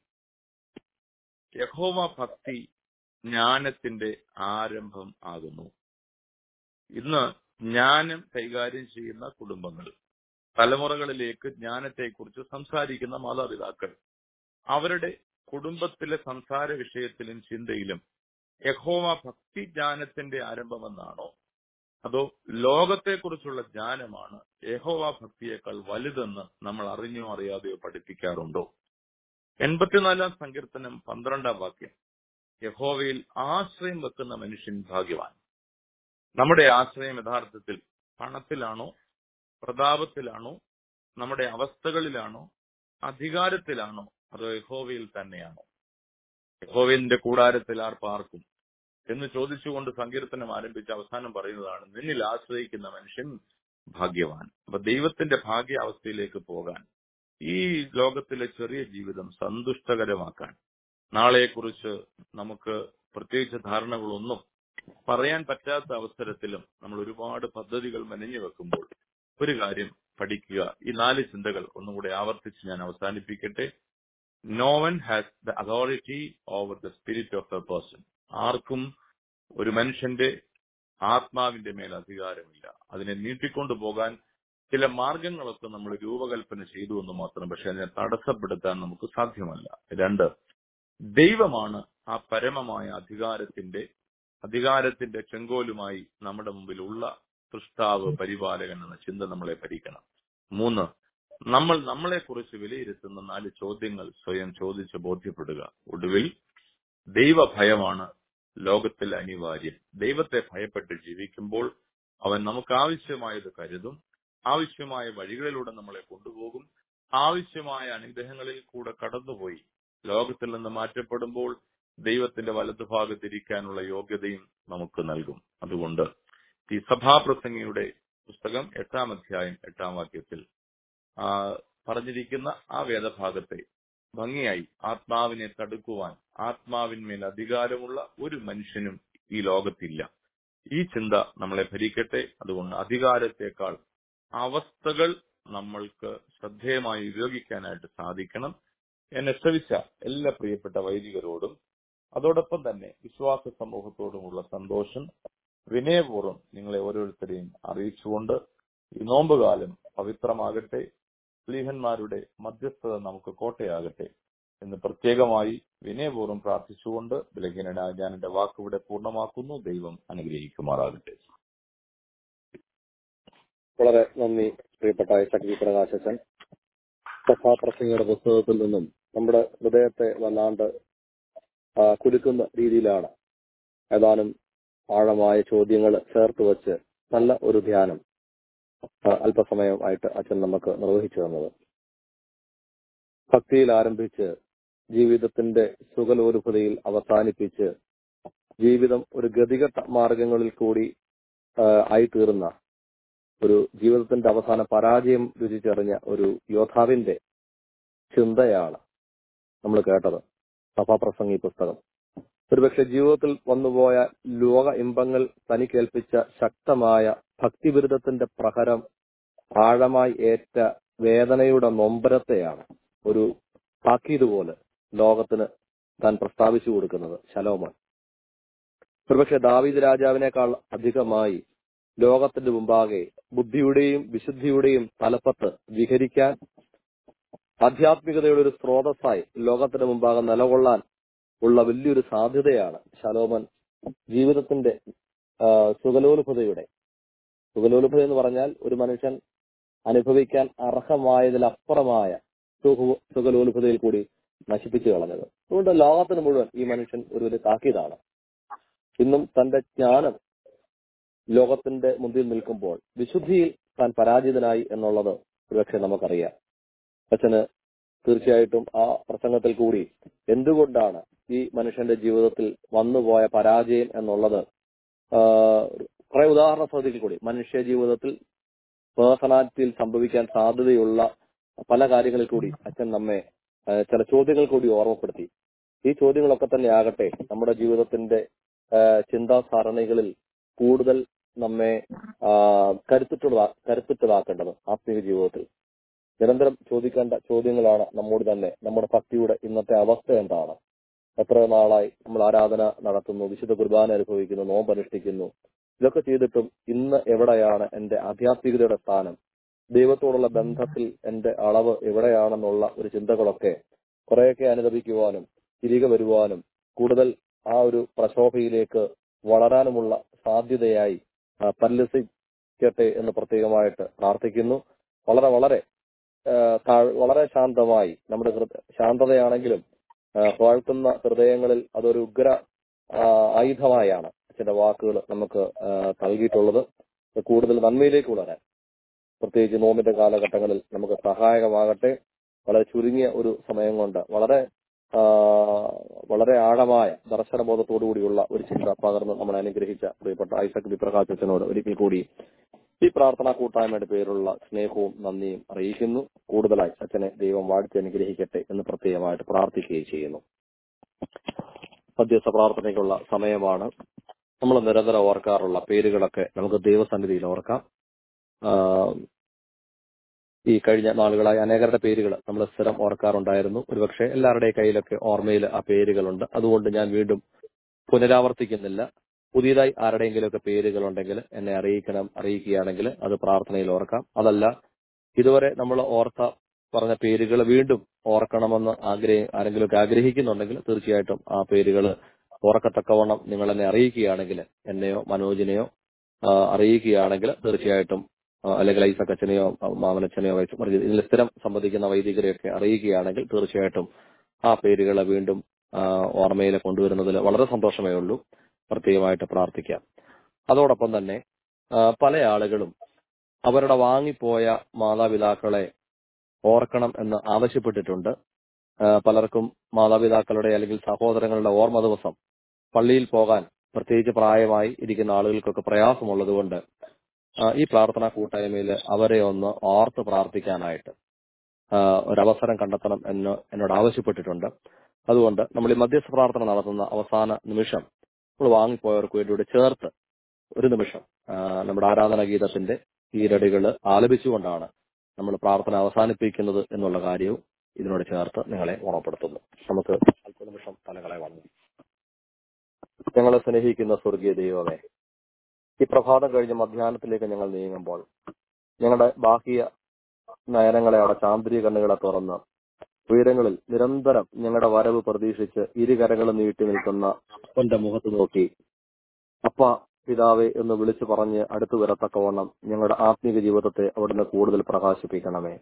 യഹോവ ഭക്തി ജ്ഞാനത്തിന്റെ ആരംഭം ആകുന്നു ഇന്ന് ജ്ഞാനം കൈകാര്യം ചെയ്യുന്ന കുടുംബങ്ങൾ തലമുറകളിലേക്ക് ജ്ഞാനത്തെക്കുറിച്ച് സംസാരിക്കുന്ന മാതാപിതാക്കൾ അവരുടെ കുടുംബത്തിലെ സംസാര വിഷയത്തിലും ചിന്തയിലും യഹോവ ഭക്തി ജ്ഞാനത്തിന്റെ ആരംഭമെന്നാണോ അതോ ലോകത്തെക്കുറിച്ചുള്ള ജ്ഞാനമാണ് യഹോവ ഭക്തിയേക്കാൾ വലുതെന്ന് നമ്മൾ അറിഞ്ഞോ അറിയാതെയോ പഠിപ്പിക്കാറുണ്ടോ എൺപത്തിനാലാം സങ്കീർത്തനം പന്ത്രണ്ടാം വാക്യം യഹോവയിൽ ആശ്രയം വെക്കുന്ന മനുഷ്യൻ ഭാഗ്യവാൻ നമ്മുടെ ആശ്രയം യഥാർത്ഥത്തിൽ പണത്തിലാണോ പ്രതാപത്തിലാണോ നമ്മുടെ അവസ്ഥകളിലാണോ അധികാരത്തിലാണോ അതോ യഹോവയിൽ തന്നെയാണോ യഹോവന്റെ കൂടാരത്തിൽ ആർ പാർക്കും എന്ന് ചോദിച്ചുകൊണ്ട് സങ്കീർത്തനം ആരംഭിച്ച് അവസാനം പറയുന്നതാണ് നിന്നിൽ ആശ്രയിക്കുന്ന മനുഷ്യൻ ഭാഗ്യവാൻ അപ്പൊ ദൈവത്തിന്റെ ഭാഗ്യാവസ്ഥയിലേക്ക് പോകാൻ ഈ ലോകത്തിലെ ചെറിയ ജീവിതം സന്തുഷ്ടകരമാക്കാൻ നാളെക്കുറിച്ച് നമുക്ക് പ്രത്യേകിച്ച് ധാരണകളൊന്നും പറയാൻ പറ്റാത്ത അവസരത്തിലും നമ്മൾ ഒരുപാട് പദ്ധതികൾ മെനഞ്ഞു വെക്കുമ്പോൾ ഒരു കാര്യം പഠിക്കുക ഈ നാല് ചിന്തകൾ ഒന്നും കൂടെ ആവർത്തിച്ച് ഞാൻ അവസാനിപ്പിക്കട്ടെ no one has the authority over the spirit of a person ആർക്കും ഒരു മനുഷ്യന്റെ ആത്മാവിന്റെ മേൽ അധികാരമില്ല അതിനെ നീട്ടിക്കൊണ്ടു പോകാൻ ചില മാർഗങ്ങളൊക്കെ നമ്മൾ രൂപകൽപ്പന ചെയ്തു എന്ന് മാത്രം പക്ഷെ അതിനെ തടസ്സപ്പെടുത്താൻ നമുക്ക് സാധ്യമല്ല രണ്ട് ദൈവമാണ് ആ പരമമായ അധികാരത്തിന്റെ അധികാരത്തിന്റെ ചെങ്കോലുമായി നമ്മുടെ മുമ്പിലുള്ള സൃഷ്ടാവ് പരിപാലകൻ എന്ന ചിന്ത നമ്മളെ ഭരിക്കണം മൂന്ന് നമ്മൾ നമ്മളെ കുറിച്ച് വിലയിരുത്തുന്ന നാല് ചോദ്യങ്ങൾ സ്വയം ചോദിച്ച് ബോധ്യപ്പെടുക ഒടുവിൽ ദൈവഭയമാണ് ലോകത്തിൽ അനിവാര്യം ദൈവത്തെ ഭയപ്പെട്ട് ജീവിക്കുമ്പോൾ അവൻ നമുക്ക് ആവശ്യമായത് കരുതും ആവശ്യമായ വഴികളിലൂടെ നമ്മളെ കൊണ്ടുപോകും ആവശ്യമായ അനുഗ്രഹങ്ങളിൽ കൂടെ കടന്നുപോയി ലോകത്തിൽ നിന്ന് മാറ്റപ്പെടുമ്പോൾ ദൈവത്തിന്റെ വലതുഭാഗത്തിരിക്കാനുള്ള യോഗ്യതയും നമുക്ക് നൽകും അതുകൊണ്ട് ഈ സഭാപ്രസംഗിയുടെ പുസ്തകം എട്ടാം അധ്യായം എട്ടാം വാക്യത്തിൽ ആ പറഞ്ഞിരിക്കുന്ന ആ വേദഭാഗത്തെ ഭംഗിയായി ആത്മാവിനെ തടുക്കുവാൻ ആത്മാവിന്മേൽ അധികാരമുള്ള ഒരു മനുഷ്യനും ഈ ലോകത്തില്ല ഈ ചിന്ത നമ്മളെ ഭരിക്കട്ടെ അതുകൊണ്ട് അധികാരത്തെക്കാൾ അവസ്ഥകൾ നമ്മൾക്ക് ശ്രദ്ധേയമായി ഉപയോഗിക്കാനായിട്ട് സാധിക്കണം എന്നെ ശ്രവിച്ച എല്ലാ പ്രിയപ്പെട്ട വൈദികരോടും അതോടൊപ്പം തന്നെ വിശ്വാസ സമൂഹത്തോടുമുള്ള സന്തോഷം വിനയപൂർവ്വം നിങ്ങളെ ഓരോരുത്തരെയും അറിയിച്ചുകൊണ്ട് ഈ നോമ്പുകാലം പവിത്രമാകട്ടെ സ്ലീഹന്മാരുടെ മധ്യസ്ഥത നമുക്ക് കോട്ടയാകട്ടെ എന്ന് പ്രത്യേകമായി വിനയപൂർവ്വം പ്രാർത്ഥിച്ചുകൊണ്ട് ബലഹീനനായ ഞാൻ എന്റെ വാക്കിവിടെ പൂർണ്ണമാക്കുന്നു ദൈവം അനുഗ്രഹിക്കുമാറാകട്ടെ വളരെ നന്ദി പ്രിയപ്പെട്ട ഐസക് പ്രകാശൻ സഭാപ്രസംഗയുടെ പുസ്തകത്തിൽ നിന്നും നമ്മുടെ ഹൃദയത്തെ വല്ലാണ്ട് ആ, കുലുക്കുന്ന രീതിയിലാണ് ഏതാനും ആഴമായ ചോദ്യങ്ങൾ ചേർത്ത് വെച്ച് നല്ല ഒരു ധ്യാനം ആ, അല്പസമയമായിട്ട് അച്ഛൻ നമുക്ക് നിർവഹിച്ചു തന്നത് ഭക്തിയിൽ ആരംഭിച്ച് ജീവിതത്തിന്റെ സുഖലോലുപതയിൽ അവസാനിപ്പിച്ച് ജീവിതം ഒരു ഗതികെട്ട മാർഗങ്ങളിൽ കൂടി ആ, ആയിത്തീർന്ന ഒരു ജീവിതത്തിന്റെ അവസാന പരാജയം രുചിച്ചറിഞ്ഞ ഒരു യോദ്ധാവിന്റെ ചിന്തയാണ് നമ്മൾ കേട്ടത് സഭാപ്രസംഗി പുസ്തകം ഒരുപക്ഷെ ജീവിതത്തിൽ വന്നുപോയ ലോക ഇമ്പങ്ങൾ തനിക്കേൽപ്പിച്ച ശക്തമായ ഭക്തിവിരുദ്ധത്തിന്റെ പ്രഹരം ആഴമായി ഏറ്റ വേദനയുടെ നൊമ്പരത്തെയാണ് ഒരു താക്കീത് പോലെ ലോകത്തിന് താൻ പ്രസ്താവിച്ചു കൊടുക്കുന്നത് ശലോമോൻ ഒരുപക്ഷെ ദാവീദ് രാജാവിനേക്കാൾ അധികമായി ലോകത്തിന്റെ മുമ്പാകെ ബുദ്ധിയുടെയും വിശുദ്ധിയുടെയും തലപ്പത്ത് വിഹരിക്കാൻ ആധ്യാത്മികതയുടെ ഒരു സ്രോതസ്സായി ലോകത്തിന്റെ മുമ്പാകെ നിലകൊള്ളാൻ ഉള്ള വലിയൊരു സാധ്യതയാണ് ശലോമൻ ജീവിതത്തിന്റെ ആ, സുഖലോലുപതയുടെ സുഖലോലുപത എന്ന് പറഞ്ഞാൽ ഒരു മനുഷ്യൻ അനുഭവിക്കാൻ അർഹമായതിലപ്പുറമായ സുഖ- സുഖലോലുപതയിൽ കൂടി നശിപ്പിച്ചു കളഞ്ഞത് അതുകൊണ്ട് ലോകത്തിന് മുഴുവൻ ഈ മനുഷ്യൻ ഒരു ഒരു താക്കീതാണ് ഇന്നും തന്റെ ജ്ഞാനം ലോകത്തിന്റെ മുമ്പിൽ നിൽക്കുമ്പോൾ വിശുദ്ധിയിൽ താൻ പരാജിതനായി എന്നുള്ളത് ഒരുപക്ഷെ നമുക്കറിയാം അച്ഛന് തീർച്ചയായിട്ടും ആ പ്രസംഗത്തിൽ കൂടി എന്തുകൊണ്ടാണ് ഈ മനുഷ്യന്റെ ജീവിതത്തിൽ വന്നുപോയ പരാജയം എന്നുള്ളത് ആ, കുറെ ഉദാഹരണ സൗകര്യത്തിൽ കൂടി മനുഷ്യ ജീവിതത്തിൽ പേഴ്സണാലിറ്റിയിൽ സംഭവിക്കാൻ സാധ്യതയുള്ള പല കാര്യങ്ങളിൽ കൂടി അച്ഛൻ നമ്മെ ആ, ചില ചോദ്യങ്ങൾ കൂടി ഓർമ്മപ്പെടുത്തി ഈ ചോദ്യങ്ങളൊക്കെ തന്നെ ആകട്ടെ നമ്മുടെ ജീവിതത്തിന്റെ ആ, ചിന്താ സാരണികളിൽ കൂടുതൽ നമ്മെ ആ, കരുത്തുറ്റതാ കരുത്തുറ്റതാക്കേണ്ടത് ആത്മീയ ജീവിതത്തിൽ നിരന്തരം ചോദിക്കേണ്ട ചോദ്യങ്ങളാണ് നമ്മോട് തന്നെ നമ്മുടെ ഭക്തിയുടെ ഇന്നത്തെ അവസ്ഥ എന്താണ് എത്ര നാളായി നമ്മൾ ആരാധന നടത്തുന്നു വിശുദ്ധ കുർബാന അനുഭവിക്കുന്നു നോമ്പ് അനുഷ്ഠിക്കുന്നു ഇതൊക്കെ ചെയ്തിട്ടും ഇന്ന് എവിടെയാണ് എന്റെ ആധ്യാത്മികതയുടെ സ്ഥാനം ദൈവത്തോടുള്ള ബന്ധത്തിൽ എന്റെ അളവ് എവിടെയാണെന്നുള്ള ഒരു ചിന്തകളൊക്കെ കുറെയൊക്കെ അനുദപിക്കുവാനും തിരികെ വരുവാനും കൂടുതൽ ആ ഒരു പ്രശോഭയിലേക്ക് വളരാനുമുള്ള സാധ്യതയായി ആ, പരിലസിക്കട്ടെ എന്ന് പ്രത്യേകമായിട്ട് പ്രാർത്ഥിക്കുന്നു വളരെ വളരെ ആ, താഴ്- വളരെ ശാന്തമായി നമ്മുടെ ഹൃദ ശാന്തതയാണെങ്കിലും ആ, വാഴ്ത്തുന്ന ഹൃദയങ്ങളിൽ അതൊരു ഉഗ്ര ആ, ആയുധമായാണ് അച്ഛന്റെ വാക്കുകൾ നമുക്ക് ആ, നൽകിയിട്ടുള്ളത് കൂടുതൽ നന്മയിലേക്ക് വളരാൻ പ്രത്യേകിച്ച് നോമ്പിന്റെ കാലഘട്ടങ്ങളിൽ നമുക്ക് സഹായകമാകട്ടെ വളരെ ചുരുങ്ങിയ ഒരു സമയം കൊണ്ട് വളരെ ആ, വളരെ ആഴമായ ദർശനബോധത്തോടു കൂടിയുള്ള ഒരു ചിന്ത പകർന്ന് നമ്മളെ അനുഗ്രഹിച്ച പ്രിയപ്പെട്ട ഐസക് വിപ്രകാശ് അച്ഛനോട് ഒരിക്കൽ കൂടി ഈ പ്രാർത്ഥനാ കൂട്ടായ്മയുടെ പേരുള്ള സ്നേഹവും നന്ദിയും അറിയിക്കുന്നു കൂടുതലായി അച്ഛനെ ദൈവം വാഴ്ത്തി അനുഗ്രഹിക്കട്ടെ എന്ന് പ്രത്യേകമായിട്ട് പ്രാർത്ഥിക്കുകയും ചെയ്യുന്നു മധ്യസ്ഥ പ്രാർത്ഥനയ്ക്കുള്ള സമയമാണ് നമ്മൾ നിരന്തരം ഓർക്കാറുള്ള പേരുകളൊക്കെ നമുക്ക് ദൈവസന്നിധിയിൽ ഓർക്കാം ആ, ഈ കഴിഞ്ഞ നാളുകളായി അനേകരുടെ പേരുകൾ നമ്മൾ സ്ഥിരം ഓർക്കാറുണ്ടായിരുന്നു ഒരുപക്ഷെ എല്ലാവരുടെയും കയ്യിലൊക്കെ ഓർമ്മയിൽ ആ പേരുകളുണ്ട് അതുകൊണ്ട് ഞാൻ വീണ്ടും പുനരാവർത്തിക്കുന്നില്ല പുതിയതായി ആരുടെയെങ്കിലുമൊക്കെ പേരുകൾ ഉണ്ടെങ്കിൽ എന്നെ അറിയിക്കണം അറിയിക്കുകയാണെങ്കിൽ അത് പ്രാർത്ഥനയിൽ ഓർക്കാം അതല്ല ഇതുവരെ നമ്മൾ ഓർത്ത പറഞ്ഞ പേരുകൾ വീണ്ടും ഓർക്കണമെന്ന് ആഗ്രഹ ആരെങ്കിലുമൊക്കെ ആഗ്രഹിക്കുന്നുണ്ടെങ്കിൽ തീർച്ചയായിട്ടും ആ പേരുകൾ ഓർക്കത്തക്കവണ്ണം നിങ്ങൾ എന്നെ അറിയിക്കുകയാണെങ്കിൽ എന്നെയോ മനോജിനെയോ ആ, അറിയിക്കുകയാണെങ്കിൽ തീർച്ചയായിട്ടും ആ, അല്ലെങ്കിൽ ഐസക് അച്ഛനെയോ ആ, മാമനച്ഛനെയോ വൈസ് മറിച്ച് ഇതിൽ സ്ഥിരം സംബന്ധിക്കുന്ന വൈദികരെയൊക്കെ അറിയിക്കുകയാണെങ്കിൽ തീർച്ചയായിട്ടും ആ പേരുകൾ വീണ്ടും ആ, ഓർമ്മയിൽ കൊണ്ടുവരുന്നതിൽ വളരെ സന്തോഷമേ ഉള്ളൂ പ്രത്യേകമായിട്ട് പ്രാർത്ഥിക്കാം അതോടൊപ്പം തന്നെ ആ, പല ആളുകളും അവരുടെ വാങ്ങിപ്പോയ മാതാപിതാക്കളെ ഓർക്കണം എന്ന് ആവശ്യപ്പെട്ടിട്ടുണ്ട് ആ, പലർക്കും മാതാപിതാക്കളുടെ അല്ലെങ്കിൽ സഹോദരങ്ങളുടെ ഓർമ്മ ദിവസം പള്ളിയിൽ പോകാൻ പ്രത്യേകിച്ച് പ്രായമായി ഇരിക്കുന്ന ആളുകൾക്കൊക്കെ പ്രയാസമുള്ളതുകൊണ്ട് ആ, ഈ പ്രാർത്ഥനാ കൂട്ടായ്മയിൽ അവരെ ഒന്ന് ഓർത്ത് പ്രാർത്ഥിക്കാനായിട്ട് ആ, ഒരവസരം കണ്ടെത്തണം എന്ന് എന്നോട് ആവശ്യപ്പെട്ടിട്ടുണ്ട് അതുകൊണ്ട് നമ്മൾ ഈ മധ്യസ്ഥ പ്രാർത്ഥന നടത്തുന്ന അവസാന നിമിഷം നമ്മൾ വാങ്ങിപ്പോയവർക്ക് വേണ്ടിയിട്ട് ചേർത്ത് ഒരു നിമിഷം ആ, നമ്മുടെ ആരാധനാ ഗീതത്തിന്റെ ഈരടികൾ ആലപിച്ചുകൊണ്ടാണ് നമ്മൾ പ്രാർത്ഥന അവസാനിപ്പിക്കുന്നത് എന്നുള്ള കാര്യവും ഇതിനോട് ചേർത്ത് നിങ്ങളെ ഓർമ്മപ്പെടുത്തുന്നു നമുക്ക് അല്പനിമിഷം തലകളെ വന്നു ഞങ്ങളെ സ്നേഹിക്കുന്ന സ്വർഗീയ ദൈവമേ ഈ പ്രഭാതം കഴിഞ്ഞ് മധ്യാഹ്നത്തിലേക്ക് ഞങ്ങൾ നീങ്ങുമ്പോൾ ഞങ്ങളുടെ ബാഹ്യ നയനങ്ങളെ അടച്ച ആന്തരിക കണ്ണുകളെ തുറന്ന് ഉയരങ്ങളിൽ നിരന്തരം ഞങ്ങളുടെ വരവ് പ്രതീക്ഷിച്ച് ഇരുകരങ്ങളും നീട്ടി നിൽക്കുന്ന അപ്പന്റെ മുഖത്ത് നോക്കി അപ്പ പിതാവെ എന്ന് വിളിച്ചു പറഞ്ഞ് അടുത്തു വരത്തക്കവണ്ണം ഞങ്ങളുടെ ആത്മീക ജീവിതത്തെ അവിടുന്ന് കൂടുതൽ പ്രകാശിപ്പിക്കണമേ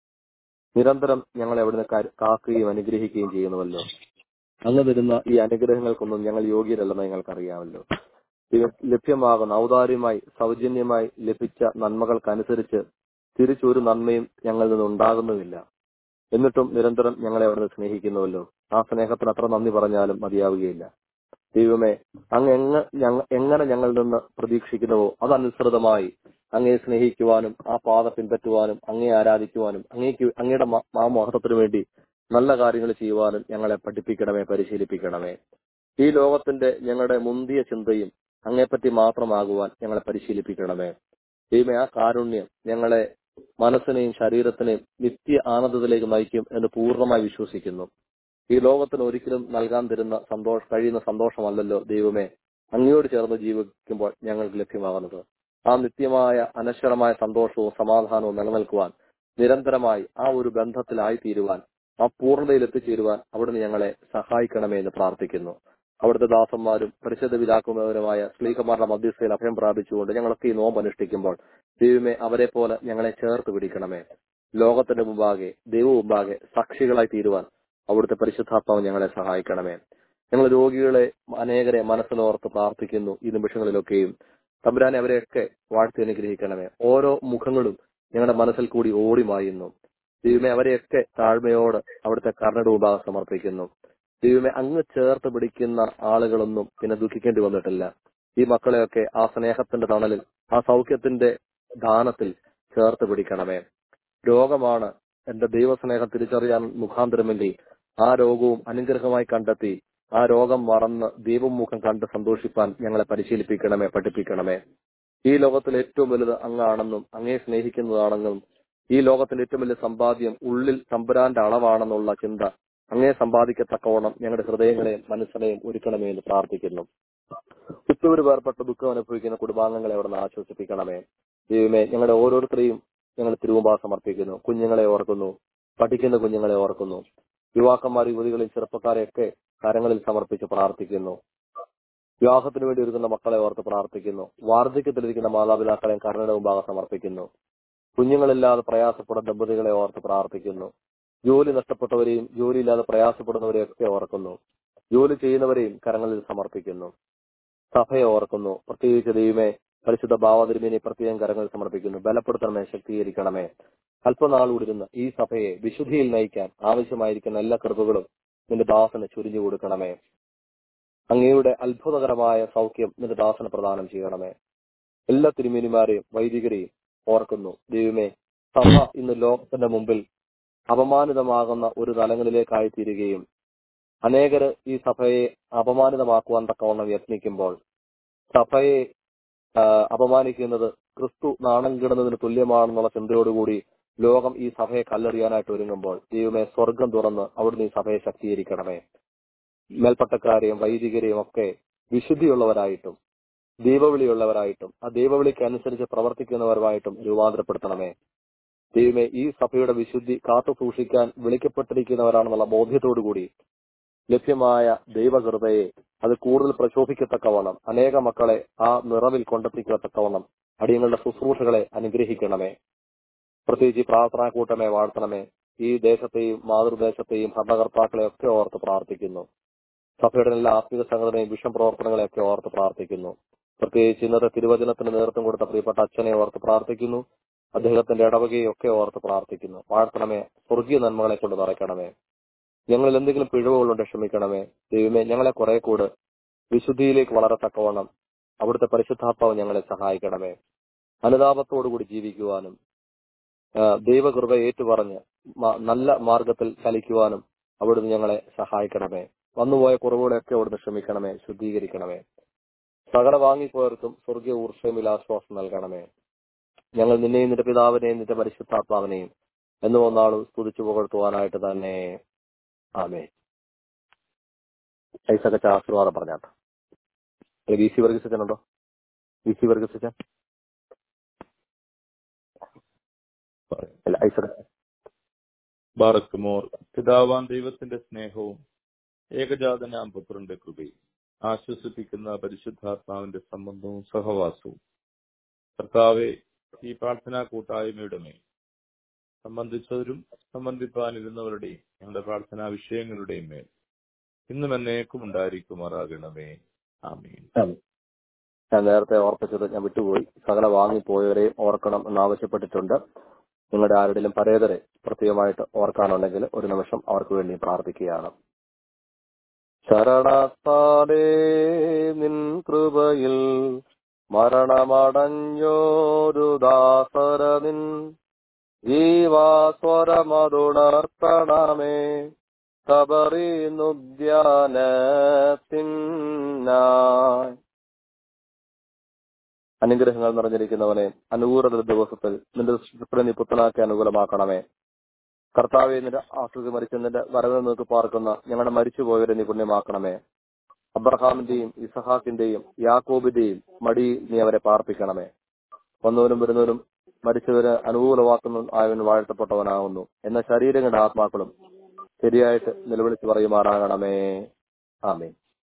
നിരന്തരം ഞങ്ങളെ അവിടുന്ന് കാ- കാക്കുകയും അനുഗ്രഹിക്കുകയും ചെയ്യുന്നുവല്ലോ അങ്ങ് തരുന്ന ഈ അനുഗ്രഹങ്ങൾക്കൊന്നും ഞങ്ങൾ യോഗ്യരല്ലെന്ന് ഞങ്ങൾക്കറിയാമല്ലോ ഇത് ലഭ്യമാകുന്ന ഔദാര്യമായി സൗജന്യമായി ലഭിച്ച നന്മകൾക്കനുസരിച്ച് തിരിച്ചൊരു നന്മയും ഞങ്ങളിൽ നിന്ന് ഉണ്ടാകുന്നുമില്ല എന്നിട്ടും നിരന്തരം ഞങ്ങളെ അവിടുന്ന് സ്നേഹിക്കുന്നുവല്ലോ ആ സ്നേഹത്തിന് അത്ര നന്ദി പറഞ്ഞാലും മതിയാവുകയില്ല ദൈവമേ അങ്ങ് എങ്ങ ഞങ്ങ- എങ്ങനെ ഞങ്ങളിൽ നിന്ന് പ്രതീക്ഷിക്കുന്നുവോ അതനുസൃതമായി അങ്ങയെ സ്നേഹിക്കുവാനും ആ പാത പിൻപറ്റുവാനും അങ്ങയെ ആരാധിക്കുവാനും അങ്ങേക്ക് അങ്ങയുടെ മ- ആ മഹത്വത്തിനു വേണ്ടി നല്ല കാര്യങ്ങൾ ചെയ്യുവാനും ഞങ്ങളെ പഠിപ്പിക്കണമേ പരിശീലിപ്പിക്കണമേ ഈ ലോകത്തിന്റെ ഞങ്ങളുടെ മുന്തിയ ചിന്തയും അങ്ങയെപ്പറ്റി മാത്രമാകുവാൻ ഞങ്ങളെ പരിശീലിപ്പിക്കണമേ ദൈവമേ ആ കാരുണ്യം ഞങ്ങളെ മനസ്സിനെയും ശരീരത്തിനെയും നിത്യ ആനന്ദത്തിലേക്ക് നയിക്കും എന്ന് പൂർണ്ണമായി വിശ്വസിക്കുന്നു ഈ ലോകത്തിന് ഒരിക്കലും നൽകാൻ തരുന്ന സന്തോഷ കഴിയുന്ന സന്തോഷമല്ലല്ലോ ദൈവമേ അങ്ങയോട് ചേർന്ന് ജീവിക്കുമ്പോൾ ഞങ്ങൾക്ക് ലഭ്യമാകുന്നത് ആ നിത്യമായ അനശ്വരമായ സന്തോഷവും സമാധാനവും നിലനിൽക്കുവാൻ നിരന്തരമായി ആ ഒരു ബന്ധത്തിലായി തീരുവാൻ ആ പൂർണ്ണതയിൽ എത്തിച്ചേരുവാൻ അവിടുന്ന് ഞങ്ങളെ സഹായിക്കണമേ എന്ന് പ്രാർത്ഥിക്കുന്നു അവിടുത്തെ ദാസന്മാരും പരിശുദ്ധ പിതാക്കുമാരുമായ സ്ലീഹമാരുടെ മധ്യസ്ഥയിൽ അഭയം പ്രാപിച്ചുകൊണ്ട് ഞങ്ങളൊക്കെ ഈ നോമ്പ് അനുഷ്ഠിക്കുമ്പോൾ ദൈവമേ അവരെ പോലെ ഞങ്ങളെ ചേർത്ത് പിടിക്കണമേ ലോകത്തിന്റെ മുമ്പാകെ ദൈവ മുമ്പാകെ സാക്ഷികളായി തീരുവാൻ അവിടുത്തെ പരിശുദ്ധാത്മാവ് ഞങ്ങളെ സഹായിക്കണമേ ഞങ്ങൾ രോഗികളെ അനേകരെ മനസ്സിലോർത്ത് പ്രാർത്ഥിക്കുന്നു ഈ നിമിഷങ്ങളിലൊക്കെയും തമ്പുരാനെ അവരെയൊക്കെ വാഴ്ത്തി അനുഗ്രഹിക്കണമേ ഓരോ മുഖങ്ങളും ഞങ്ങളുടെ മനസ്സിൽ കൂടി ഓടി മായുന്നു ദൈവമേ അവരെയൊക്കെ താഴ്മയോട് അവിടുത്തെ കർണയുടെ മുമ്പാകെ സമർപ്പിക്കുന്നു ദൈവമേ അങ്ങ് ചേർത്ത് പിടിക്കുന്ന ആളുകളൊന്നും പിന്നെ ദുഃഖിക്കേണ്ടി വന്നിട്ടില്ല ഈ മക്കളെയൊക്കെ ആ സ്നേഹത്തിന്റെ തണലിൽ ആ സൗഖ്യത്തിന്റെ ദാനത്തിൽ ചേർത്ത് പിടിക്കണമേ രോഗമാണ് എന്റെ ദൈവസ്നേഹം തിരിച്ചറിയാൻ മുഖാന്തരമെങ്കിൽ ആ രോഗവും അനുഗ്രഹമായി കണ്ടെത്തി ആ രോഗം മറന്ന് ദൈവമുഖം കണ്ട് സന്തോഷിപ്പാൻ ഞങ്ങളെ പരിശീലിപ്പിക്കണമേ പഠിപ്പിക്കണമേ ഈ ലോകത്തിൽ ഏറ്റവും വലുത് അങ്ങാണെന്നും അങ്ങേ സ്നേഹിക്കുന്നതാണെന്നും ഈ ലോകത്തിൽ ഏറ്റവും വലിയ സമ്പാദ്യം ഉള്ളിൽ തമ്പുരാന്റെ അളവാണെന്നുള്ള ചിന്ത അങ്ങേ സമ്പാദിക്കത്തക്കവണ്ണം ഞങ്ങളുടെ ഹൃദയങ്ങളെയും മനസ്സിനെയും ഒരുക്കണമേ എന്ന് പ്രാർത്ഥിക്കുന്നു ഉച്ചവര് വേർപ്പെട്ട ദുഃഖം അനുഭവിക്കുന്ന കുടുംബാംഗങ്ങളെ അവിടെ നിന്ന് ആശ്വസിപ്പിക്കണമേ ദൈവമേ ഞങ്ങളുടെ ഓരോരുത്തരെയും ഞങ്ങൾ തിരുവുമ്പാ സമർപ്പിക്കുന്നു കുഞ്ഞുങ്ങളെ ഓർക്കുന്നു പഠിക്കുന്ന കുഞ്ഞുങ്ങളെ ഓർക്കുന്നു യുവാക്കന്മാർ യുവതികളെയും ചെറുപ്പക്കാരെയൊക്കെ കരങ്ങളിൽ സമർപ്പിച്ച് പ്രാർത്ഥിക്കുന്നു വിവാഹത്തിന് വേണ്ടി ഒരുക്കുന്ന മക്കളെ ഓർത്ത് പ്രാർത്ഥിക്കുന്നു വാർദ്ധക്യത്തിലിരിക്കുന്ന മാതാപിതാക്കളെയും കരുണയുടെ മുമ്പാകെ സമർപ്പിക്കുന്നു കുഞ്ഞുങ്ങളില്ലാതെ പ്രയാസപ്പെടുന്ന ദമ്പതികളെ ഓർത്ത് പ്രാർത്ഥിക്കുന്നു ജോലി നഷ്ടപ്പെട്ടവരെയും ജോലിയില്ലാതെ പ്രയാസപ്പെടുന്നവരെയും ഒക്കെ ഓർക്കുന്നു ജോലി ചെയ്യുന്നവരെയും കരങ്ങളിൽ സമർപ്പിക്കുന്നു സഭയെ ഓർക്കുന്നു പ്രത്യേകിച്ച് ദൈവമേ പരിശുദ്ധ ഭാവതിരുമേനെ പ്രത്യേകം കരങ്ങളിൽ സമർപ്പിക്കുന്നു ബലപ്പെടുത്തണമേ ശക്തീകരിക്കണമേ അല്പനാൾ കൂടിരുന്ന് ഈ സഭയെ വിശുദ്ധിയിൽ നയിക്കാൻ ആവശ്യമായിരിക്കുന്ന എല്ലാ കൃപകളും നിന്റെ ദാസന് ചുരിഞ്ഞു കൊടുക്കണമേ അങ്ങയുടെ അത്ഭുതകരമായ സൗഖ്യം നിന്റെ ദാസന് പ്രദാനം ചെയ്യണമേ എല്ലാ തിരുമേനിമാരെയും വൈദികരെയും ഓർക്കുന്നു ദൈവമേ സഭ ഇന്ന് ലോകത്തിന്റെ മുമ്പിൽ അപമാനിതമാകുന്ന ഒരു തലങ്ങളിലേക്കായി തീരുകയും അനേകര് ഈ സഭയെ അപമാനിതമാക്കുവാൻ തക്കവണ്ണം യത്നിക്കുമ്പോൾ സഭയെ ആ, അപമാനിക്കുന്നത് ക്രിസ്തു നാണം കിടുന്നതിന് തുല്യമാണെന്നുള്ള ചിന്തയോടുകൂടി ലോകം ഈ സഭയെ കല്ലെറിയാനായിട്ട് ഒരുങ്ങുമ്പോൾ ദൈവമേ സ്വർഗം തുറന്ന് അവിടുന്ന് ഈ സഭയെ ശക്തീകരിക്കണമേ മേൽപ്പട്ടക്കാരെയും വൈദികരെയും ഒക്കെ വിശുദ്ധിയുള്ളവരായിട്ടും ദൈവവിളിയുള്ളവരായിട്ടും ആ ദൈവവിളിക്ക് അനുസരിച്ച് പ്രവർത്തിക്കുന്നവരുമായിട്ടും രൂപാന്തരപ്പെടുത്തണമേ ദൈവമേ ഈ സഭയുടെ വിശുദ്ധി കാത്തു സൂക്ഷിക്കാൻ വിളിക്കപ്പെട്ടിരിക്കുന്നവരാണെന്നുള്ള ബോധ്യത്തോടുകൂടി ലഭ്യമായ ദൈവകൃപയെ അത് കൂടുതൽ പ്രശോഭിക്കത്തക്കവണ്ണം അനേക മക്കളെ ആ നിറവിൽ കൊണ്ടെത്തിക്കത്തക്കവണ്ണം അടിയങ്ങളുടെ ശുശ്രൂഷകളെ അനുഗ്രഹിക്കണമേ പ്രത്യേകിച്ച് ഈ പ്രാർത്ഥനാ കൂട്ടമേ വാഴ്ത്തണമേ ഈ ദേശത്തെയും മാതൃദേശത്തെയും ഭരണകർത്താക്കളെ ഒക്കെ ഓർത്ത് പ്രാർത്ഥിക്കുന്നു സഭയുടെ എല്ലാ ആത്മീയ സംഘടനയും വിഷം പ്രവർത്തനങ്ങളെയൊക്കെ ഓർത്ത് പ്രാർത്ഥിക്കുന്നു പ്രത്യേകിച്ച് ഇന്നത്തെ തിരുവചനത്തിന് നേതൃത്വം കൊടുത്ത പ്രിയപ്പെട്ട അച്ഛനെ ഓർത്ത് പ്രാർത്ഥിക്കുന്നു അദ്ദേഹത്തിന്റെ ഇടവകയെ ഒക്കെ ഓർത്ത് പ്രാർത്ഥിക്കുന്നു വാഴ്ത്തണമേ സ്വർഗീയ നന്മകളെ കൊണ്ട് നിറയ്ക്കണമേ ഞങ്ങളിൽ എന്തെങ്കിലും പിഴവുകളുണ്ട് ക്ഷമിക്കണമേ ദൈവമേ ഞങ്ങളെ കുറെ കൂടെ വിശുദ്ധിയിലേക്ക് വളരത്തക്കവണ്ണം അവിടുത്തെ പരിശുദ്ധാത്മാവ് ഞങ്ങളെ സഹായിക്കണമേ അനുതാപത്തോടുകൂടി ജീവിക്കുവാനും ആ, ദൈവകൃപ ഏറ്റുപറഞ്ഞ് മ- നല്ല മാർഗത്തിൽ ചലിക്കുവാനും അവിടുന്ന് ഞങ്ങളെ സഹായിക്കണമേ വന്നുപോയ കുറവുകളെയൊക്കെ അവിടുന്ന് ക്ഷമിക്കണമേ ശുദ്ധീകരിക്കണമേ സകല വാങ്ങിപ്പോയവർക്കും സ്വർഗീയ ഊർഷമിൽ ആശ്വാസം നൽകണമേ ഞങ്ങൾ നിന്നെയും നിന്റെ പിതാവിനെയും നിന്റെ പരിശുദ്ധാത്മാവിനെയും എന്ന് ഒന്നാളും സ്തുതിച്ചു പുകഴ്ത്തുവാനായിട്ട് തന്നെ ആമേ ഐസകച്ച ആശീർവാദം പറഞ്ഞാട്ടോ വി സി വർഗീസച്ചനുണ്ടോ വി സി വർഗീസച്ചൻ അല്ല ഐസക ബാറക്കുമോർ പിതാവാൻ ദൈവത്തിന്റെ സ്നേഹവും ഏകജാതനാം പുത്രന്റെ കൃപയും ആശ്വസിപ്പിക്കുന്ന പരിശുദ്ധാത്മാവിന്റെ സംബന്ധവും സഹവാസവും കർത്താവെ ഈ പ്രാർത്ഥനാ കൂട്ടായ്മയുടെ മേൽ സംബന്ധിച്ചവരും സംബന്ധിപ്പാനിരുന്നവരുടെയും ഞങ്ങളുടെ പ്രാർത്ഥനാ വിഷയങ്ങളുടെയും മേൽ ഇന്നും എന്നേക്കും ഉണ്ടായിരിക്കുമാറാകണമേ ആമീൻ ഞാൻ നേരത്തെ ഓർപ്പിച്ചത് ഞാൻ വിട്ടുപോയി സകല വാങ്ങിപ്പോയവരെയും ഓർക്കണം എന്നാവശ്യപ്പെട്ടിട്ടുണ്ട് നിങ്ങളുടെ ആരുടെയും പരേതരെ പ്രത്യേകമായിട്ട് ഓർക്കാനുണ്ടെങ്കിൽ ഒരു നിമിഷം അവർക്ക് വേണ്ടി പ്രാർത്ഥിക്കുകയാണ് ശരണത്താലേ നിൻ കൃപയിൽ മരണമടഞ്ഞോരു ദാസര നിൻ ജീവാസ്വരമതുണർത്തണമേ കബറിനുദ്യാനത്തിനായി അനുഗ്രഹങ്ങൾ നിറഞ്ഞിരിക്കുന്നവനെ അനുകൂല ദിവസത്തിൽ നിന്റെ ദൃഷ്ടിപ്പുറ നീ പുത്തനാക്കി അനുകൂലമാക്കണമേ കർത്താവെ നിന്റെ ആശ്രിതി മരിച്ച നിന്റെ വരവിൽ നിനക്ക് പാർക്കുന്ന ഞങ്ങളുടെ മരിച്ചുപോയവരെ നീ പുണ്യമാക്കണമേ അബ്രഹാമിന്റെയും ഇസഹാക്കിന്റെയും യാക്കോബിന്റെയും മടി നീ അവരെ പാർപ്പിക്കണമേ വന്നവരും വരുന്നവരും മരിച്ചവര് അനുകൂലമാക്കുന്ന ആയവൻ വാഴ്ത്തപ്പെട്ടവനാകുന്നു എന്ന ശരീരങ്ങളുടെ ആത്മാക്കളും ശരിയായിട്ട് നിലവിളിച്ച് പറയുമാറാകണമേ ആമേ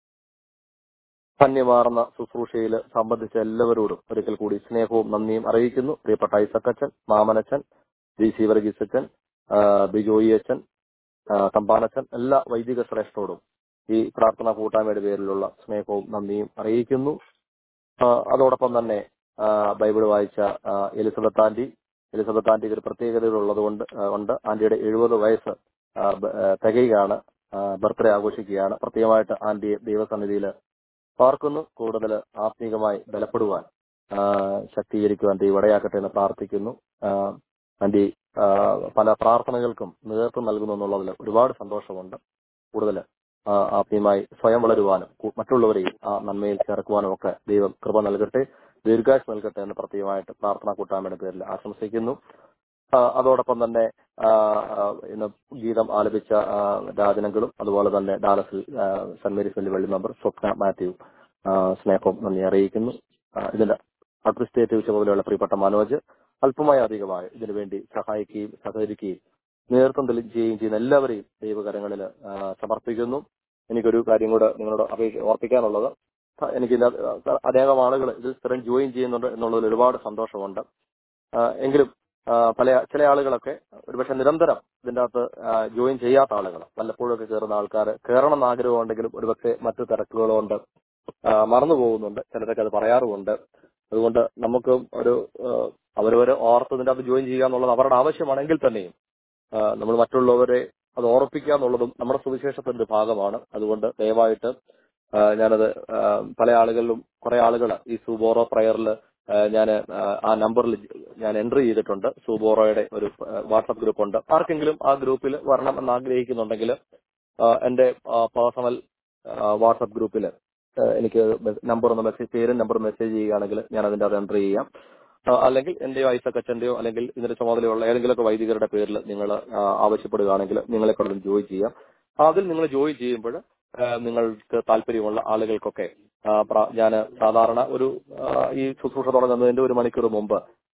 ധന്യമാർന്ന ശുശ്രൂഷയിൽ സംബന്ധിച്ച എല്ലാവരോടും ഒരിക്കൽ കൂടി സ്നേഹവും നന്ദിയും അറിയിക്കുന്നു പ്രിയപ്പെട്ട ഐസക്കച്ചൻ മാമനച്ചൻ ജി സി വർഗീസച്ചൻ ആ, ബിജോയി അച്ഛൻ ആ, തമ്പാനച്ചൻ എല്ലാ വൈദിക ശ്രേഷ്ഠരോടും ഈ പ്രാർത്ഥനാ കൂട്ടായ്മയുടെ പേരിലുള്ള സ്നേഹവും നന്ദിയും അറിയിക്കുന്നു ആ, അതോടൊപ്പം തന്നെ ആ, ബൈബിൾ വായിച്ച ആ, എലിസബത്ത് ആന്റി എലിസബത്ത് ആന്റിക്ക് ഒരു പ്രത്യേകതകളുള്ളത് കൊണ്ട് ആ, ഉണ്ട് ആന്റിയുടെ എഴുപത് വയസ്സ് ആ, ബ- ആ, തികയുകയാണ് ബർത്ത്ഡേ ആഘോഷിക്കുകയാണ് പ്രത്യേകമായിട്ട് ആന്റിയെ ദൈവസന്നിധിയിൽ പാർക്കുന്നു കൂടുതൽ ആത്മീകമായി ബലപ്പെടുവാൻ ആ, ശക്തീകരിക്കുവാൻ ദൈവം ഇടയാക്കട്ടെ എന്ന് പ്രാർത്ഥിക്കുന്നു ആ, ആന്റി ആ, പല പ്രാർത്ഥനകൾക്കും നേതൃത്വം നൽകുന്നു എന്നുള്ളതിൽ ഒരുപാട് സന്തോഷമുണ്ട് കൂടുതൽ ആത്മീയമായി സ്വയം വളരുവാനും കു- മറ്റുള്ളവരെയും ആ നന്മയിൽ ചേർക്കുവാനും ഒക്കെ ദൈവം കൃപ നൽകട്ടെ ദീർഘായുസ് നൽകട്ടെ എന്ന് പ്രത്യേകമായിട്ട് പ്രാർത്ഥനാ കൂട്ടായ്മയുടെ പേരിൽ ആശംസിക്കുന്നു ആ, അതോടൊപ്പം തന്നെ ആ, ആ, ഇന്ന് ഗീതം ആലപിച്ച ആ, രാജനങ്ങളും അതുപോലെ തന്നെ ഡാലസിൽ ആ, സെന്റ് മേരീസ് വെല്ലി വെള്ളി മെമ്പർ സ്വപ്ന മാത്യു ആ, സ്നേഹവും നന്ദി അറിയിക്കുന്നു ആ, ഇതിന്റെ അഡ്മിനിസ്ട്രേറ്റീവ് ചുമതലയുള്ള പ്രിയപ്പെട്ട മനോജ് അല്പമായി അധികമായി ഇതിനു വേണ്ടി സഹായിക്കുകയും സഹകരിക്കുകയും നേതൃത്വം തെളിയിക്കുകയും ചെയ്യുന്ന എല്ലാവരെയും ദൈവകരങ്ങളിൽ ആ, സമർപ്പിക്കുന്നു എനിക്കൊരു കാര്യം കൂടെ നിങ്ങളോട് അപേക്ഷ ഓർപ്പിക്കാനുള്ളത് ആ, എനിക്ക് ഇതിനകത്ത് അനേകം ആളുകൾ ഇതിൽ സ്ഥിരം ജോയിൻ ചെയ്യുന്നുണ്ട് എന്നുള്ളതിൽ ഒരുപാട് സന്തോഷമുണ്ട് ആ, എങ്കിലും ആ, പല ചില ആളുകളൊക്കെ ഒരുപക്ഷെ നിരന്തരം ഇതിന്റെ അകത്ത് ജോയിൻ ചെയ്യാത്ത ആളുകൾ വല്ലപ്പോഴൊക്കെ കയറുന്ന ആൾക്കാർ കയറണം എന്ന് ആഗ്രഹമുണ്ടെങ്കിലും ഒരുപക്ഷെ മറ്റു തിരക്കുകളുണ്ട് ആ, മറന്നു പോകുന്നുണ്ട് ചിലരൊക്കെ അത് പറയാറുമുണ്ട് അതുകൊണ്ട് നമുക്ക് ഒരു ആ, അവരവരെ ഓർത്ത് ഇതിന്റെ അകത്ത് ജോയിൻ ചെയ്യുക എന്നുള്ളത് അവരുടെ ആവശ്യമാണെങ്കിൽ തന്നെയും ആ, നമ്മൾ മറ്റുള്ളവരെ അത് ഓർപ്പിക്കുക എന്നുള്ളതും നമ്മുടെ സുവിശേഷത്തിന്റെ ഭാഗമാണ് അതുകൊണ്ട് ദയവായിട്ട് ആ, ഞാനത് ആ, പല ആളുകളിലും കുറെ ആളുകൾ ഈ സുബോറോ പ്രയറിൽ ഞാൻ ആ നമ്പറിൽ ഞാൻ എൻട്രി ചെയ്തിട്ടുണ്ട് സുബോറോയുടെ ഒരു വാട്സപ്പ് ഗ്രൂപ്പ് ഉണ്ട് ആർക്കെങ്കിലും ആ ഗ്രൂപ്പിൽ വരണം എന്ന് ആഗ്രഹിക്കുന്നുണ്ടെങ്കിൽ ആ, എന്റെ പേഴ്സണൽ വാട്സപ്പ് ഗ്രൂപ്പിൽ എനിക്ക് നമ്പർ ഒന്ന് മെസ്സേജ് പേരും നമ്പർ മെസ്സേജ് ചെയ്യുകയാണെങ്കിൽ ഞാൻ അതിന്റെ അത് എൻട്രി ചെയ്യാം ആ, അല്ലെങ്കിൽ എന്റെയോ ഐസക്കച്ചന്റെയോ അല്ലെങ്കിൽ ഇതിന്റെ ചുമതലയുള്ള ഏതെങ്കിലുമൊക്കെ വൈദികരുടെ പേരിൽ നിങ്ങൾ ആവശ്യപ്പെടുകയാണെങ്കിൽ നിങ്ങളെ കൊണ്ട് ജോയിൻ ചെയ്യാം അതിൽ നിങ്ങൾ ജോയിൻ ചെയ്യുമ്പോൾ നിങ്ങൾക്ക് താല്പര്യമുള്ള ആളുകൾക്കൊക്കെ ഞാൻ സാധാരണ ഒരു ആ, ഈ ശുശ്രൂഷ തുടങ്ങുന്നതിന്റെ ഒരു മണിക്കൂർ മുമ്പ്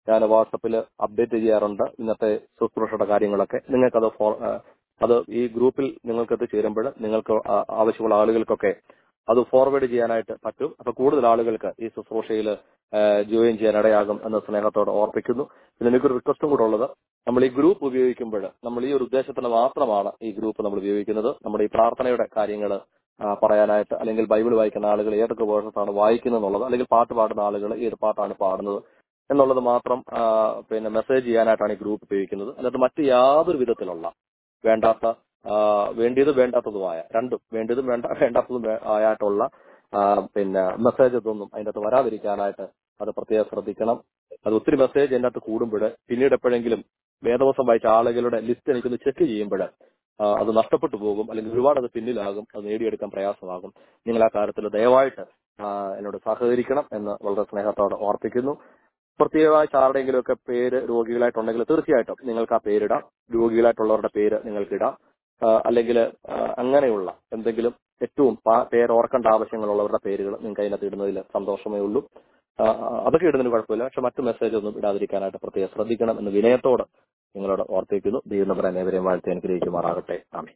ഞാൻ വാട്സപ്പിൽ അപ്ഡേറ്റ് ചെയ്യാറുണ്ട് ഇന്നത്തെ ശുശ്രൂഷയുടെ കാര്യങ്ങളൊക്കെ നിങ്ങൾക്കത് ഫോ ആ, അത് ഈ ഗ്രൂപ്പിൽ നിങ്ങൾക്ക് ചേരുമ്പോൾ നിങ്ങൾക്ക് ആ- ആവശ്യമുള്ള ആളുകൾക്കൊക്കെ അത് ഫോർവേഡ് ചെയ്യാനായിട്ട് പറ്റും അപ്പൊ കൂടുതൽ ആളുകൾക്ക് ഈ ശുശ്രൂഷയിൽ ജോയിൻ ചെയ്യാൻ ഇടയാകും എന്ന സ്നേഹത്തോടെ ഓർപ്പിക്കുന്നു പിന്നെ എനിക്കൊരു റിക്വസ്റ്റും കൂടെ ഉള്ളത് നമ്മൾ ഈ ഗ്രൂപ്പ് ഉപയോഗിക്കുമ്പോൾ നമ്മൾ ഈ ഒരു ഉദ്ദേശത്തിന് മാത്രമാണ് ഈ ഗ്രൂപ്പ് നമ്മൾ ഉപയോഗിക്കുന്നത് നമ്മുടെ ഈ പ്രാർത്ഥനയുടെ കാര്യങ്ങൾ പറയാനായിട്ട് അല്ലെങ്കിൽ ബൈബിൾ വായിക്കുന്ന ആളുകൾ ഏതൊക്കെ വേഴ്സസാണ് വായിക്കുന്നത് എന്നുള്ളത് അല്ലെങ്കിൽ പാട്ട് പാടുന്ന ആളുകൾ ഏത് പാട്ടാണ് പാടുന്നത് എന്നുള്ളത് മാത്രം ആ, പിന്നെ മെസ്സേജ് ചെയ്യാനായിട്ടാണ് ഈ ഗ്രൂപ്പ് ഉപയോഗിക്കുന്നത് അല്ലാതെ മറ്റ് യാതൊരു വിധത്തിലുള്ള വേണ്ടാത്ത ആ, വേണ്ടിയത് വേണ്ടാത്തതുമായ രണ്ടും വേണ്ടിയതും വേണ്ട വേണ്ടാത്തതും വേ- ആയിട്ടുള്ള ആ, പിന്നെ മെസ്സേജ് ഇതൊന്നും അതിൻ്റെ അകത്ത് വരാതിരിക്കാനായിട്ട് അത് പ്രത്യേകം ശ്രദ്ധിക്കണം അത് ഒത്തിരി മെസ്സേജ് അതിൻ്റെ അകത്ത് കൂടുമ്പോൾ പിന്നീട് എപ്പോഴെങ്കിലും വേദവസം വായിച്ച ആളുകളുടെ ലിസ്റ്റ് എനിക്കൊന്ന് ചെക്ക് ചെയ്യുമ്പോൾ അത് നഷ്ടപ്പെട്ടു പോകും അല്ലെങ്കിൽ ഒരുപാട് അത് പിന്നിലാകും അത് നേടിയെടുക്കാൻ പ്രയാസമാകും നിങ്ങൾ ആ കാര്യത്തിൽ ദയവായിട്ട് ആ, എന്നോട് സഹകരിക്കണം എന്ന് വളരെ സ്നേഹത്തോടെ ഓർപ്പിക്കുന്നു പ്രത്യേകമായി ആരുടെയെങ്കിലും ഒക്കെ പേര് രോഗികളായിട്ടുണ്ടെങ്കിൽ തീർച്ചയായിട്ടും നിങ്ങൾക്ക് ആ പേരിടാം രോഗികളായിട്ടുള്ളവരുടെ പേര് നിങ്ങൾക്ക് ഇടാം അല്ലെങ്കിൽ അങ്ങനെയുള്ള എന്തെങ്കിലും ഏറ്റവും പാ- പേര് ഓർക്കേണ്ട ആവശ്യങ്ങളുള്ളവരുടെ പേരുകൾ നിങ്ങൾക്ക് അതിനകത്ത് ഇടുന്നതിൽ സന്തോഷമേ ഉള്ളൂ ആ, ആ, അതൊക്കെ ഇടുന്നതിന് കുഴപ്പമില്ല പക്ഷെ മറ്റു മെസ്സേജ് ഒന്നും ഇടാതിരിക്കാനായിട്ട് പ്രത്യേകം ശ്രദ്ധിക്കണം എന്ന് വിനയത്തോട് നിങ്ങളോട് ഓർപ്പിക്കുന്നു ദൈവം നമ്മുടെ അനേവരെയും വാഴ്ത്തി അനുഗ്രഹിക്കുമാറാകട്ടെ ആമേ